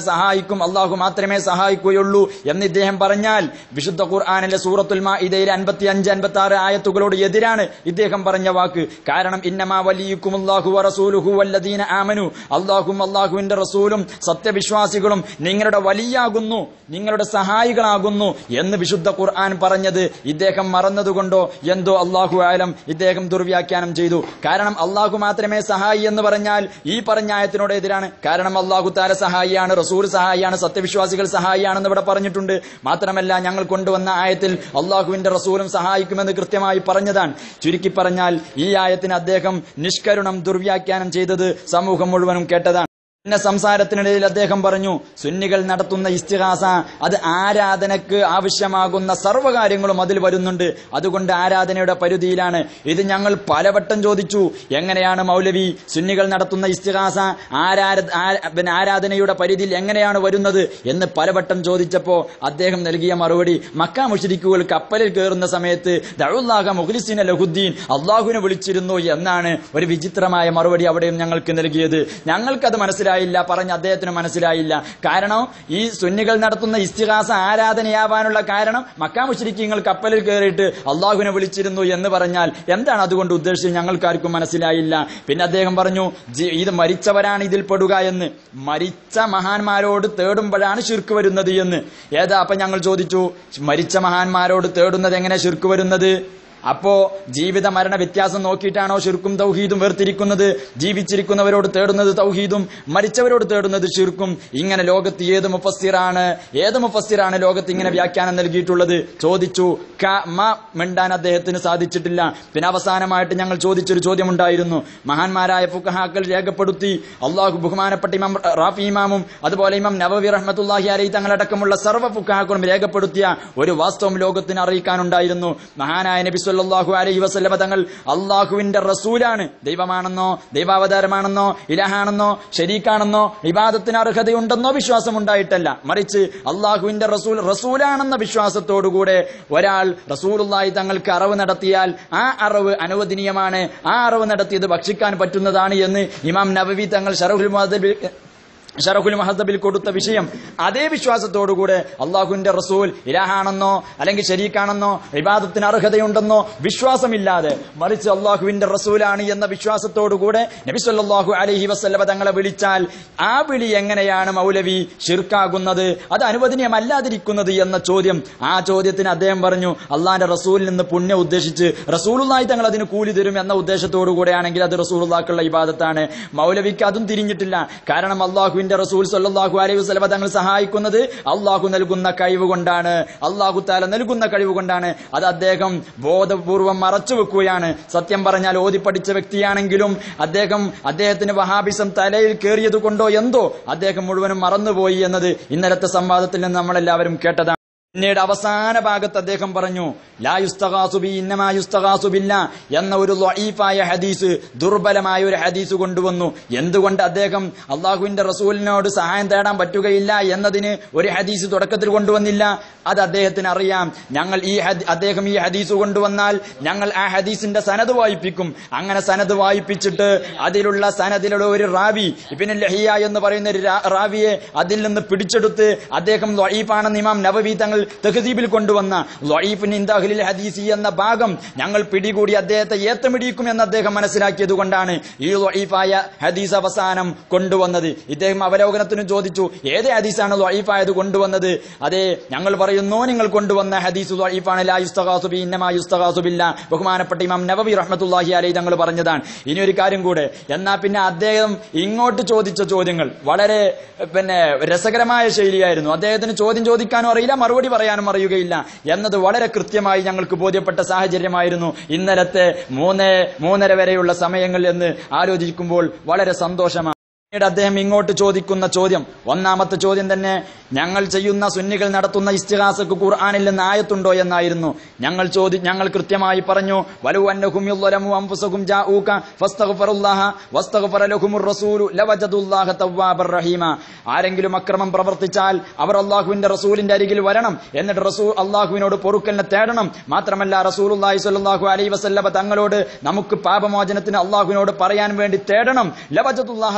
സഹായിക്കും അള്ളാഹു മാത്രമേ സഹായിക്കുകയുള്ളൂ എന്ന് ഇദ്ദേഹം പറഞ്ഞാൽ വിശുദ്ധ ഖുർആാനിലെ സൂറത്തുൽ മാഇദയിലെ അൻപത്തി അഞ്ച് അൻപത്തി ആറ് ആയത്തുകളോട് എതിരാണ് ഇദ്ദേഹം പറഞ്ഞ വാക്ക് കാരണം ഇന്നമാ വലിയുക്കും അള്ളാഹു റസൂലുഹു വല്ലദീന ആമനു അള്ളാഹും അള്ളാഹുവിന്റെ റസൂലും സത്യവിശ്വാസികളും നിങ്ങളുടെ വലിയാകുന്നു നിങ്ങളുടെ സഹായികളാകുന്നു എന്ന് വിശുദ്ധ ഖുർആൻ പറഞ്ഞത് ഇദ്ദേഹം മറന്നതുകൊണ്ടോ എന്തോ അള്ളാഹു ആലം ഇദ്ദേഹം ദുർവ്യാഖ്യാനം ചെയ്തു കാരണം അള്ളാഹു മാത്രമേ സഹായി എന്ന് പറഞ്ഞാൽ ഈ പറഞ്ഞ ആയത്തിനോട് എതിരാണ് കാരണം അള്ളാഹു താല സഹായിയാണ് റസൂൽ സഹായിയാണ് സത്യവിശ്വാസികൾ സഹായിയാണെന്ന് ഇവിടെ പറഞ്ഞിട്ടുണ്ട് മാത്രമല്ല ഞങ്ങൾ കൊണ്ടുവന്ന ആയത്തിൽ അള്ളാഹുവിന്റെ റസൂലും സഹായിക്കുമെന്ന് കൃത്യമായി പറഞ്ഞതാണ് ചുരുക്കി പറഞ്ഞാൽ ഈ ആയത്തിന് അദ്ദേഹം നിഷ്കരുണം ദുർവ്യാഖ്യാനം ചെയ്തത് സമൂഹം മുഴുവനും കേട്ടതാണ് പിന്നെ സംസാരത്തിനിടയിൽ അദ്ദേഹം പറഞ്ഞു സുന്നികൾ നടത്തുന്ന ഇസ്തിഹാസ അത് ആരാധനക്ക് ആവശ്യമാകുന്ന സർവ്വകാര്യങ്ങളും അതിൽ വരുന്നുണ്ട് അതുകൊണ്ട് ആരാധനയുടെ പരിധിയിലാണ് ഇത് ഞങ്ങൾ പലവട്ടം ചോദിച്ചു എങ്ങനെയാണ് മൗലവി സുന്നികൾ നടത്തുന്ന ഇസ്തിഹാസ ആരാധ ആ- പിന്നെ ആരാധനയുടെ പരിധിയിൽ എങ്ങനെയാണ് വരുന്നത് എന്ന് പലവട്ടം ചോദിച്ചപ്പോ അദ്ദേഹം നൽകിയ മറുപടി മക്ക മുഷരിക്കുകൾ കപ്പലിൽ കയറുന്ന സമയത്ത് ദഴുല്ലാഹ മുഖ്ലിസിന ലഹുദ്ദീൻ അള്ളാഹുവിനെ വിളിച്ചിരുന്നു എന്നാണ് ഒരു വിചിത്രമായ മറുപടി അവിടെയും ഞങ്ങൾക്ക് നൽകിയത് ഞങ്ങൾക്കത് മനസ്സിലായില്ല പറഞ്ഞ അദ്ദേഹത്തിന് മനസ്സിലായില്ല കാരണം ഈ സുന്നികൾ നടത്തുന്ന ഇസ്തിഹാസ ആരാധനയാവാനുള്ള കാരണം മക്കാ മുഷരിക്കങ്ങൾ കപ്പലിൽ കയറിയിട്ട് അള്ളാഹുവിനെ വിളിച്ചിരുന്നു എന്ന് പറഞ്ഞാൽ എന്താണ് അതുകൊണ്ട് ഉദ്ദേശിച്ചത് ഞങ്ങൾക്കാർക്കും മനസ്സിലായില്ല പിന്നെ അദ്ദേഹം പറഞ്ഞു ജി- ഇത് മരിച്ചവരാണ് ഇതിൽ പെടുക എന്ന് മരിച്ച മഹാന്മാരോട് തേടുമ്പോഴാണ് ശിർക്ക് വരുന്നത് എന്ന് ഏതാ അപ്പൊ ഞങ്ങൾ ചോദിച്ചു മരിച്ച മഹാന്മാരോട് തേടുന്നത് എങ്ങനെ ശിർക്ക് വരുന്നത് അപ്പോ ജീവിത മരണ വ്യത്യാസം നോക്കിയിട്ടാണോ ശിർക്കും തൗഹീദും വേർതിരിക്കുന്നത് ജീവിച്ചിരിക്കുന്നവരോട് തേടുന്നത് തൗഹീദും മരിച്ചവരോട് തേടുന്നത് ശിർക്കും ഇങ്ങനെ ലോകത്ത് ഏത് മുഫസ്സിറാണ് ഏത് മുഫസ്സിറാണ് ലോകത്ത് ഇങ്ങനെ വ്യാഖ്യാനം നൽകിയിട്ടുള്ളത് ചോദിച്ചു ക മ മിണ്ടാൻ അദ്ദേഹത്തിന് സാധിച്ചിട്ടില്ല പിന്നെ അവസാനമായിട്ട് ഞങ്ങൾ ചോദിച്ചൊരു ചോദ്യമുണ്ടായിരുന്നു മഹാന്മാരായ ഫുഖഹാക്കൾ രേഖപ്പെടുത്തി അള്ളാഹു ബഹുമാനപ്പെട്ട ഇമാം റാഫി ഇമാമും അതുപോലെ ഇമാം നവവി റഹ്മത്തുല്ലാഹി അലൈ തങ്ങളടക്കമുള്ള സർവ്വ ഫുഖഹാക്കളും രേഖപ്പെടുത്തിയ ഒരു വാസ്തവം ലോകത്തിന് അറിയിക്കാനുണ്ടായിരുന്നു മഹാനായ നബി സല്ലല്ലാഹു അലൈഹി വസല്ലമ തങ്ങൾ അള്ളാഹുവിന്റെ റസൂലാണ് ദൈവമാണെന്നോ ദൈവാവതാരമാണെന്നോ ഇലഹാണെന്നോ ഷരീക്കാണെന്നോ ഇബാദത്തിന് അർഹതയുണ്ടെന്നോ വിശ്വാസം ഉണ്ടായിട്ടല്ല മറിച്ച് അള്ളാഹുവിന്റെ റസൂൽ റസൂലാണെന്ന വിശ്വാസത്തോടുകൂടെ ഒരാൾ റസൂലുള്ളാഹി തങ്ങൾക്ക് അറിവ് നടത്തിയാൽ ആ അറിവ് അനുവദനീയമാണ് ആ അറിവ് നടത്തിയത് ഭക്ഷിക്കാൻ പറ്റുന്നതാണ് എന്ന് ഇമാം നബവി തങ്ങൾ ഷറഹുൽ മുഹദ്ദബിൽ ഷറഹുൽ മഹദബിൽ കൊടുത്ത വിഷയം അതേ വിശ്വാസത്തോടുകൂടെ അള്ളാഹുവിന്റെ റസൂൽ ഇലാഹാണെന്നോ അല്ലെങ്കിൽ ശരീക്കാണെന്നോ വിവാദത്തിന് അർഹതയുണ്ടെന്നോ വിശ്വാസമില്ലാതെ മറിച്ച് അള്ളാഹുവിന്റെ റസൂലാണ് എന്ന വിശ്വാസത്തോടുകൂടെ നബി സല്ലല്ലാഹു അലൈഹി വസല്ലമ തങ്ങളെ വിളിച്ചാൽ ആ വിളി എങ്ങനെയാണ് മൗലവി ഷിർക്കാകുന്നത് അത് അനുവദനീയമല്ലാതിരിക്കുന്നത് എന്ന ചോദ്യം ആ ചോദ്യത്തിന് അദ്ദേഹം പറഞ്ഞു അള്ളാന്റെ റസൂലിൽ നിന്ന് പുണ്യം ഉദ്ദേശിച്ച് റസൂലുള്ളാഹി തങ്ങൾ അതിന് കൂലി തരും എന്ന ഉദ്ദേശത്തോടു കൂടെയാണെങ്കിൽ അത് റസൂലുള്ളാക്കുള്ള ഇബാദത്താണ് മൗലവിക്ക് അതും തിരിഞ്ഞിട്ടില്ല കാരണം അള്ളാഹുവിന്റെ റസൂൽ സല്ലല്ലാഹു അലൈഹി വസല്ലമ തങ്ങൾ സഹായിക്കുന്നത് അള്ളാഹു നൽകുന്ന കഴിവ് കൊണ്ടാണ് അള്ളാഹു താല നൽകുന്ന കഴിവ് കൊണ്ടാണ് അത് അദ്ദേഹം ബോധപൂർവം മറച്ചു വെക്കുകയാണ് സത്യം പറഞ്ഞാൽ ഓതി പഠിച്ച വ്യക്തിയാണെങ്കിലും അദ്ദേഹം അദ്ദേഹത്തിന് വഹാബിസം തലയിൽ കയറിയത് കൊണ്ടോ എന്തോ അദ്ദേഹം മുഴുവനും മറന്നുപോയി എന്നത് ഇന്നലത്തെ സംവാദത്തിൽ നിന്ന് നമ്മളെല്ലാവരും കേട്ടതാണ് പിന്നീട് അവസാന ഭാഗത്ത് അദ്ദേഹം പറഞ്ഞു ലാ യുസ്തഗാസുബി ഇന്നമാ യുസ്തഗാസുബില്ല എന്ന ഒരു ലഈഫായ ഹദീസ് ദുർബലമായ ഒരു ഹദീസ് കൊണ്ടുവന്നു എന്തുകൊണ്ട് അദ്ദേഹം അള്ളാഹുവിന്റെ റസൂലിനോട് സഹായം തേടാൻ പറ്റുകയില്ല എന്നതിന് ഒരു ഹദീസ് തുടക്കത്തിൽ കൊണ്ടുവന്നില്ല അത് അദ്ദേഹത്തിന് അറിയാം ഞങ്ങൾ ഈ ഹദ- അദ്ദേഹം ഈ ഹദീസ് കൊണ്ടുവന്നാൽ ഞങ്ങൾ ആ ഹദീസിന്റെ സനത് വായിപ്പിക്കും അങ്ങനെ സനത് വായിപ്പിച്ചിട്ട് അതിലുള്ള സനദിലുള്ള ഒരു റാവി ഇബിന് ലഹിയ എന്ന് പറയുന്ന ഒരു രാ- റാവിയെ അതിൽ നിന്ന് പിടിച്ചെടുത്ത് അദ്ദേഹം ലൊയീഫാണെന്ന് ഇമാം നബവി തങ്ങൾ തെഹദീബിൽ കൊണ്ടുവന്ന ലൊയീഫിൻ ഇന്ദാഹിലിൽ ഹദീസി എന്ന ഭാഗം ഞങ്ങൾ പിടികൂടി അദ്ദേഹത്തെ ഏത്തമിടിക്കും എന്ന് അദ്ദേഹം മനസ്സിലാക്കിയത് കൊണ്ടാണ് ഈ ലൊയീഫായ ഹദീസ് അവസാനം കൊണ്ടുവന്നത് ഇദ്ദേഹം അവലോകനത്തിന് ചോദിച്ചു ഏത് ഹദീസാണ് ലൊയീഫായത് കൊണ്ടുവന്നത് അതെ ഞങ്ങൾ പറയുന്നു നിങ്ങൾ കൊണ്ടുവന്ന ഹദീസ് ലൊയീഫാണ് ലാ യുസ്തഗാസുബി ഇന്നമാ യുസ്തഗാസുബില്ല ബഹുമാനപ്പെട്ട ഇമാം നബവി റഹ്മത്തുള്ളാഹി അലൈ തങ്ങൾ പറഞ്ഞതാണ് ഇനി ഒരു കാര്യം കൂടെ എന്നാ പിന്നെ അദ്ദേഹം ഇങ്ങോട്ട് ചോദിച്ച ചോദ്യങ്ങൾ വളരെ പിന്നെ രസകരമായ ശൈലിയായിരുന്നു അദ്ദേഹത്തിന് ചോദ്യം ചോദിക്കാനും അറിയില്ല മറുപടി പറയാനും അറിയുകയില്ല എന്നത് വളരെ കൃത്യമായി ഞങ്ങൾക്ക് ബോധ്യപ്പെട്ട സാഹചര്യമായിരുന്നു ഇന്നലത്തെ മൂന്ന് മൂന്നര വരെയുള്ള സമയങ്ങൾ എന്ന് ആലോചിക്കുമ്പോൾ വളരെ സന്തോഷമാണ് പിന്നീട് അദ്ദേഹം ഇങ്ങോട്ട് ചോദിക്കുന്ന ചോദ്യം ഒന്നാമത്തെ ചോദ്യം തന്നെ ഞങ്ങൾ ചെയ്യുന്ന സുന്നികൾ നടത്തുന്ന ഇസ്തിഹാസക്ക് ഖുർആാനിൽ നിന്ന് ആയത്തുണ്ടോ എന്നായിരുന്നു ഞങ്ങൾ ചോദി ഞങ്ങൾ കൃത്യമായി പറഞ്ഞു വലു അന്നഹും യുദ്ലമു അംഫുസഹും ജാഊക ഫസ്തഗ്ഫിറുല്ലാഹ വസ്തഗ്ഫറ ലഹുമുർ റസൂലു ലവജദുല്ലാഹ തവ്വാബർ റഹീമ ആരെങ്കിലും അക്രമം പ്രവർത്തിച്ചാൽ അവർ അള്ളാഹുവിന്റെ റസൂലിന്റെ അരികിൽ വരണം എന്നിട്ട് റസൂൽ അള്ളാഹുവിനോട് പൊറുക്കലിനെ തേടണം മാത്രമല്ല റസൂലുള്ളാഹി സ്വല്ലല്ലാഹു അലൈഹി വസല്ലമ തങ്ങളോട് നമുക്ക് പാപമോചനത്തിന് അള്ളാഹുവിനോട് പറയാൻ വേണ്ടി തേടണം ലവജദുല്ലാഹ തവ്വാബർ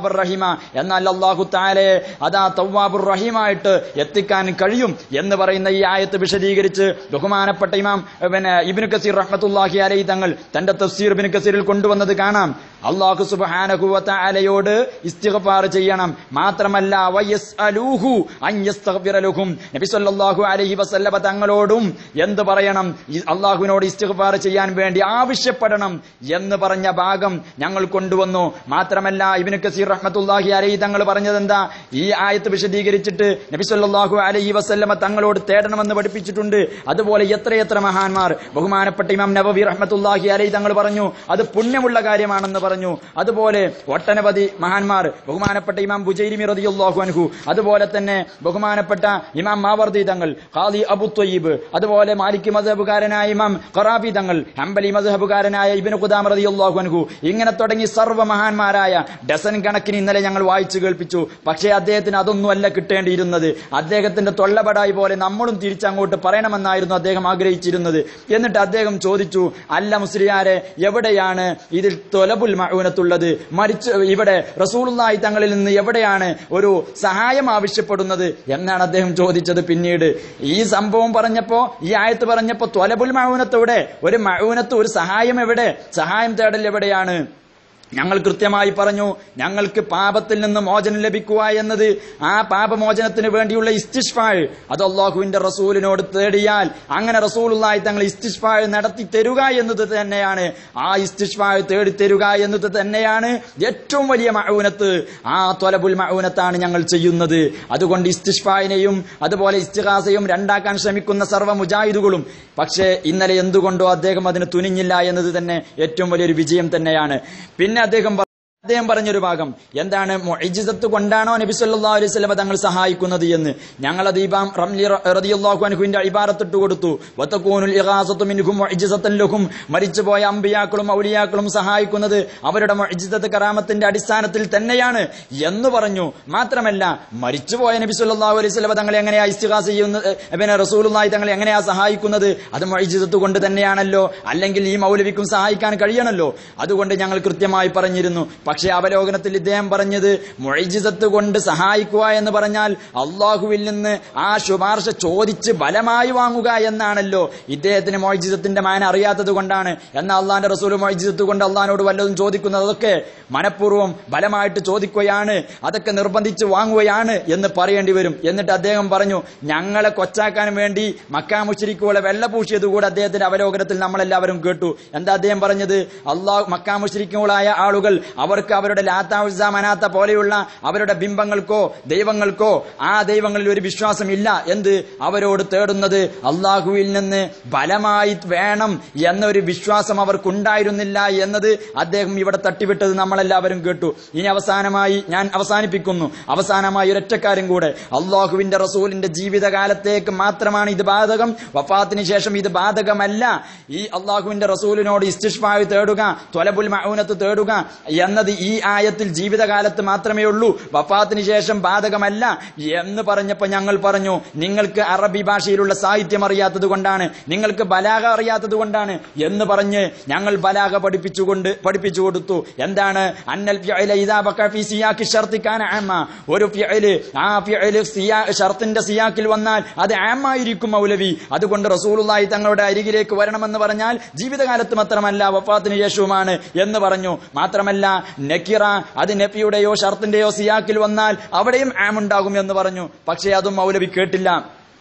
തവ്വാബുർ റഹീമ എന്നാൽ അള്ളാഹു താലെ അതാ തവ്വാബുർ റഹീമായിട്ട് എത്തിക്കാൻ കഴിയും എന്ന് പറയുന്ന ഈ ആയത്ത് വിശദീകരിച്ച് ബഹുമാനപ്പെട്ട ഇമാം പിന്നെ ഇബിന് കസീർ റഹ്മത്തുല്ലാഹി അലൈ തങ്ങൾ തന്റെ തഫ്സീർ ഇബിന് കസീറിൽ കൊണ്ടുവന്നത് കാണാം അള്ളാഹു സുബ്ഹാനഹുവത അലയോട് ഇസ്തിഗ്ഫാർ ചെയ്യണം മാത്രമല്ല വയസ്അലൂഹു അൻ യസ്തഗ്ഫിറ ലഹും നബി സല്ലല്ലാഹു അലൈഹി വസല്ലമ തങ്ങളോടും എന്ത് പറയണം ഈ അള്ളാഹുവിനോട് ഇസ്തിഗ്ഫാർ ചെയ്യാൻ വേണ്ടി ആവശ്യപ്പെടണം എന്ന് പറഞ്ഞ ഭാഗം ഞങ്ങൾ കൊണ്ടുവന്നു മാത്രമല്ല ഇബ്നു കസീർ റഹ്മത്തുള്ളാഹി അലൈഹി തങ്ങൾ പറഞ്ഞത് എന്താ ഈ ആയത്ത് വിശദീകരിച്ചിട്ട് നബി സല്ലല്ലാഹു അലൈഹി വസല്ലമ തങ്ങളോട് തേടണമെന്ന് പഠിപ്പിച്ചിട്ടുണ്ട് അതുപോലെ എത്രയെത്ര മഹാന്മാർ ബഹുമാനപ്പെട്ട ഇമാം നബവി റഹ്മത്തുള്ളാഹി അലൈഹി തങ്ങൾ പറഞ്ഞു അത് പുണ്യമുള്ള കാര്യമാണെന്ന് പറഞ്ഞു അതുപോലെ ഒട്ടനവധി മഹാന്മാർ ബഹുമാനപ്പെട്ട ഇമാം ബുജൈരിമി റളിയല്ലാഹു അൻഹു അതുപോലെ തന്നെ ബഹുമാനപ്പെട്ട ഇമാം മാവർദി തങ്ങൾ ഖാദി അബു ത്വയ്യിബ് അതുപോലെ മാലിക് മദ്ഹബുകാരനായ ഇമാം ഖറാബി തങ്ങൾ ഹംബലി മദ്ഹബുകാരനായ ഇബ്നു ഖുദാം റളിയല്ലാഹു അൻഹു ഇങ്ങനെ തുടങ്ങി സർവ്വ മഹാന്മാരായ ഡസൻ കണക്കിന് ഇന്നലെ ഞങ്ങൾ വായിച്ചു കേൾപ്പിച്ചു പക്ഷേ അദ്ദേഹത്തിന് അതൊന്നും അല്ല കിട്ടേണ്ടിയിരുന്നത് അദ്ദേഹത്തിന്റെ തൊള്ളപടായി പോലെ നമ്മളും തിരിച്ചങ്ങോട്ട് പറയണമെന്നായിരുന്നു അദ്ദേഹം ആഗ്രഹിച്ചിരുന്നത് എന്നിട്ട് അദ്ദേഹം ചോദിച്ചു അല്ല മുസ്ലിയാരെ എവിടെയാണ് ഇതിൽ തൊലബുൽ മഴൂനത്തുള്ളത് മരിച്ചു ഇവിടെ റസൂലുള്ളാഹി തങ്ങളിൽ നിന്ന് എവിടെയാണ് ഒരു സഹായം ആവശ്യപ്പെടുന്നത് എന്നാണ് അദ്ദേഹം ചോദിച്ചത് പിന്നീട് ഈ സംഭവം പറഞ്ഞപ്പോ ഈ ആയത്ത് പറഞ്ഞപ്പോ തൊലബുൽ മഴൂനത്ത് എവിടെ ഒരു മഴൂനത്ത് ഒരു സഹായം എവിടെ സഹായം തേടൽ എവിടെയാണ് ഞങ്ങൾ കൃത്യമായി പറഞ്ഞു ഞങ്ങൾക്ക് പാപത്തിൽ നിന്ന് മോചനം ലഭിക്കുക എന്നത് ആ പാപമോചനത്തിന് വേണ്ടിയുള്ള ഇസ്തിഷ്ഫാഴ് അത് അള്ളാഹുവിന്റെ റസൂലിനോട് തേടിയാൽ അങ്ങനെ റസൂലുള്ളായി തങ്ങൾ ഇസ്തിഷ്ഫാഴ് നടത്തി തരുക എന്നത് തന്നെയാണ് ആ ഇസ്തിഷ്ഫാഴ് തേടി തരുക എന്നത് തന്നെയാണ് ഏറ്റവും വലിയ മഴൂനത്ത് ആ തൊലബുൽ മഴൂനത്താണ് ഞങ്ങൾ ചെയ്യുന്നത് അതുകൊണ്ട് ഇസ്തിഷ്ഫായിനെയും അതുപോലെ ഇസ്തിഹാസയും രണ്ടാക്കാൻ ശ്രമിക്കുന്ന സർവ്വ മുജാഹിദുകളും പക്ഷേ ഇന്നലെ എന്തുകൊണ്ടോ അദ്ദേഹം അതിന് തുനിഞ്ഞില്ല എന്നത് തന്നെ ഏറ്റവും വലിയൊരു വിജയം തന്നെയാണ് പിന്നെ അദ്ദേഹം പറ- അദ്ദേഹം പറഞ്ഞൊരു ഭാഗം എന്താണ് മൊയ്ജിസത്ത് കൊണ്ടാണോ നബി സല്ലല്ലാഹു അലൈഹി വസല്ലമ തങ്ങൾ സഹായിക്കുന്നത് എന്ന് ഞങ്ങൾ അത് ഇമാം റംലി റ- റളിയല്ലാഹു അൻഹുവിന്റെ ഇബാറത്തിട്ട് കൊടുത്തു വതകൂനുൽ ഇഗാസത്തു മിൻഹും മുഅ്ജിസത്തൻ ലഹും മരിച്ചുപോയ അമ്പിയാക്കളും ഔലിയാക്കളും സഹായിക്കുന്നത് അവരുടെ മുഅ്ജിസത്ത് കറാമത്തിന്റെ അടിസ്ഥാനത്തിൽ തന്നെയാണ് എന്ന് പറഞ്ഞു മാത്രമല്ല മരിച്ചുപോയ നബി സല്ലല്ലാഹു അലൈഹി വസല്ലമ തങ്ങളെ എങ്ങനെയാ ഇസ്തിഗാസ ചെയ്യുന്നത് ഏ, പിന്നെ റസൂലുള്ളാഹി തങ്ങളെ എങ്ങനെയാ സഹായിക്കുന്നത് അത് മുഅ്ജിസത്ത് കൊണ്ട് തന്നെയാണല്ലോ അല്ലെങ്കിൽ ഈ മൗലവിക്കും സഹായിക്കാൻ കഴിയണമല്ലോ അതുകൊണ്ട് ഞങ്ങൾ കൃത്യമായി പറഞ്ഞിരുന്നു പക്ഷേ അവലോകനത്തിൽ ഇദ്ദേഹം പറഞ്ഞത് മൊഴിജിതത്ത് കൊണ്ട് സഹായിക്കുക എന്ന് പറഞ്ഞാൽ അള്ളാഹുവിൽ നിന്ന് ആ ശുപാർശ ചോദിച്ച് ബലമായി വാങ്ങുക എന്നാണല്ലോ ഇദ്ദേഹത്തിന് മൊഴിജിതത്തിന്റെ മാന അറിയാത്തത് കൊണ്ടാണ് എന്നാൽ അള്ളാന്റെ റസൂൽ മൊഴിജിതത്ത് കൊണ്ട് അള്ളഹാനോട് വല്ലതും ചോദിക്കുന്നത് അതൊക്കെ മനഃപൂർവ്വം ബലമായിട്ട് ചോദിക്കുകയാണ് അതൊക്കെ നിർബന്ധിച്ച് വാങ്ങുകയാണ് എന്ന് പറയേണ്ടി വരും എന്നിട്ട് അദ്ദേഹം പറഞ്ഞു ഞങ്ങളെ കൊച്ചാക്കാൻ വേണ്ടി മക്കാ മുശ്രിക്കുകളെ വെള്ള പൂശിയത് കൂടെ അദ്ദേഹത്തിന്റെ അവലോകനത്തിൽ നമ്മളെല്ലാവരും കേട്ടു എന്താ അദ്ദേഹം പറഞ്ഞത് അള്ളാഹു മക്കാ മുശ്രിക്കുകളായ ആളുകൾ അവർക്ക് അവരുടെ ലാത്ത ഉസ്സ മനാത്ത പോലെയുള്ള അവരുടെ ബിംബങ്ങൾക്കോ ദൈവങ്ങൾക്കോ ആ ദൈവങ്ങളിൽ ഒരു വിശ്വാസമില്ല എന്ത് അവരോട് തേടുന്നത് അള്ളാഹുവിൽ നിന്ന് ബലമായി വേണം എന്നൊരു വിശ്വാസം അവർക്കുണ്ടായിരുന്നില്ല എന്നത് അദ്ദേഹം ഇവിടെ തട്ടിവിട്ടത് നമ്മളെല്ലാവരും കേട്ടു ഇനി അവസാനമായി ഞാൻ അവസാനിപ്പിക്കുന്നു അവസാനമായി ഒരൊറ്റക്കാരും കൂടെ അള്ളാഹുവിന്റെ റസൂലിന്റെ ജീവിതകാലത്തേക്ക് മാത്രമാണ് ഇത് ബാധകം വഫാത്തിന് ശേഷം ഇത് ബാധകമല്ല ഈ അള്ളാഹുവിന്റെ റസൂലിനോട് ഇസ്തിഷ്ഫാവ് തേടുക തൊലബുൽ മൗനത്ത് തേടുക എന്നത് ഈ ആയത്തിൽ ജീവിതകാലത്ത് മാത്രമേ ഉള്ളൂ വഫാത്തിന് ശേഷം ബാധകമല്ല എന്ന് പറഞ്ഞപ്പോ ഞങ്ങൾ പറഞ്ഞു നിങ്ങൾക്ക് അറബി ഭാഷയിലുള്ള സാഹിത്യം അറിയാത്തത് കൊണ്ടാണ് നിങ്ങൾക്ക് ബലാഗ അറിയാത്തത് കൊണ്ടാണ് എന്ന് പറഞ്ഞ് ഞങ്ങൾ ബലാഗ പഠിപ്പിച്ചുകൊണ്ട് പഠിപ്പിച്ചു കൊടുത്തു എന്താണ് അന്നൽ ഫിഅല ഇദാ ബഖ ഫീ സിയാഖി ശർത്തി കാന ആമ ഒരു ഫിഅല് ആ ഫിഅല് സിയാ ഷർത്തിന്റെ സിയാക്കിൽ വന്നാൽ അത് ആമായിരിക്കും മൗലവി അതുകൊണ്ട് റസൂലുള്ളാഹി തങ്ങളുടെ അരികിലേക്ക് വരണമെന്ന് പറഞ്ഞാൽ ജീവിതകാലത്ത് മാത്രമല്ല വഫാത്തിന് ശേഷവുമാണ് എന്ന് പറഞ്ഞു മാത്രമല്ല നക്കിറ അത് നബിയുടെയോ ഷർത്തിന്റെയോ സിയാക്കിൽ വന്നാൽ അവിടെയും ആമുണ്ടാകും എന്ന് പറഞ്ഞു പക്ഷേ അതും മൗലവി കേട്ടില്ല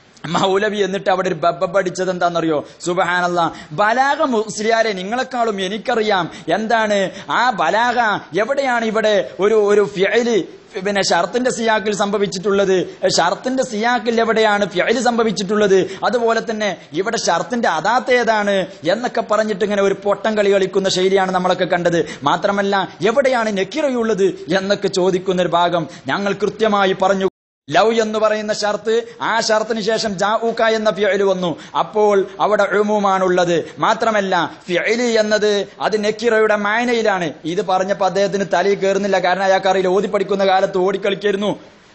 മൗലവി എന്നിട്ട് അവിടെ ഒരു ബബ്ബ പഠിച്ചത് എന്താണെന്നറിയോ സുബഹാനല്ല ബലാഗ മുസ്ലിയാരെ നിങ്ങളെക്കാളും എനിക്കറിയാം എന്താണ് ആ ബലാഗ എവിടെയാണ് ഇവിടെ ഒരു ഒരു ഫിയല് പിന്നെ ഷർത്തിന്റെ സിയാക്കിൽ സംഭവിച്ചിട്ടുള്ളത് ഷർത്തിന്റെ സിയാക്കിൽ എവിടെയാണ് ഫിയല് സംഭവിച്ചിട്ടുള്ളത് അതുപോലെ തന്നെ ഇവിടെ ഷർത്തിന്റെ അതാത്ത് ഏതാണ് എന്നൊക്കെ പറഞ്ഞിട്ട് ഇങ്ങനെ ഒരു പൊട്ടം കളി കളിക്കുന്ന ശൈലിയാണ് നമ്മളൊക്കെ കണ്ടത് മാത്രമല്ല എവിടെയാണ് നെക്കിറയുള്ളത് എന്നൊക്കെ ചോദിക്കുന്ന ഒരു ഭാഗം ഞങ്ങൾ കൃത്യമായി പറഞ്ഞു ലവ് എന്ന് പറയുന്ന ഷർത്ത് ആ ഷർത്തിന് ശേഷം ജാഊക്ക എന്ന ഫിയല് വന്നു അപ്പോൾ അവിടെ ഉമുമാണുള്ളത് മാത്രമല്ല ഫിയല് എന്നത് അത് നെക്കിറയുടെ മായനയിലാണ് ഇത് പറഞ്ഞപ്പോൾ അദ്ദേഹത്തിന് തലയിൽ കയറുന്നില്ല കാരണം അയാൾക്ക് അറിയില്ല ഓതി പഠിക്കുന്ന കാലത്ത് ഓടിക്കളിക്കായിരുന്നു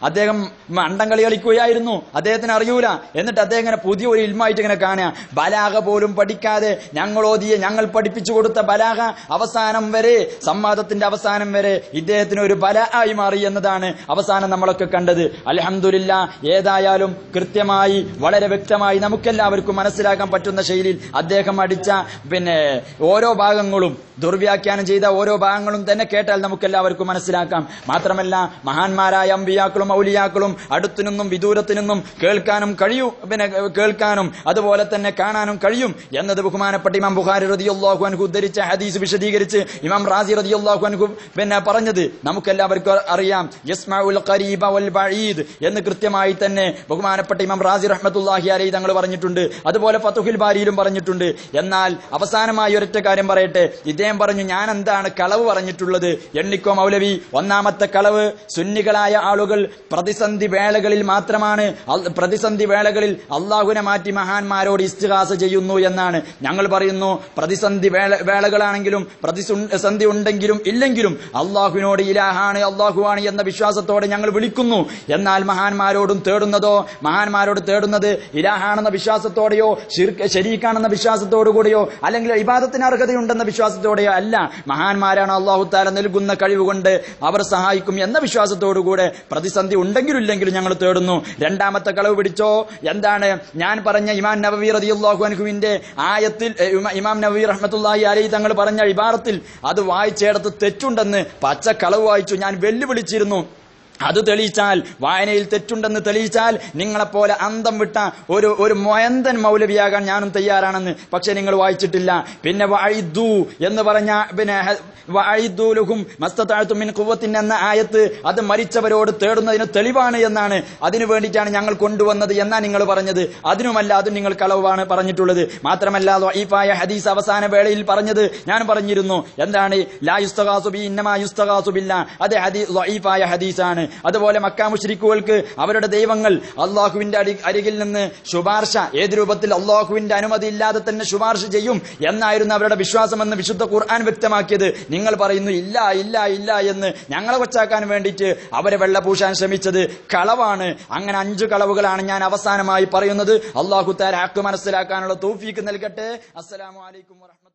അദ്ദേഹം അണ്ടം കളി കളിക്കുകയായിരുന്നു അദ്ദേഹത്തിന് അറിയൂല എന്നിട്ട് അദ്ദേഹം ഇങ്ങനെ പുതിയ ഒരു ഇൽമായിട്ട് ഇങ്ങനെ കാണുക ബലാഗ പോലും പഠിക്കാതെ ഞങ്ങൾ ഓതിയ ഞങ്ങൾ പഠിപ്പിച്ചു കൊടുത്ത ബലാഗ അവസാനം വരെ സംവാദത്തിന്റെ അവസാനം വരെ ഇദ്ദേഹത്തിന് ഒരു ബല ആയി മാറി എന്നതാണ് അവസാനം നമ്മളൊക്കെ കണ്ടത് അലഹമില്ല ഏതായാലും കൃത്യമായി വളരെ വ്യക്തമായി നമുക്കെല്ലാവർക്കും മനസ്സിലാക്കാൻ പറ്റുന്ന ശൈലിയിൽ അദ്ദേഹം അടിച്ച പിന്നെ ഓരോ ഭാഗങ്ങളും ദുർവ്യാഖ്യാനം ചെയ്ത ഓരോ ഭാഗങ്ങളും തന്നെ കേട്ടാൽ നമുക്കെല്ലാവർക്കും മനസ്സിലാക്കാം മാത്രമല്ല മഹാന്മാരായ അമ്പിയാക്കളും ഔലിയാക്കളും അടുത്തു നിന്നും വിദൂരത്തു നിന്നും കേൾക്കാനും കഴിയൂ പിന്നെ കേൾക്കാനും അതുപോലെ തന്നെ കാണാനും കഴിയും എന്നത് ബഹുമാനപ്പെട്ട ഇമാം ബുഖാരി റതിയുള്ളാഹു അൻഹു ഉദ്ധരിച്ച ഹദീസ് വിശദീകരിച്ച് ഇമാം റാസി റതിയുള്ളാഹു അൻഹു പിന്നെ പറഞ്ഞത് നമുക്കെല്ലാവർക്കും അറിയാം യസ്മഉൽ ഖരീബ വൽ ബഈദ് എന്ന് കൃത്യമായി തന്നെ ബഹുമാനപ്പെട്ട ഇമാം റാസി റഹ്മത്തുള്ളാഹി അലൈഹി തങ്ങൾ പറഞ്ഞിട്ടുണ്ട് അതുപോലെ ഫതുഹുൽ ബാരിയിലും പറഞ്ഞിട്ടുണ്ട് എന്നാൽ അവസാനമായി ഒരൊറ്റ കാര്യം പറയട്ടെ ഇദ്ദേഹം പറഞ്ഞു ഞാൻ എന്താണ് കളവ് പറഞ്ഞിട്ടുള്ളത് എണ്ണിക്കോ മൗലവി ഒന്നാമത്തെ കളവ് സുന്നികളായ ആളുകൾ പ്രതിസന്ധി വേളകളിൽ മാത്രമാണ് അൽ- പ്രതിസന്ധി വേളകളിൽ അള്ളാഹുവിനെ മാറ്റി മഹാന്മാരോട് ഇസ്തിഹാസ ചെയ്യുന്നു എന്നാണ് ഞങ്ങൾ പറയുന്നു പ്രതിസന്ധി വേള വേളകളാണെങ്കിലും പ്രതിസന്ധി ഉണ്ടെങ്കിലും ഇല്ലെങ്കിലും അള്ളാഹുവിനോട് ഇലാഹാണ് അള്ളാഹുവാണ് എന്ന വിശ്വാസത്തോടെ ഞങ്ങൾ വിളിക്കുന്നു എന്നാൽ മഹാന്മാരോടും തേടുന്നതോ മഹാന്മാരോട് തേടുന്നത് ഇലാഹാണെന്ന വിശ്വാസത്തോടെയോ ശിർക്ക് ശരീക്കാണെന്ന വിശ്വാസത്തോടുകൂടിയോ അല്ലെങ്കിൽ ഇബാദത്തിന് അർഹതയുണ്ടെന്ന വിശ്വാസത്തോടെയോ അല്ല മഹാന്മാരാണ് അള്ളാഹു താല നൽകുന്ന കഴിവുകൊണ്ട് അവർ സഹായിക്കും എന്ന വിശ്വാസത്തോടുകൂടെ പ്രതിസന്ധി ഉണ്ടെങ്കിലും ഇല്ലെങ്കിലും ഞങ്ങൾ തേടുന്നു രണ്ടാമത്തെ കളവ് പിടിച്ചോ എന്താണ് ഞാൻ പറഞ്ഞ ഇമാം നബവി റളിയല്ലാഹു അൻഹുവിന്റെ ആയത്തിൽ എ, ഇമ- ഇമാം നബവി റഹ്മത്തുള്ളാഹി അലൈഹി തങ്ങൾ പറഞ്ഞ ഇബാറത്തിൽ അത് വായിച്ചേടത്ത് തെറ്റുണ്ടെന്ന് പച്ച കളവ് വായിച്ചു ഞാൻ വെല്ലുവിളിച്ചിരുന്നു അത് തെളിയിച്ചാൽ വായനയിൽ തെറ്റുണ്ടെന്ന് തെളിയിച്ചാൽ നിങ്ങളെപ്പോലെ അന്തം വിട്ട ഒരു ഒരു മൊയന്തൻ മൗലവിയാകാൻ ഞാനും തയ്യാറാണെന്ന് പക്ഷെ നിങ്ങൾ വായിച്ചിട്ടില്ല പിന്നെ വഅയ്ദു എന്ന് പറഞ്ഞ പിന്നെ ഹ- വഅയ്ദു ലഹും മസ്തതഅ്തും മിൻ ഖുവ്വത്തിൻ എന്ന ആയത്ത് അത് മരിച്ചവരോട് തേടുന്നതിന് തെളിവാണ് എന്നാണ് അതിനു വേണ്ടിയിട്ടാണ് ഞങ്ങൾ കൊണ്ടുവന്നത് എന്നാ നിങ്ങൾ പറഞ്ഞത് അതിനുമല്ല അതും നിങ്ങൾ കളവാണ് പറഞ്ഞിട്ടുള്ളത് മാത്രമല്ല ളഈഫായ ഹദീസ് അവസാന വേളയിൽ പറഞ്ഞത് ഞാൻ പറഞ്ഞിരുന്നു എന്താണ് ലാ യുസ്തഗാസു ബി ഇന്നമാ യുസ്തഗാസു ബില്ലാ അത് ഹദീസ് ളഈഫായ ഹദീസാണ് അതുപോലെ മക്കാ മുശ്രിക്കുകൾക്ക് അവരുടെ ദൈവങ്ങൾ അള്ളാഹുവിന്റെ അടി അരികിൽ നിന്ന് ശുപാർശ ഏത് രൂപത്തിൽ അള്ളാഹുവിന്റെ അനുമതി ഇല്ലാതെ തന്നെ ശുപാർശ ചെയ്യും എന്നായിരുന്നു അവരുടെ വിശ്വാസമെന്ന് വിശുദ്ധ ഖുർആൻ വ്യക്തമാക്കിയത് നിങ്ങൾ പറയുന്നു ഇല്ല ഇല്ല ഇല്ല എന്ന് ഞങ്ങളെ കൊച്ചാക്കാൻ വേണ്ടിയിട്ട് അവരെ വെള്ളപൂശാൻ ശ്രമിച്ചത് കളവാണ് അങ്ങനെ അഞ്ചു കളവുകളാണ് ഞാൻ അവസാനമായി പറയുന്നത് അള്ളാഹു താര മനസ്സിലാക്കാനുള്ള തൗഫീക്ക് നൽകട്ടെ അസ്സലാമു അലൈക്കും വറഹ്മത്തുള്ളാഹി